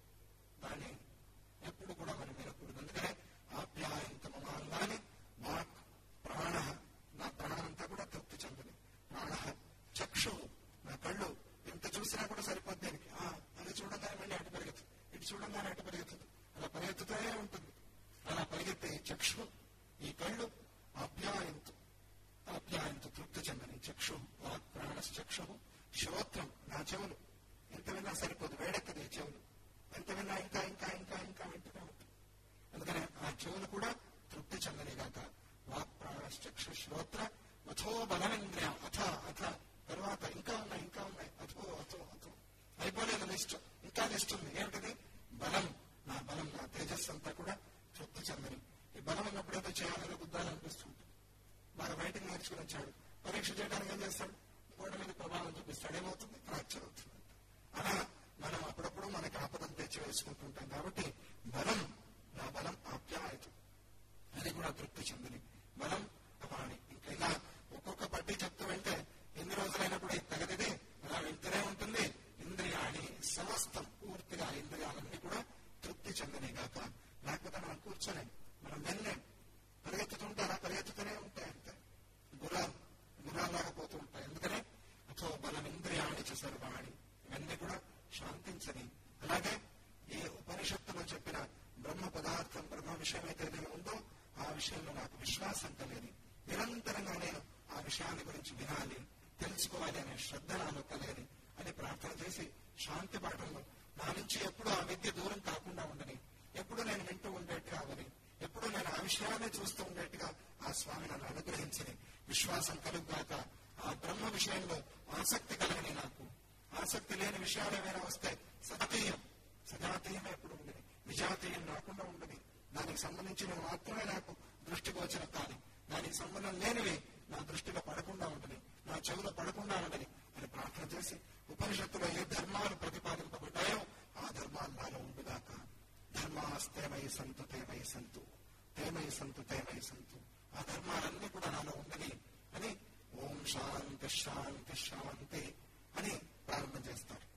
దాన్ని ఎప్పుడు కూడా మనం వినకూడదు అందుకనే ఆప్యాయంత మమాంగాన్ని వాక్ ప్రాణ నా ప్రాణం అంతా కూడా తృప్తి చెందని ప్రాణ చక్షు నా కళ్ళు ఎంత చూసినా కూడా సరిపోద్ది దానికి ఆ, అది చూడగానే మళ్ళీ అటు పరిగెత్తు ఇటు చూడగానే అటు పరిగెత్తదు అలా పరిగెత్తుతూనే ఉంటుంది అలా పరిగెత్తే ఈ చక్షు ఈ కళ్ళు ఆప్యాయంతు ఆప్యాయంతు తృప్తి చెందని చక్షు వాక్ ప్రాణశ్చక్షు శ్రోత్రం నా చెవులు ఎంత విన్నా సరిపోదు వేడెక్కదు ఈ చెవులు ఎంత విన్నా ఇంకా ఇంకా ఇంకా ఇంకా వింటూనే ఉంటుంది అందుకనే ఆ చెవులు కూడా తృప్తి చెందనిగాక వాక్ ప్రాణశ్చక్షు శ్రోత్ర అథో బలమింద్రియ అథ అథ తర్వాత ఇంకా ఉన్నాయి ఇంకా ఉన్నాయి అథో అథో అథో అయిపోలేదు లిస్ట్ ఇంకా లిస్ట్ ఉంది ఏమిటిది బలం నా బలం నా తేజస్సు అంతా కూడా తృప్తి చెందని ఈ బలం ఉన్నప్పుడు ఏదో చేయాలని గుద్దాలనిపిస్తుంది బాగా బయటకు నేర్చుకుని వచ్చాడు పరీక్ష చేయడానికి ఏం చేస్తాడు గోడ మీద ప్రభావం చూపిస్తాడు ఏమవుతుంది ఫ్రాక్చర్ అవుతుంది అలా మనం అప్పుడప్పుడు మనకి ఆపదం తెచ్చి వేసుకుంటుంటాం కాబట్టి బలం నా బలం ఆప్యాయత అది కూడా తృప్తి చెందని బలం అపాణి ఇంకా ఇలా ఒక్కొక్క పట్టి చెప్తూ వెళ్తే ఎన్ని రోజులైనా కూడా ఇది తగదిది అలా వెళ్తూనే ఉంటుంది ఇంద్రియాణి సమస్తం పూర్తిగా ఇంద్రియాలన్నీ కూడా తృప్తి చెందని గాక లేకపోతే మనం కూర్చోలేం మనం వెళ్ళలేం పరిగెత్తుతుంటే అలా పరిగెత్తుతూనే ఉంటాయి అంతే గుర్రాలు గుర్రాల్లాగా పోతూ ఉంటాయి ఎందుకనే అథో బలం ఇంద్రియాణి చ సర్వాణి ఇవన్నీ కూడా శాంతించని అలాగే ఏ ఉపనిషత్తులో చెప్పిన బ్రహ్మ పదార్థం బ్రహ్మ విషయం అయితే ఏదైనా ఉందో ఆ విషయంలో నాకు విశ్వాసం కలిగి నిరంతరంగా నేను ఆ విషయాన్ని గురించి వినాలి తెలుసుకోవాలి అనే శ్రద్ధ నాలో కలిగి అని ప్రార్థన చేసి శాంతి పాఠంలో నా నుంచి ఎప్పుడు ఆ విద్య దూరం కాకుండా ఉండని ఎప్పుడు నేను వింటూ ఉండేట్టుగా అవని ఎప్పుడు నేను ఆ విషయాన్ని చూస్తూ ఉండేట్టుగా ఆ స్వామి నన్ను అనుగ్రహించని విశ్వాసం కలుగుగాక ఆ బ్రహ్మ విషయంలో ఆసక్తి కలగని నాకు ఆసక్తి లేని విషయాలు ఏమైనా వస్తే సతీయం సజాతీయం ఎప్పుడు ఉండని విజాతీయం రాకుండా ఉండని దానికి సంబంధించినవి మాత్రమే నాకు దృష్టిగోచరం కాని దానికి సంబంధం లేనివి నా దృష్టిలో పడకుండా ఉండని నా చెవులో పడకుండా ఉండని అని ప్రార్థన చేసి ఉపనిషత్తులో ఏ ధర్మాలు ప్రతిపాదింపబడ్డాయో ఆ ధర్మాలు నాలో ఉండుగాక ధర్మాస్తేమై సంతు తేమై సంతు తేమై సంతు తేమై సంతు ఆ ధర్మాలన్నీ కూడా నాలో ఉండని అని ఓం శాంతి శాంతి శాంతి అని ప్రారంభం చేస్తారు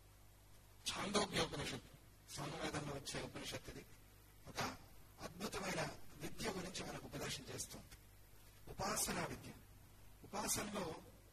ఛాందోగ్య ఉపనిషత్తు సామవేదంలో వచ్చే ఉపనిషత్తు ఇది ఒక అద్భుతమైన విద్య గురించి మనకు ఉపదేశం చేస్తుంది ఉపాసన విద్య ఉపాసనలో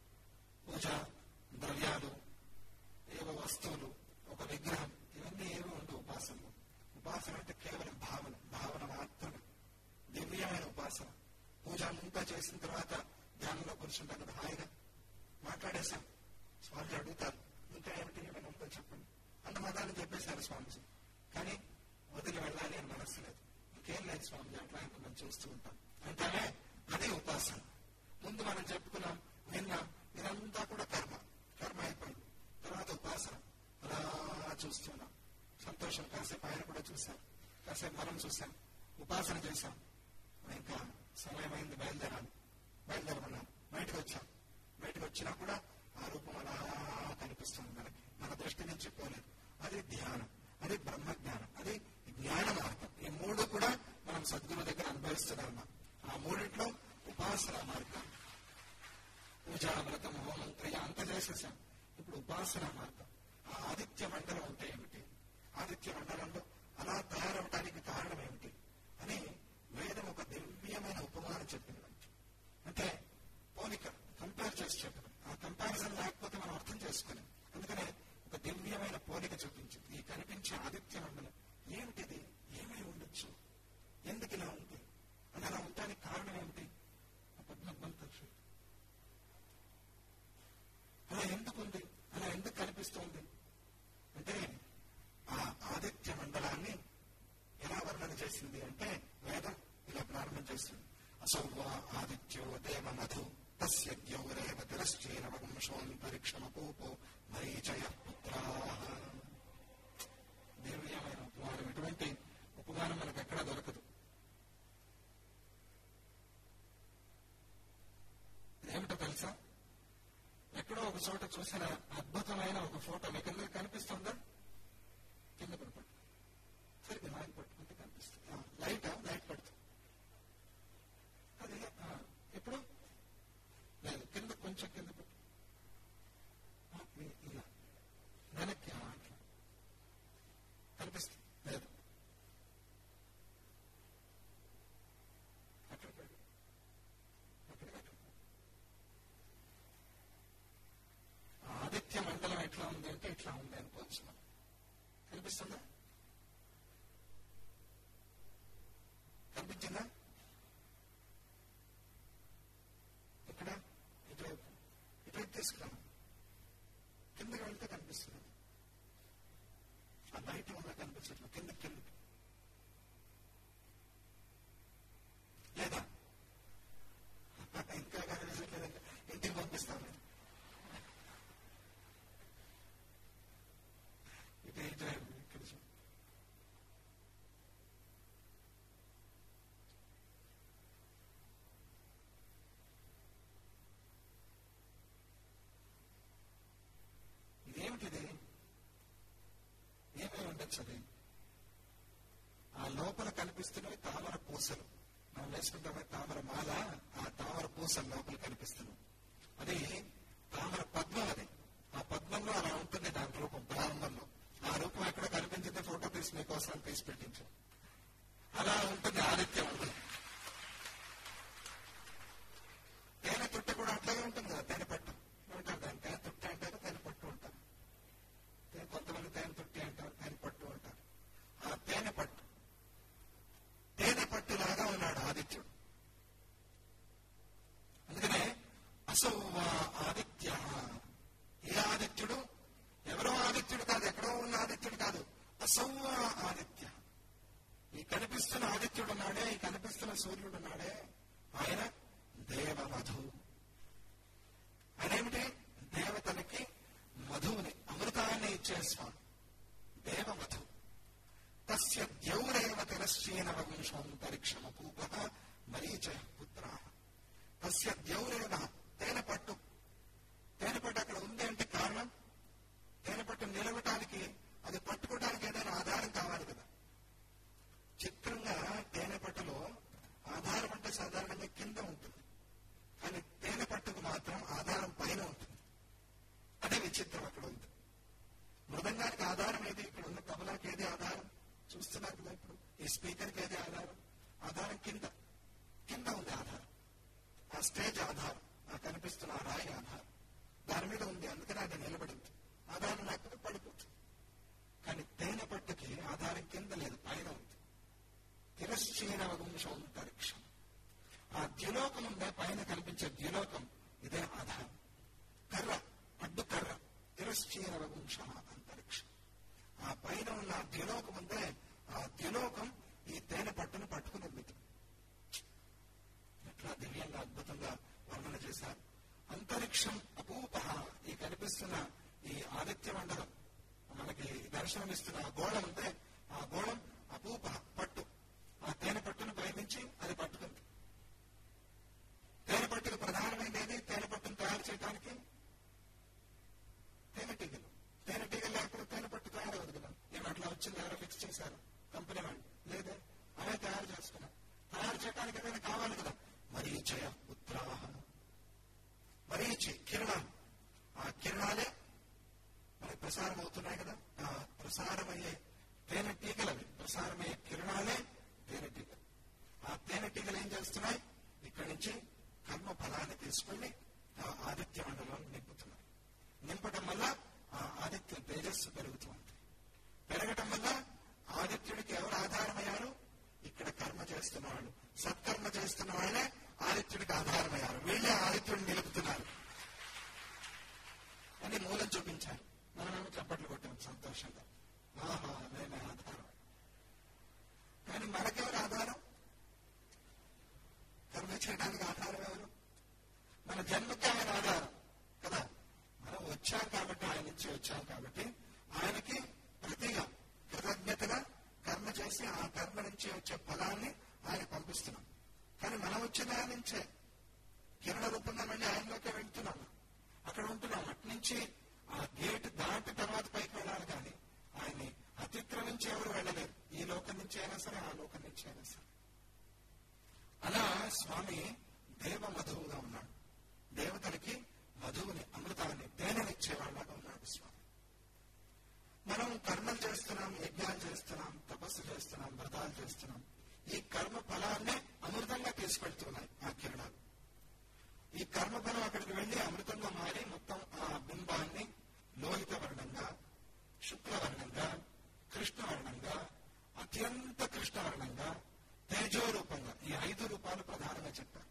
పూజ ద్రవ్యాలు ఏవో వస్తువులు ఒక విగ్రహం ఇవన్నీ ఏవో ఉండవు ఉపాసనలో ఉపాసన అంటే కేవలం భావన భావన మాత్రమే దివ్యమైన ఉపాసన పూజ అంతా చేసిన తర్వాత ధ్యానంలో కూర్చుంటాం కదా హాయిగా మాట్లాడేశాం స్వామి అడుగుతారు ఇంకా ఏమిటి ఏమైనా ఉందో చెప్పండి అంత మతాన్ని చెప్పేశారు స్వామిజీ కానీ వదిలి వెళ్ళాలి అని మనస్సు లేదు ఇంకేం లేదు స్వామి అట్లా ఇంకా మనం చూస్తూ ఉంటాం అంటేనే అదే ఉపాసన ముందు మనం చెప్పుకున్నాం విన్నాం ఇదంతా కూడా కర్మ కర్మ అయిపోయింది తర్వాత ఉపాసన అలా చూస్తున్నాం సంతోషం కాసేపు ఆయన కూడా చూసాం కాసేపు మనం చూసాం ఉపాసన చేశాం ఇంకా సమయం అయింది బయలుదేరాలి బయలుదేరమన్నాం బయటకు వచ్చాం బయటకు వచ్చినా కూడా ఆ రూపం అలా కనిపిస్తుంది మనకి మన దృష్టి నుంచి పోలేదు అది ధ్యానం అది బ్రహ్మ జ్ఞానం అది జ్ఞాన మార్గం ఈ మూడు కూడా మనం సద్గురు దగ్గర అనుభవిస్తూనే ఉన్నాం ఆ మూడింట్లో ఉపాసన మార్గం పూజా వ్రతం హోమం క్రియ అంత చేసేసాం ఇప్పుడు ఉపాసన మార్గం ఆ ఆదిత్య మండలం అంటే ఏమిటి ఆదిత్య మండలంలో అలా తయారవడానికి కారణం ఏమిటి అని వేదం ఒక దివ్యమైన ఉపమానం చెప్పింది మనకి అంటే పోలిక కంపేర్ చేసి చెప్పడం ఆ కంపారిజన్ లేకపోతే మనం అర్థం చేసుకోలేం అందుకనే ఒక దివ్యమైన పోలిక చూపించింది ఈ కనిపించే ఆదిత్య మండలం ఏమిటిది ఏమై ఉండొచ్చు ఎందుకు ఇలా ఉంది అని అలా ఉండడానికి కారణం ఏమిటి పద్మబంత అలా ఎందుకు ఉంది అలా ఎందుకు కనిపిస్తుంది అంటే ఆ ఆదిత్య మండలాన్ని ఎలా వర్ణన చేసింది అంటే వేదం ఇలా ప్రారంభం చేసింది అసౌవ ఆదిత్యో దేవ మధు తస్య ద్యౌరేవ తిరశ్చీన వంశోంతరిక్షమపోపో మరీచయ పుత్రా దివ్యమైన ఉపమానం ఎటువంటి ఉపమానం మనకు ఎక్కడా దొరకదు ఏమిటో తెలుసా ఎక్కడో ఒక చోట చూసిన అద్భుతమైన ఒక ఫోటో మీకు అందరికి కనిపిస్తుందా కింద పడిపోయి సరిగ్గా లైట్ పట్టుకుంటే కనిపిస్తుంది లైట్ లైట్ పడుతుంది అది ఎప్పుడు కనిపిస్తుందా కనిపించిందా ఇక్కడ ఇటువైపు ఇటువైపు తీసుకురాము కిందకి వెళ్తే కనిపిస్తుంది ఆ బయట ఉన్న కనిపించట్లేదు కింద కిందకి లేదా ఇంకా కనిపించట్లేదంటే ఇంటికి పంపిస్తాను నేను. ఇటు ఇటువైపు ఇక్కడ చూ. ఇదేమిటిది ఏమై ఉండొచ్చు అది ఆ లోపల కనిపిస్తున్నవి తామర పూసలు మనం వేసుకుంటామే తామర మాల ఆ తామర పూసలు లోపల కనిపిస్తున్నాం అది తామర పద్మం అది ఆ పద్మంలో అలా ఉంటుంది దాని రూపం ప్రారంభంలో ఆ రూపం ఎక్కడ కనిపించింది ఫోటో తీసి మీకోసం తీసి పెట్టించు అలా ఉంటుంది ఆదిత్యం ఉంటుంది తేనె తుట్ట కూడా అట్లాగే ఉంటుంది కదా తేనె పట్టు ఉంటారు దాని తేనె తుట్ట అంటారు తేనె పట్టు అంటారు తేనె కొంతమంది తేనె తుట్టి అంటారు తేనె పట్టు అంటారు ఆ తేనె పట్టు తేనె పట్టులాగా ఉన్నాడు ఆదిత్యుడు అందుకనే అసౌవ ఆదిత్య ఏ ఆదిత్యుడు ఎవరో ఆదిత్యుడు కాదు ఎక్కడో ఉన్న ఆదిత్యుడు కాదు అసౌవ ఆదిత్య ఈ కనిపిస్తున్న ఆదిత్యుడు ఉన్నాడే ఈ కనిపిస్తున్న సూర్యుడు ఉన్నాడే ఆయన దేవమధు అదేమిటి దేవతలకి మధువుని అమృతాన్ని ఇచ్చే స్వామి దేవమధు తస్య ద్యౌరేవ తిరశ్చీన వంశోంతరిక్షమపూప మరీచ పుత్ర తస్య ద్యౌరేవ తేనె పట్టు తేనె పట్టు అక్కడ ఉంది అంటే కారణం తేనె పట్టు నిలవటానికి అది పట్టుకోవడానికి ఏదైనా ఆధారం కావాలి కదా చిత్రంగా తేనె పట్టులో ఆధారం అంటే సాధారణంగా కింద ఉంటుంది కానీ తేనె పట్టుకు మాత్రం ఆధారం పైన ఉంటుంది అదే విచిత్రం అక్కడ ఉంది మృదంగానికి ఆధారం ఏది ఇక్కడ ఉన్న తబలాకి ఏది ఆధారం చూస్తున్నారు కదా ఇప్పుడు ఈ స్పీకర్కి ఏది ఆధారం ఆధారం కింద కింద ఉంది ఆధారం ఆ స్టేజ్ ఆధారం ఆ కనిపిస్తున్న ఆ రాయి ఆధారం దాని మీద ఉంది అందుకని అది నిలబడింది ఆధారం లేకపోతే పడిపోతుంది కానీ తేనె పట్టుకి ఆధారం కింద లేదు పైన ఉంది తిరశ్చీన వంశోంతరిక్షం ఆ ద్యులోకం ఉందే పైన కనిపించే ద్యులోకం ఇదే ఆధారం కర్ర అడ్డు కర్ర తిరశ్చీన వంశ అంతరిక్షం ఆ పైన ఉన్న ఆ ద్యులోకం ఉందే ఆ ద్యులోకం ఈ తేనె పట్టును పట్టుకుని ఉంది ఎట్లా దివ్యంగా అద్భుతంగా వర్ణన చేశారు అంతరిక్షం అపూప ఈ కనిపిస్తున్న ఈ ఆదిత్య మండలం మనకి దర్శనమిస్తున్న ఆ గోళం ఉంటే ఆ గోళం అపూప పట్టు ఆ తేనె పట్టును పయనించి అది పట్టుకుంది తేనె పట్టుకు ప్రధానమైనది ఏది తేనె పట్టును తయారు చేయడానికి తేనెటీగలు తేనెటీగలు లేకపోతే తేనె పట్టు తయారవదు కదా ఏమి అట్లా వచ్చింది ఎవరో ఫిక్స్ చేశారు కంపెనీ వాళ్ళు లేదే అవే తయారు చేసుకున్నాం తయారు చేయడానికి ఏదైనా కావాలి కదా మరీచయ ఉత్రాహ మరీచి కిరణాలు ఆ కిరణాలే మనకి ప్రసారం అవుతున్నాయి కదా ఆ ప్రసారమయ్యే తేనె టీగలవి ప్రసారమయ్యే కిరణాలే తేనె టీగలు ఆ తేనె టీగలు ఏం చేస్తున్నాయి ఇక్కడి నుంచి కర్మ ఫలాన్ని తీసుకొని ఆ ఆదిత్య మండలం నింపుతున్నాయి నింపటం వల్ల ఆ ఆదిత్య తేజస్సు పెరుగుతుంది పెరగటం వల్ల ఆదిత్యుడికి ఎవరు ఆధారమయ్యారు ఇక్కడ కర్మ చేస్తున్నవాళ్ళు సత్కర్మ చేస్తున్న వాళ్ళే ఆదిత్యుడికి ఆధారమయ్యారు వీళ్ళే ఆదిత్యుడిని నిలుపుతున్నారు అని మూలం చూపించారు మనమేమో చప్పట్లు కొట్టాం సంతోషంగా ఆహా నేనే ఆధారం కానీ మనకెవరు ఆధారం కర్మ చేయడానికి ఆధారం ఎవరు మన జన్మకి ఆయన ఆధారం కదా మనం వచ్చాం కాబట్టి ఆయన నుంచి వచ్చాం కాబట్టి ఆయనకి ప్రతిగా కృతజ్ఞతగా కర్మ చేసి ఆ కర్మ నుంచి వచ్చే ఫలాన్ని ఆయన పంపిస్తున్నాం కానీ మనం వచ్చిన ఆయన నుంచే కిరణ రూపంగా మళ్ళీ ఆయనలోకి వెళ్తున్నాం అక్కడ ఉంటున్నాం అట్నుంచి ఆ గేట్ దాటి తర్వాత పైకి వెళ్ళాలి కానీ ఆయన్ని అతిక్రమించి ఎవరు వెళ్ళలేరు ఈ లోకం నుంచి అయినా సరే ఆ లోకం నుంచి అయినా సరే అలా స్వామి దేవ మధువుగా ఉన్నాడు దేవతలకి మధువుని అమృతాన్ని తేనెనిచ్చేవాళ్ళగా ఉన్నాడు స్వామి మనం కర్మలు చేస్తున్నాం యజ్ఞాలు చేస్తున్నాం తపస్సు చేస్తున్నాం వ్రతాలు చేస్తున్నాం ఈ కర్మ ఫలాన్నే అమృతంగా తీసుకెళ్తున్నాయి ఆ కిరణాలు ఈ కర్మ ఫలం అక్కడికి వెళ్లి అమృతంగా మారి మొత్తం ఆ బింబాన్ని లోహిత వర్ణంగా శుక్లవర్ణంగా కృష్ణ అత్యంత కృష్ణవర్ణంగా తేజో రూపంగా ఈ ఐదు రూపాలు ప్రధానంగా చెప్పారు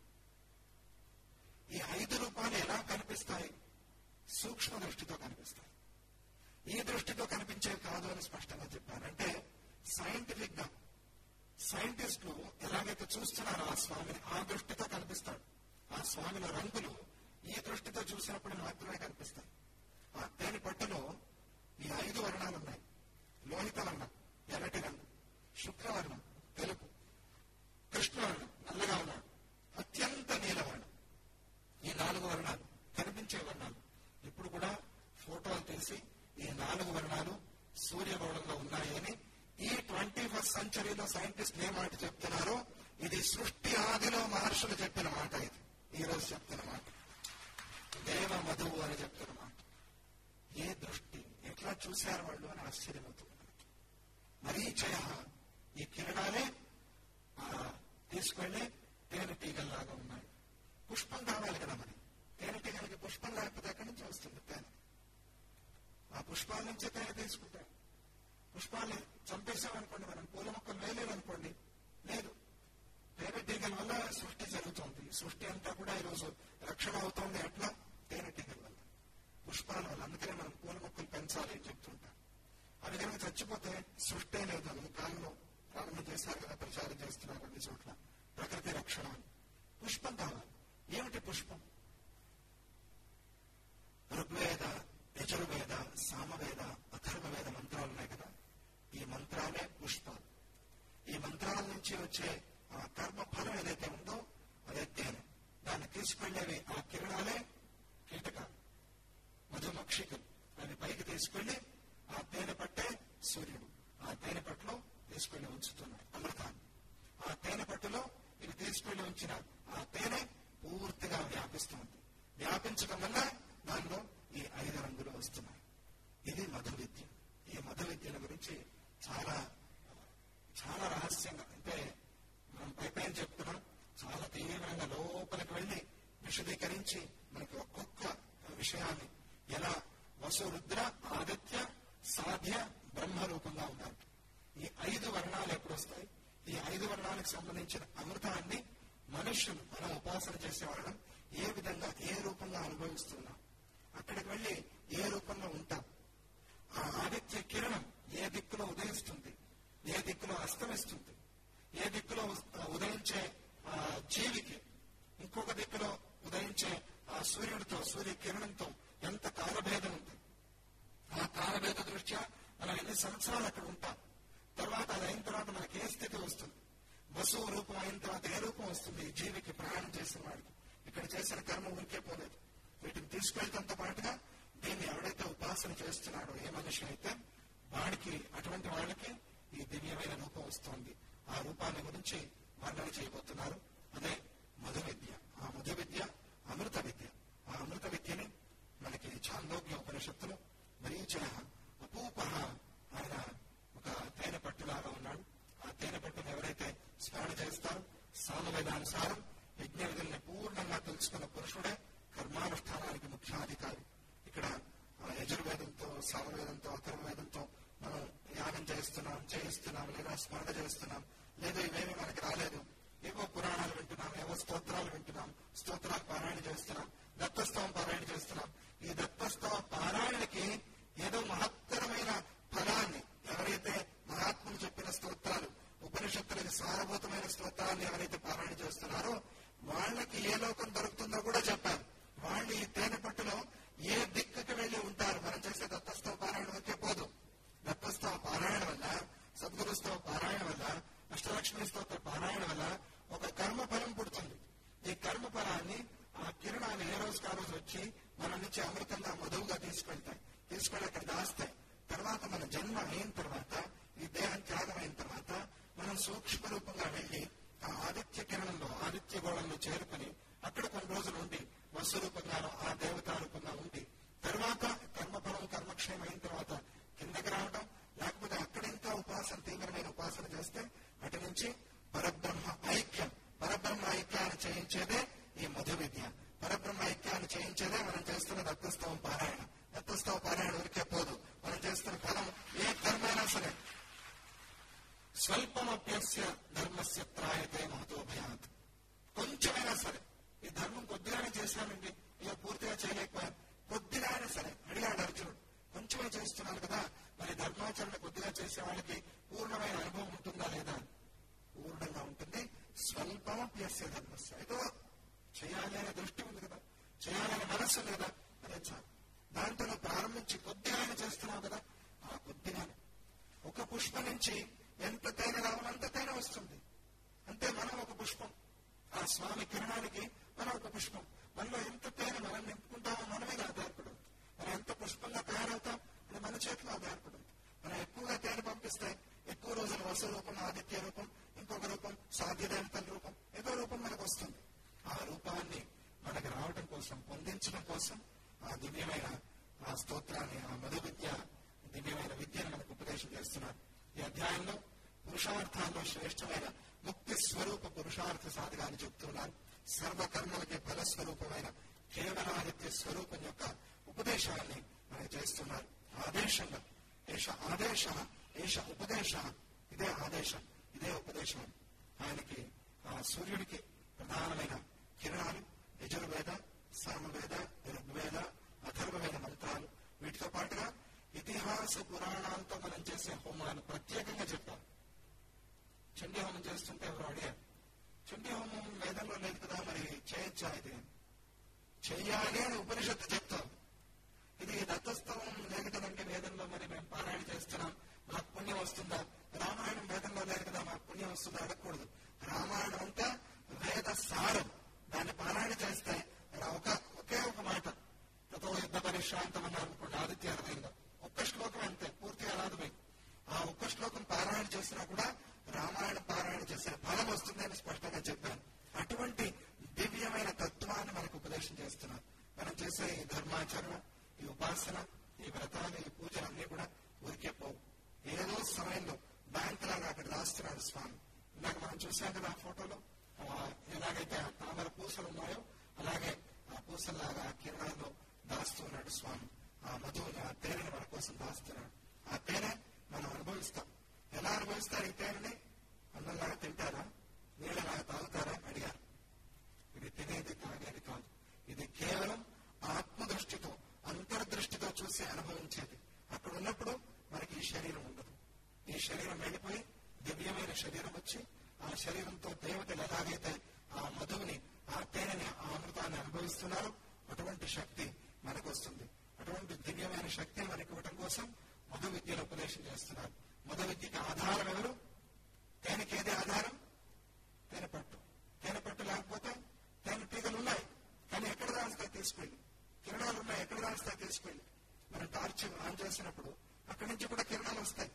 ఈ ఐదు రూపాలు ఎలా కనిపిస్తాయి సూక్ష్మ దృష్టితో కనిపిస్తాయి ఈ దృష్టితో కనిపించేవి కాదు అని స్పష్టంగా చెప్పారు అంటే సైంటిఫిక్ గా సైంటిస్టులు ఎలాగైతే చూస్తున్నారో ఆ స్వామిని ఆ దృష్టితో కనిపిస్తాడు ఆ స్వామిల రంగులు ఈ దృష్టితో చూసినప్పుడు మాత్రమే కనిపిస్తాయి ఆ తేని పట్టులో ఈ ఐదు వర్ణాలు ఉన్నాయి లోహిత వర్ణం ఎర్రటి రంగు శుక్రవర్ణం తెలుపు కృష్ణవర్ణం నల్లగా ఉన్నాడు అత్యంత నీలవర్ణం ఈ నాలుగు వర్ణాలు కనిపించే వర్ణాలు ఇప్పుడు కూడా ఫోటోలు తీసి ఈ నాలుగు వర్ణాలు సూర్యగోళంలో ఉన్నాయి అని ఈ ట్వంటీ ఫస్ట్ సెంచరీలో సైంటిస్ట్ ఏ మాట చెప్తున్నారో ఇది సృష్టి ఆదిలో మహర్షులు చెప్పిన మాట ఇది ఈ రోజు చెప్తున్న మాట దేవ మధువు అని చెప్తున్న మాట ఏ దృష్టి ఎట్లా చూశారు వాళ్ళు అని ఆశ్చర్యమవుతుంది మరీచయ ఈ కిరణాలే తీసుకెళ్లి తేనెటీగల్లాగా ఉన్నాయి పుష్పం కావాలి కదా మరి తేనెటీగలకి పుష్పం లేకపోతే ఎక్కడి నుంచి వస్తుంది తేనె ఆ పుష్పాల నుంచే తేనె తీసుకుంటాం పుష్పాన్ని చంపేసామనుకోండి మనం పూల మొక్కలు వేయలేదనుకోండి లేదు తేనెటీగల వల్ల సృష్టి జరుగుతుంది సృష్టి అంతా కూడా ఈరోజు రక్షణ అవుతోంది ఎట్లా తేనెటీగల వల్ల పుష్పాల వల్ల అందుకనే మనం పూల మొక్కలు పెంచాలి అని చెప్తుంటాం అది కనుక చచ్చిపోతే సృష్టి లేదు అది కాలంలో ప్రారంభం చేశారు కదా ప్రచారం చేస్తున్నారు అన్ని చోట్ల ప్రకృతి రక్షణ పుష్పం కావాలి ఏమిటి పుష్పం ఋగ్వేద యజుర్వేద సామవేద అథర్వవేద మంత్రాలు ఉన్నాయి కదా ఈ మంత్రాలే పుష్పాలు ఈ మంత్రాల నుంచి వచ్చే ఆ కర్మ ఫలం ఏదైతే ఉందో అదే తేనె దాన్ని తీసుకెళ్లేవి ఆ కిరణాలే కీటకాలు మధుమక్షికలు దాన్ని పైకి తీసుకెళ్లి ఆ తేనె పట్టే సూర్యుడు ఆ తేనె పట్టులో తీసుకెళ్లి ఉంచుతున్నాడు అమృతాన్ని ఆ తేనె పట్టులో ఇది తీసుకెళ్లి ఉంచిన ఆ తేనె పూర్తిగా వ్యాపిస్తుంది వ్యాపించడం వల్ల దానిలో ఈ ఐదు రంగులు వస్తున్నాయి ఇది మధు విద్య ఈ మధు విద్యల గురించి చాలా చాలా రహస్యంగా అంటే మనం పై పైన చెప్తున్నాం చాలా తీవ్రంగా లోపలికి వెళ్ళి విశదీకరించి మనకి ఒక్కొక్క విషయాన్ని ఎలా వసురుద్ర ఆదిత్య సాధ్య బ్రహ్మ రూపంగా ఉన్నారు ఈ ఐదు వర్ణాలు ఎప్పుడు వస్తాయి ఈ ఐదు వర్ణాలకు సంబంధించిన అమృతాన్ని మనుష్యులు మనం ఉపాసన చేసేవాళ్ళం ఏ విధంగా ఏ రూపంగా అనుభవిస్తున్నాం అక్కడికి వెళ్ళి ఏ రూపంలో ఉంటాం ఆ ఆదిత్య కిరణం ఏ దిక్కులో ఉదయిస్తుంది ఏ దిక్కులో అస్తమిస్తుంది ఏ దిక్కులో ఉదయించే ఆ జీవికి ఇంకొక దిక్కులో ఉదయించే ఆ సూర్యుడితో సూర్య కిరణంతో ఎంత కాలభేదం ఉంది ఆ కాలభేద దృష్ట్యా మనం ఎన్ని సంవత్సరాలు అక్కడ ఉంటాం తర్వాత అది అయిన తర్వాత మనకి ఏ స్థితి వస్తుంది వసువు రూపం అయిన తర్వాత ఏ రూపం వస్తుంది ఈ జీవికి ప్రయాణం చేసిన వాడికి ఇక్కడ చేసిన కర్మ ఊరికే పోలేదు వీటిని తీసుకెళ్తంతో పాటుగా దీన్ని ఎవడైతే ఉపాసన చేస్తున్నాడో ఏ మనిషి అయితే వాడికి అటువంటి వాళ్ళకి ఈ దివ్యమైన రూపం వస్తోంది ఆ రూపాన్ని గురించి వర్ణన చేయబోతున్నారు అదే మధు విద్య ఆ మధు విద్య అమృత విద్య ఆ అమృత విద్యని మనకి చాందోగ్య ఉపనిషత్తులు మరీచన అపూప ఆయన ఒక తేనె పట్టులాగా ఉన్నాడు ఆ తేనె పట్టును ఎవరైతే స్మరణ చేస్తారో సామవేదానుసారం యజ్ఞ విధుల్ని పూర్ణంగా తెలుసుకున్న పురుషుడే కర్మానుష్ఠానానికి ముఖ్యాధికారి ఇక్కడ యజుర్వేదంతో సామవేదంతో అథర్వవేదంతో మనం యాగం చేస్తున్నాం చేయిస్తున్నాం లేదా స్మరణ చేస్తున్నాం లేదా ఇవేమి మనకి రాలేదు ఏవో పురాణాలు వింటున్నాం ఏవో స్తోత్రాలు వింటున్నాం స్తోత్రాలు పారాయణ చేస్తున్నాం దత్తస్తవం పారాయణ చేస్తున్నాం ఈ దత్తస్తవ పారాయణకి ఏదో మహత్తరమైన ఫలాన్ని ఎవరైతే మహాత్ములు చెప్పిన స్తోత్రాలు ఉపనిషత్తులకి సారభూతమైన స్తోత్రాన్ని ఎవరైతే పారాయణ చేస్తున్నారో వాళ్ళకి ఏ లోకం దొరుకుతుందో కూడా చెప్పారు వాళ్ళు ఈ తేనె పట్టులో ఏ దిక్కుకి వెళ్ళి ఉంటారు మనం చేసే దత్తస్తవ పారాయణ వచ్చే పోదు దత్తస్తవ పారాయణ వల్ల సద్గురుస్తవ పారాయణ వల్ల అష్టలక్ష్మి స్తోత్ర పారాయణ వల్ల ఒక కర్మ ఫలం పుడుతుంది ఈ కర్మ ఫలాన్ని ఆ కిరణాలు ఏ రోజు ఆ రోజు వచ్చి మన నుంచి అమృతంగా మధువుగా తీసుకెళ్తాయి తీసుకెళ్ళి అక్కడ దాస్తాయి తర్వాత మన జన్మ అయిన తర్వాత ఈ దేహం త్యాగం అయిన తర్వాత మనం సూక్ష్మ రూపంగా వెళ్ళి ఆ ఆదిత్య కిరణంలో ఆదిత్య గోళంలో చేరుకుని అక్కడ కొన్ని రోజులు ఉండి వస్తు రూపంగానో ఆ దేవతా రూపంగా ఉండి తర్వాత కర్మఫలం కర్మక్షయం అయిన తర్వాత కిందకి రావడం లేకపోతే అక్కడ ఇంకా ఉపాసన తీవ్రమైన ఉపాసన చేస్తే అటు నుంచి పరబ్రహ్మ ఐక్యం పరబ్రహ్మ ఐక్యాన్ని చేయించేదే ఈ మధు విద్య పరబ్రహ్మ ఐక్యాన్ని చేయించేదే మనం చేస్తున్న దత్తస్తవం పారాయణ దత్తస్తవ పారాయణ ఉరికే పోదు మనం చేస్తున్న ఫలం ఏ కర్మైనా సరే స్వల్ప స్వల్పస్య ధర్మస్య త్రాయతే మహతో భయాత్ కొంచెమైనా సరే ఈ ధర్మం కొద్దిగానే చేశానండి ఇక పూర్తిగా చేయలేకపోయాను కొద్దిగా అయినా సరే అడిగాడు అర్జునుడు కొంచెమే చేస్తున్నాను కదా మరి ధర్మాచరణ కొద్దిగా చేసే వాళ్ళకి పూర్ణమైన అనుభవం ఉంటుందా లేదా పూర్ణంగా ఉంటుంది స్వల్పమప్యస్య ధర్మస్య ఏదో చేయాలి అనే దృష్టి ఉంది కదా చేయాలనే మనస్సు ఉంది కదా అదే చాలు దాంతో నువ్వు ప్రారంభించి కొద్దిగా చేస్తున్నావు కదా ఆ కొద్దిగానే ఒక పుష్పం నుంచి ఎంత తేనె రావాలో అంత తేనె వస్తుంది అంతే మనం ఒక పుష్పం ఆ స్వామి కిరణానికి మనం ఒక పుష్పం మనలో ఎంత తేనె మనం నింపుకుంటామో మన మీద ఆధారపడు మనం ఎంత పుష్పంగా తయారవుతాం అది మన చేతిలో ఆధారపడు మనం ఎక్కువగా తేనె పంపిస్తే ఎక్కువ రోజులు వసు రూపం ఆదిత్య రూపం ఇంకొక రూపం సాధ్యదేవతల రూపం ఏదో రూపం మనకు వస్తుంది ఆ రూపాన్ని మనకు రావడం కోసం పొందించడం కోసం ఆ దివ్యమైన ఆ స్తోత్రాన్ని ఆ మధు విద్య దివ్యమైన విద్యను మనకు ఉపదేశం చేస్తున్నారు ఈ అధ్యాయంలో పురుషార్థాల్లో శ్రేష్టమైన ముక్తి స్వరూప పురుషార్థ సాధకాన్ని చెప్తున్నారు సర్వకర్మలకి ఫలస్వరూపమైన కేవలాదిత్య స్వరూపం యొక్క ఉపదేశాన్ని మనకు చేస్తున్నారు ఆదేశంగా ఏష ఆదేశ ఏష ఉపదేశ ఇదే ఆదేశం ఇదే ఉపదేశం ఆయనకి ఆ సూర్యుడికి ప్రధానమైన కిరణాలు యజుర్వేద సామవేద ఋగ్వేద అథర్వవేద మంత్రాలు వీటితో పాటుగా ఇతిహాస పురాణాలతో మనం చేసే హోమాలు ప్రత్యేకంగా చెప్పారు చండీ హోమం చేస్తుంటే ఎవరు అడిగారు చండీ హోమం వేదంలో లేదు కదా మరి చేయొచ్చా ఇది చెయ్యాలి అని ఉపనిషత్తు చెప్తాం ఇది దత్తస్థవం లేదు కదండి వేదంలో మరి మేము పారాయణ చేస్తున్నాం మాకు పుణ్యం వస్తుందా రామాయణం వేదంలో లేదు కదా మాకు పుణ్యం వస్తుందా అడగకూడదు రామాయణం అంతా వేద సారం దాన్ని పారాయణ చేస్తే ఒక ఒకే ఒక మాట తతో యుద్ధ పరిశ్రాంతం అన్నారు అనుకోండి ఆదిత్య హృదయంలో ఒక్క శ్లోకం అంతే పూర్తిగా రాదు మీకు ఆ ఒక్క శ్లోకం పారాయణ చేసినా కూడా రామాయణ పారాయణ చేసిన ఫలం వస్తుందని స్పష్టంగా చెప్పాను అటువంటి దివ్యమైన తత్వాన్ని మనకు ఉపదేశం చేస్తున్నారు మనం చేసే ఈ ధర్మాచరణ ఈ ఉపాసన ఈ వ్రతాలు ఈ పూజలు అన్ని కూడా ఊరికే పోవు ఏదో సమయంలో బ్యాంక్ లాగా అక్కడ రాస్తున్నాడు స్వామి ఇందాక మనం చూసాం కదా ఆ ఫోటోలో ఎలాగైతే ఆ తామర పూసలు ఉన్నాయో అలాగే ఆ పూసల్లాగా ఆ కిరణాల్లో దాస్తూ ఉన్నాడు స్వామి ఆ మధువుని ఆ తేనెని మన కోసం దాస్తున్నాడు ఆ తేనె మనం అనుభవిస్తాం ఎలా అనుభవిస్తారు ఈ తేనెని అన్నంలాగా తింటారా నీళ్ళలాగా తాగుతారా అడిగారు ఇది తినేది తాగేది కాదు ఇది కేవలం ఆత్మదృష్టితో అంతర్దృష్టితో చూసి అనుభవించేది అక్కడ ఉన్నప్పుడు మనకి ఈ శరీరం ఉండదు ఈ శరీరం వెళ్ళిపోయి దివ్యమైన శరీరం వచ్చి ఆ శరీరంతో దేవతలు ఎలాగైతే ఆ మధువుని ఆ తేనెని ఆ అమృతాన్ని అనుభవిస్తున్నారో అటువంటి శక్తి మనకు వస్తుంది అటువంటి దివ్యమైన శక్తి మనకి ఇవ్వటం కోసం మధు విద్యను ఉపదేశం చేస్తున్నారు మధు విద్యకి ఆధారం ఎవరు తేనెకి ఏది ఆధారం తేనె పట్టు తేనె పట్టు లేకపోతే తేనె తీగలు ఉన్నాయి కానీ ఎక్కడ దాస్తాయి తీసుకెళ్ళి కిరణాలు ఉన్నాయి ఎక్కడ దాస్తాయి తీసుకెళ్ళి మనం టార్చ్ ఆన్ చేసినప్పుడు అక్కడి నుంచి కూడా కిరణాలు వస్తాయి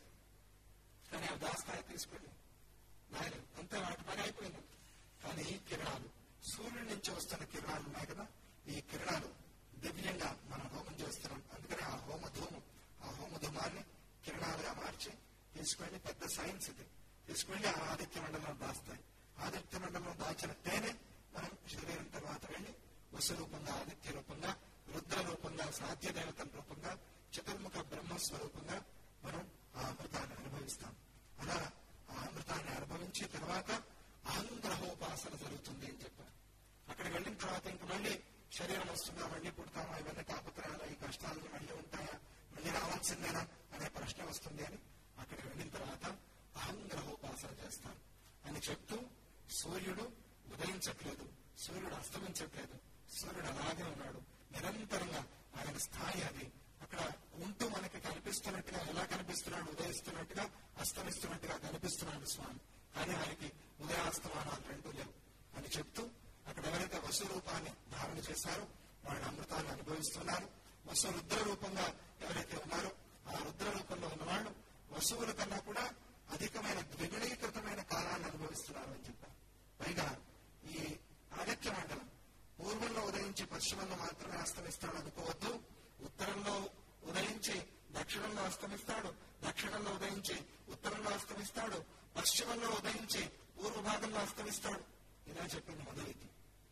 కానీ అవి దాస్తాయి తీసుకెళ్ళి నాయన అంతే వాటి పని అయిపోయింది కానీ ఈ కిరణాలు సూర్యుడి నుంచి వస్తున్న కిరణాలు ఉన్నాయి కదా ఈ కిరణాలు దివ్యంగా మనం హోమం చేస్తున్నాం అందుకని ఆ హోమ ధూమం ఆ హోమ ధూమాన్ని కిరణాలుగా మార్చి తీసుకెళ్లి పెద్ద సైన్స్ ఇది తీసుకెళ్లి ఆ ఆదిత్య మండలం దాస్తాయి ఆదిత్య మండలం దాచిన తేనె మనం శరీరం తర్వాత వెళ్ళి వసు రూపంగా ఆదిత్య రూపంగా రుద్ర రూపంగా సాధ్య దేవతల రూపంగా చతుర్ముఖ బ్రహ్మస్వరూపంగా మనం ఆ అమృతాన్ని అనుభవిస్తాం అలా ఆ అమృతాన్ని అనుభవించి తర్వాత అహంగ్రహోపాసన జరుగుతుంది అని చెప్పారు అక్కడికి వెళ్ళిన తర్వాత ఇంక మళ్ళీ శరీరం వస్తుందా మళ్ళీ పుడతామా ఇవన్నీ తాపత్రయాలు ఈ కష్టాలు మళ్ళీ ఉంటాయా మళ్ళీ రావాల్సిందేనా అనే ప్రశ్న వస్తుంది అని అక్కడికి వెళ్ళిన తర్వాత అహంగ్రహోపాసన చేస్తారు అని చెప్తూ సూర్యుడు ఉదయించట్లేదు సూర్యుడు అస్తమించట్లేదు సూర్యుడు అలాగే ఉన్నాడు నిరంతరంగా ఆయన స్థాయి అది అక్కడ ఉంటూ మనకి కనిపిస్తున్నట్టుగా ఎలా కనిపిస్తున్నాడు ఉదయిస్తున్నట్టుగా అస్తమిస్తున్నట్టుగా కనిపిస్తున్నాడు స్వామి కానీ ఆయనకి ఉదయాస్తమానాలు రెండూ లేవు అని చెప్తూ అక్కడ ఎవరైతే వసు రూపాన్ని ధారణ చేశారో వాళ్ళు అమృతాన్ని అనుభవిస్తున్నారు వసు రుద్ర రూపంగా ఎవరైతే ఉన్నారో ఆ రుద్ర రూపంలో ఉన్నవాళ్ళు వసువుల కన్నా కూడా అధికమైన ద్విగుణీకృతమైన కాలాన్ని అనుభవిస్తున్నారు అని చెప్పారు పైగా ఈ ఆదిత్య మండలం పూర్వంలో ఉదయించి పశ్చిమంలో మాత్రమే అస్తమిస్తాడు అనుకోవద్దు ఉత్తరంలో ఉదయించి దక్షిణంలో అస్తమిస్తాడు దక్షిణంలో ఉదయించి ఉత్తరంలో అస్తమిస్తాడు పశ్చిమంలో ఉదయించి పూర్వ భాగంలో అస్తమిస్తాడు ఇలా చెప్పింది మొదలైంది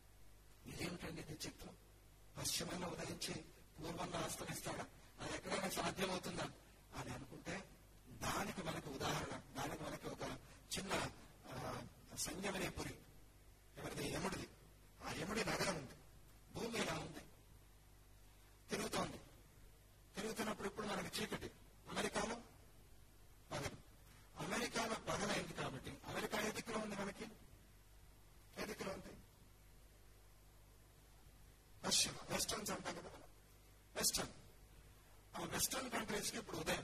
ఇదేమిటండి ఇది చిత్రం పశ్చిమంలో ఉదయించి పూర్వంలో అస్తమిస్తాడా అది ఎక్కడైనా సాధ్యమవుతుందా అని అనుకుంటే దానికి మనకు ఉదాహరణ దానికి మనకి ఒక చిన్న వెస్టర్న్స్ అంటాం కదా మనం వెస్టర్న్ ఆ వెస్టర్న్ కంట్రీస్ కి ఇప్పుడు ఉదయం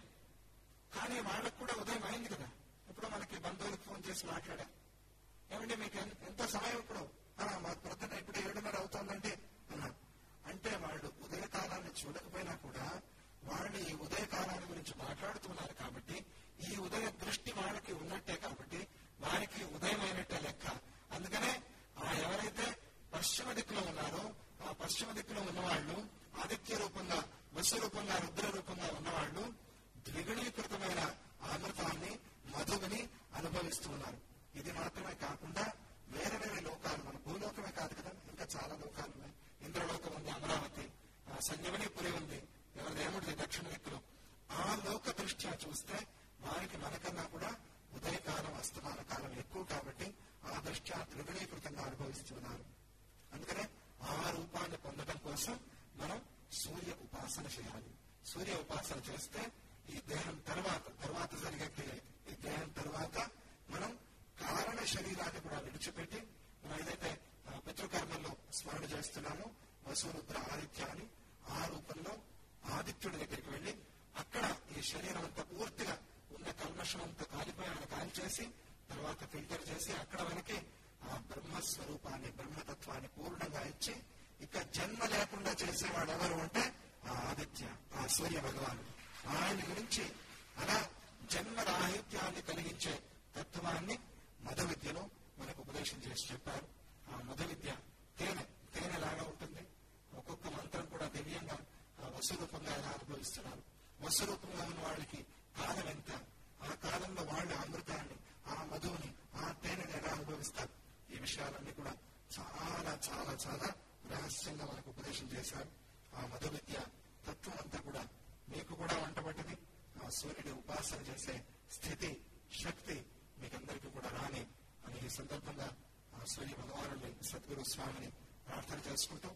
కానీ వాళ్ళకు కూడా ఉదయం అయింది కదా ఇప్పుడు మనకి బంధువులకు ఫోన్ చేసి మాట్లాడా ఏమంటే మీకు ఎన్- ఎంత సమయం ఇప్పుడు "ఆ, మాకు ప్రొద్దున ఇప్పుడు ఏడున్నర అవుతోందండి అన్నా అంటే వాళ్ళు ఉదయకాలాన్ని చూడకపోయినా కూడా వాళ్ళు ఈ ఉదయకాలాన్ని గురించి మాట్లాడుతున్నారు కాబట్టి ఈ ఉదయ దృష్టి వాళ్ళకి ఉన్నట్టే కాబట్టి వారికి ఉదయమైనట్టే లెక్క అందుకనే ఆ ఎవరైతే పశ్చిమ దిక్కులో ఉన్నారో ఆ పశ్చిమ దిక్కులో ఉన్నవాళ్ళు ఆదిత్య రూపంగా వసు రూపంగా రుద్ర రూపంగా ఉన్నవాళ్ళు ద్విగుణీకృతమైన అమృతాన్ని మధువుని అనుభవిస్తూ ఉన్నారు ఇది మాత్రమే కాకుండా వేరే వేరే లోకాలు మన భూలోకమే కాదు కదా ఇంకా చాలా లోకాలు ఉన్నాయి ఇంద్రలోకం ఉంది అమరావతి ఆ సంజీవనిపురి ఉంది ఎవరి దేవుడిది దక్షిణ దిక్కులో ఆ లోక దృష్ట్యా చూస్తే వారికి మనకన్నా కూడా ఉదయకాలం అస్తమాన కాలం ఎక్కువ కాబట్టి ఆ దృష్ట్యా త్రిగుణీకృతంగా అనుభవిస్తున్నారు అందుకనే ఆ రూపాన్ని పొందడం కోసం మనం సూర్య ఉపాసన చేయాలి సూర్య ఉపాసన చేస్తే ఈ దేహం తర్వాత తర్వాత జరిగే క్రియ ఇది. ఈ దేహం తర్వాత మనం కారణ శరీరాన్ని కూడా విడిచిపెట్టి మనం ఏదైతే ఆ, పితృకర్మల్లో స్మరణ చేస్తున్నామో వసురుద్ర ఆదిత్య అని ఆ రూపంలో ఆదిత్యుడి దగ్గరికి వెళ్ళి అక్కడ ఈ శరీరం అంతా పూర్తిగా ఉన్న కల్మషం అంతా కాలిపోయి ఆయన కాల్ చేసి తర్వాత ఫిల్టర్ చేసి అక్కడ మనకి ఆ బ్రహ్మస్వరూపాన్ని బ్రహ్మతత్వాన్ని పూర్ణంగా ఇచ్చి ఇక జన్మ లేకుండా చేసేవాడు ఎవరు అంటే ఆ ఆదిత్య ఆ సూర్య భగవాను ఆయన గురించి అలా జన్మ రాహిత్యాన్ని కలిగించే తత్వాన్ని మద విద్యలో మనకు ఉపదేశం చేసి చెప్పారు ఆ మద విద్య తేనె తేనె లాగా ఉంటుంది ఒక్కొక్క మంత్రం కూడా దివ్యంగా ఆ వసురూపంగా ఎలా అనుభవిస్తున్నారు వసురూపంగా ఉన్న వాళ్ళకి కాలం ఎంత ఆ కాలంలో వాళ్ళ అమృతాన్ని ఆ మధువుని ఆ తేనెని ఎలా అనుభవిస్తారు ఈ విషయాలన్నీ కూడా చాలా చాలా చాలా రహస్యంగా మనకు ఉపదేశం చేశారు ఆ మధు విద్య తత్వం అంతా కూడా మీకు కూడా వంటబడ్డది ఆ సూర్యుడి ఉపాసన చేసే స్థితి శక్తి మీకందరికీ కూడా రాని అని ఈ సందర్భంగా ఆ సూర్య భగవానుని సద్గురు స్వామిని ప్రార్థన చేసుకుంటూ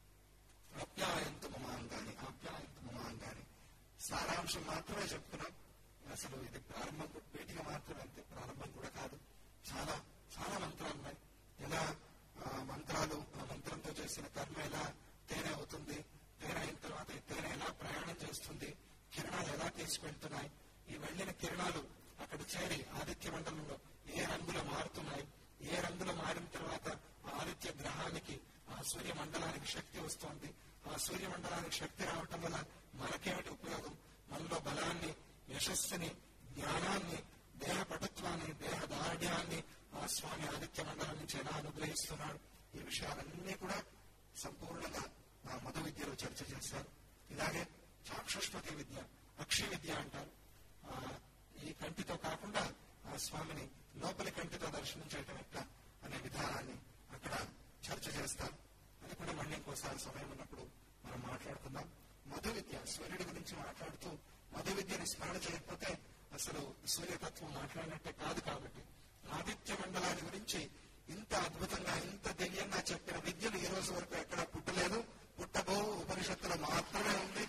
ఆప్యాయంత మమాంగాని ఆప్యాయంత మమాంగాని సారాంశం మాత్రమే చెప్తున్నాం అసలు ఇది ప్రారంభం కూడా- పీఠిక మాత్రమే అంతే ప్రారంభం కూడా కాదు చాలా చాలా మంత్రాలు ఉన్నాయి ఎలా ఆ, మంత్రాలు ఆ మంత్రంతో చేసిన కర్మ ఎలా తేనె అవుతుంది తేనె అయిన తర్వాత ఈ తేనె ఎలా ప్రయాణం చేస్తుంది కిరణాలు ఎలా తీసుకెళ్తున్నాయి ఈ వెళ్ళిన కిరణాలు అక్కడ చేరి ఆదిత్య మండలంలో ఏ రంగులో మారుతున్నాయి ఏ రంగులో మారిన తర్వాత ఆ ఆదిత్య గ్రహానికి ఆ సూర్య మండలానికి శక్తి వస్తోంది ఆ సూర్య మండలానికి శక్తి రావటం వల్ల మనకేమిటి ఉపయోగం మనలో బలాన్ని యశస్సుని జ్ఞానాన్ని దేహ పటుత్వాన్ని దేహ దార్ఢ్యాన్ని ఆ స్వామి ఆదిత్య మండలం నుంచి ఎలా అనుగ్రహిస్తున్నాడు ఈ విషయాలన్నీ కూడా సంపూర్ణంగా ఆ మధు విద్యలో చర్చ చేశారు ఇలాగే చాక్షుష్మతి విద్య అక్షి విద్య అంటారు ఆ, ఈ కంటితో కాకుండా ఆ స్వామిని లోపలి కంటితో దర్శనం చేయటం ఎట్లా అనే విధానాన్ని అక్కడ చర్చ చేస్తారు అది కూడా మళ్ళీ ఇంకోసారి సమయం ఉన్నప్పుడు మనం మాట్లాడుకుందాం మధు విద్య సూర్యుడి గురించి మాట్లాడుతూ మధు విద్యని స్మరణ చేయకపోతే అసలు సూర్యతత్వం మాట్లాడినట్టే కాదు కాబట్టి ఆదిత్య మండలాన్ని గురించి ఇంత అద్భుతంగా ఇంత దివ్యంగా చెప్పిన విద్యలు ఈ రోజు వరకు ఎక్కడ పుట్టలేదు పుట్టబో ఉపనిషత్తులో మాత్రమే ఉంది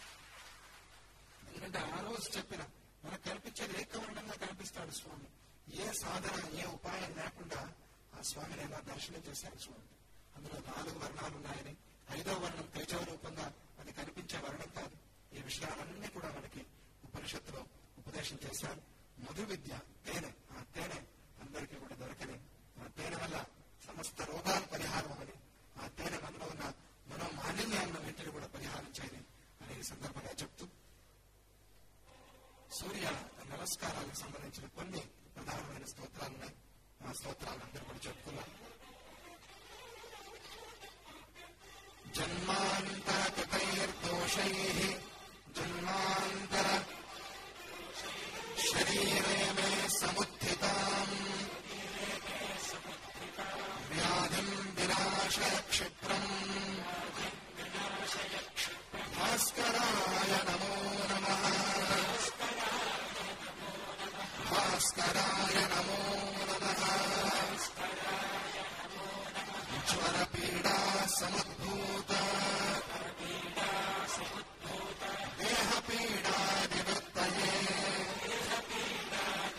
ఎందుకంటే ఆ రోజు చెప్పిన మనకు కనిపించేది ఏకవర్ణంగా కనిపిస్తాడు స్వామి ఏ సాధన ఏ ఉపాయం లేకుండా ఆ స్వామిని ఎలా దర్శనం చేశారు స్వామి అందులో నాలుగు వర్ణాలు ఉన్నాయని ఐదో వర్ణం తేజవ రూపంగా అది కనిపించే వర్ణం కాదు ఈ విషయాలన్నీ కూడా మనకి ఉపనిషత్తులో ఉపదేశం చేశారు మధు విద్య తేనె ఆ తేనె అందరికీ కూడా దొరకని ఆ తేనె వల్ల సమస్త రోగాలు పరిహారం అవని ఆ తేనె మనలో ఉన్న మనో మాలిన్యాన్నింటిని కూడా పరిహారం చేయని అని ఈ సందర్భంగా చెప్తూ సూర్య నమస్కారాలకు సంబంధించిన కొన్ని ప్రధానమైన స్తోత్రాలు ఉన్నాయి ఆ స్తోత్రాలు అందరూ కూడా చెప్పుకున్నాం జన్మాంతరకైర్దోషై జన్మాంతర శరీరే మే సముత్థితాం వ్యాధిం వినాశయ క్షిప్రం భాస్కరాయ నమో నమః భాస్కరాయ నమో నమః జ్వరపీడా సముద్భూత దేహపీడా నివృత్తయే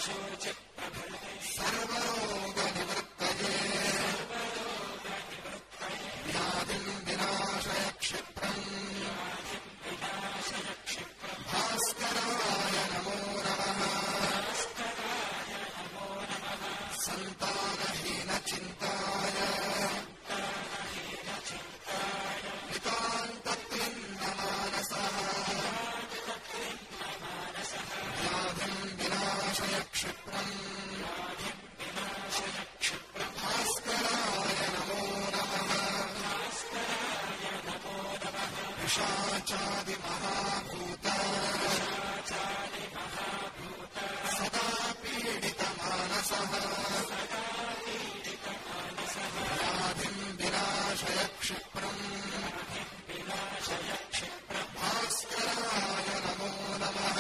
సర్వరోగ నివృత్తయే వ్యాధిం వినాశయ క్షిప్రం భాస్కరాయ నమో నమః సంతానహీన చింతాయ నితాంతక్లిన్నమానసః వ్యాధిం వినాశయ క్షిప్రం భాస్కరాయ నమో నమః పిశాచాది మహాభూత సదా పీడిత మానసః వ్యాధిం వినాశయ క్షిప్రం భాస్కరాయ నమో నమః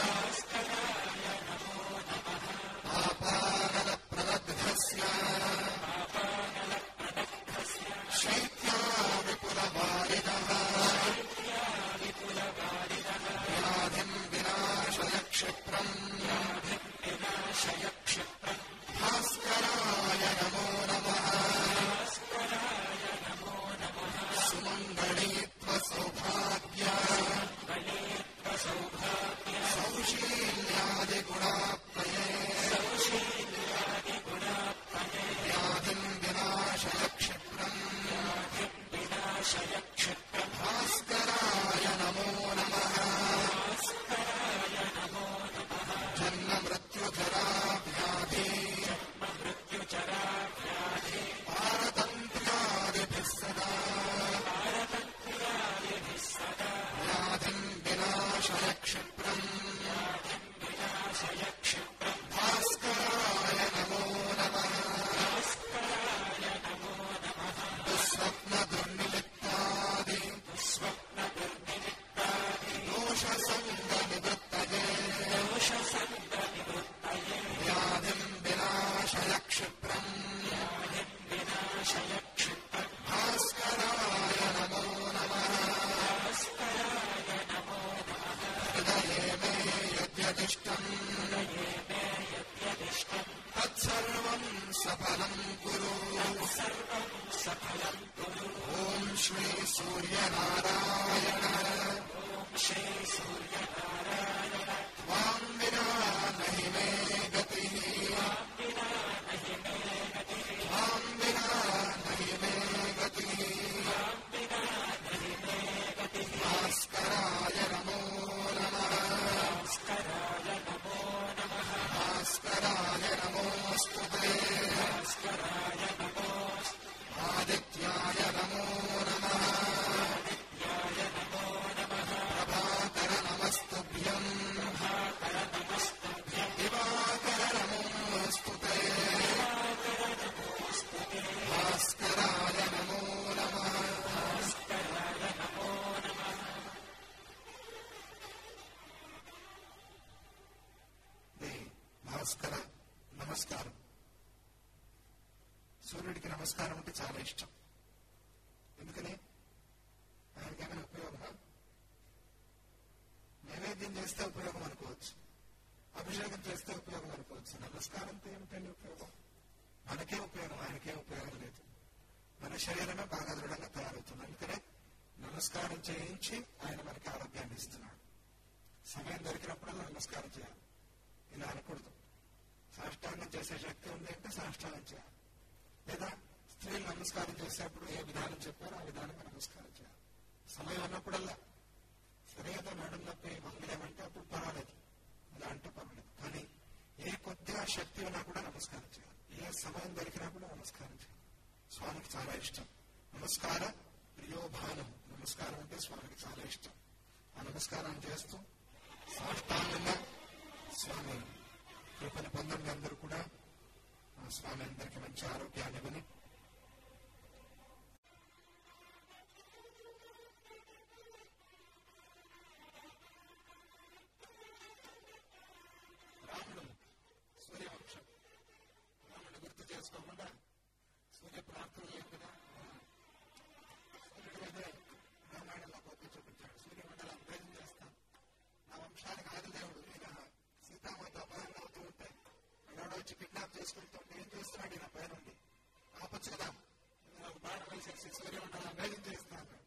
పాపానల ప్రదగ్ధస్య శైత్యా విపులవారిదః వ్యాధిం వినాశయ క్షిప్రం భాస్కరాయ నమో నమః సుమంగళీత్వ సౌభాగ్య సౌశీల్యాది గుణాప్తయే వ్యాధిం వినాశయ క్షిప్రం భాస్కరాయ నమో నమః జన్మ మృత్యుజరా వ్యాధి పారతంత్ర్యాదిభిः సదా వ్యాధిం వినాశయ క్షిప్రం భాస్కరాయ నమో నమః దుస్వప్న దుర్నిమిత్తాది దోష సంగ నివృత్తయే వ్యాధిం వినాశయ క్షిప్రం భాస్కరాయ నమో నమః హృదయే మే యద్యదిష్టం తత్సర్వం సఫలం కురు ఓం శ్రీ సూర్యనారాయణ త్వాం వినా నహి మే గతి త్వాం వినా నహి మే గతి భాస్కరాయ నమో నమః భాస్కరాయ నమోऽस्तुते ఆదిత్యాయ నమో నమః ప్రభాకర నమస్తుభ్యం దివాకర నమోऽस्तुते భాస్కరాయ నమో నమః దే భాస్కర నమస్కారం సూర్యుడికి నమస్కారం అంటే చాలా ఇష్టం ఎందుకని ఆయనకి ఏమైనా ఉపయోగమా నైవేద్యం చేస్తే ఉపయోగం అనుకోవచ్చు అభిషేకం చేస్తే ఉపయోగం అనుకోవచ్చు నమస్కారంతో ఏమిటండి ఉపయోగం మనకే ఉపయోగం ఆయనకే ఉపయోగం లేదు మన శరీరమే బాగా దృఢంగా తయారవుతుంది అందుకనే నమస్కారం చేయించి ఆయన మనకి ఆరోగ్యాన్ని ఇస్తున్నాడు సమయం దొరికినప్పుడల్లా నమస్కారం చేయాలి ఇలా అనకూడదు సాష్టాంగం చేసే శక్తి ఉంది అంటే సాష్టాంగం చేయాలి లేదా స్త్రీలు నమస్కారం చేసేప్పుడు ఏ విధానం చెప్పారో ఆ విధానంగా నమస్కారం చేయాలి సమయం ఉన్నప్పుడల్లా సరిగా నడుం నొప్పి వంగలేమంటే అప్పుడు పర్వాలేదు అలా అంటే పర్వాలేదు కానీ ఏ కొద్దిగా శక్తి ఉన్నా కూడా నమస్కారం చేయాలి ఏ సమయం దొరికినా కూడా నమస్కారం చేయాలి స్వామికి చాలా ఇష్టం నమస్కార ప్రియోభానం నమస్కారం అంటే స్వామికి చాలా ఇష్టం ఆ నమస్కారం చేస్తూ సాష్టాంగంగా స్వామి కృపను పొందండి అందరూ కూడా ఆ స్వామి అందరికీ మంచి ఆరోగ్యాన్ని ఇవ్వని రాముడు సూర్యవంశం రాముడు గుర్తు చేసుకోకుండా సూర్య ప్రార్థన లేవు కదా సూర్యుడు అయితే రామాయణంలో గొప్ప చూపించాడు సూర్యమండలం అభ్యర్థం చేస్తాం నా వంశానికి ఆదిదేవుడు ఈయన సీతామాత అపహరణ అవుతూ ఉంటే శిక్ష సూర్యమండలం వేగం చేస్తాను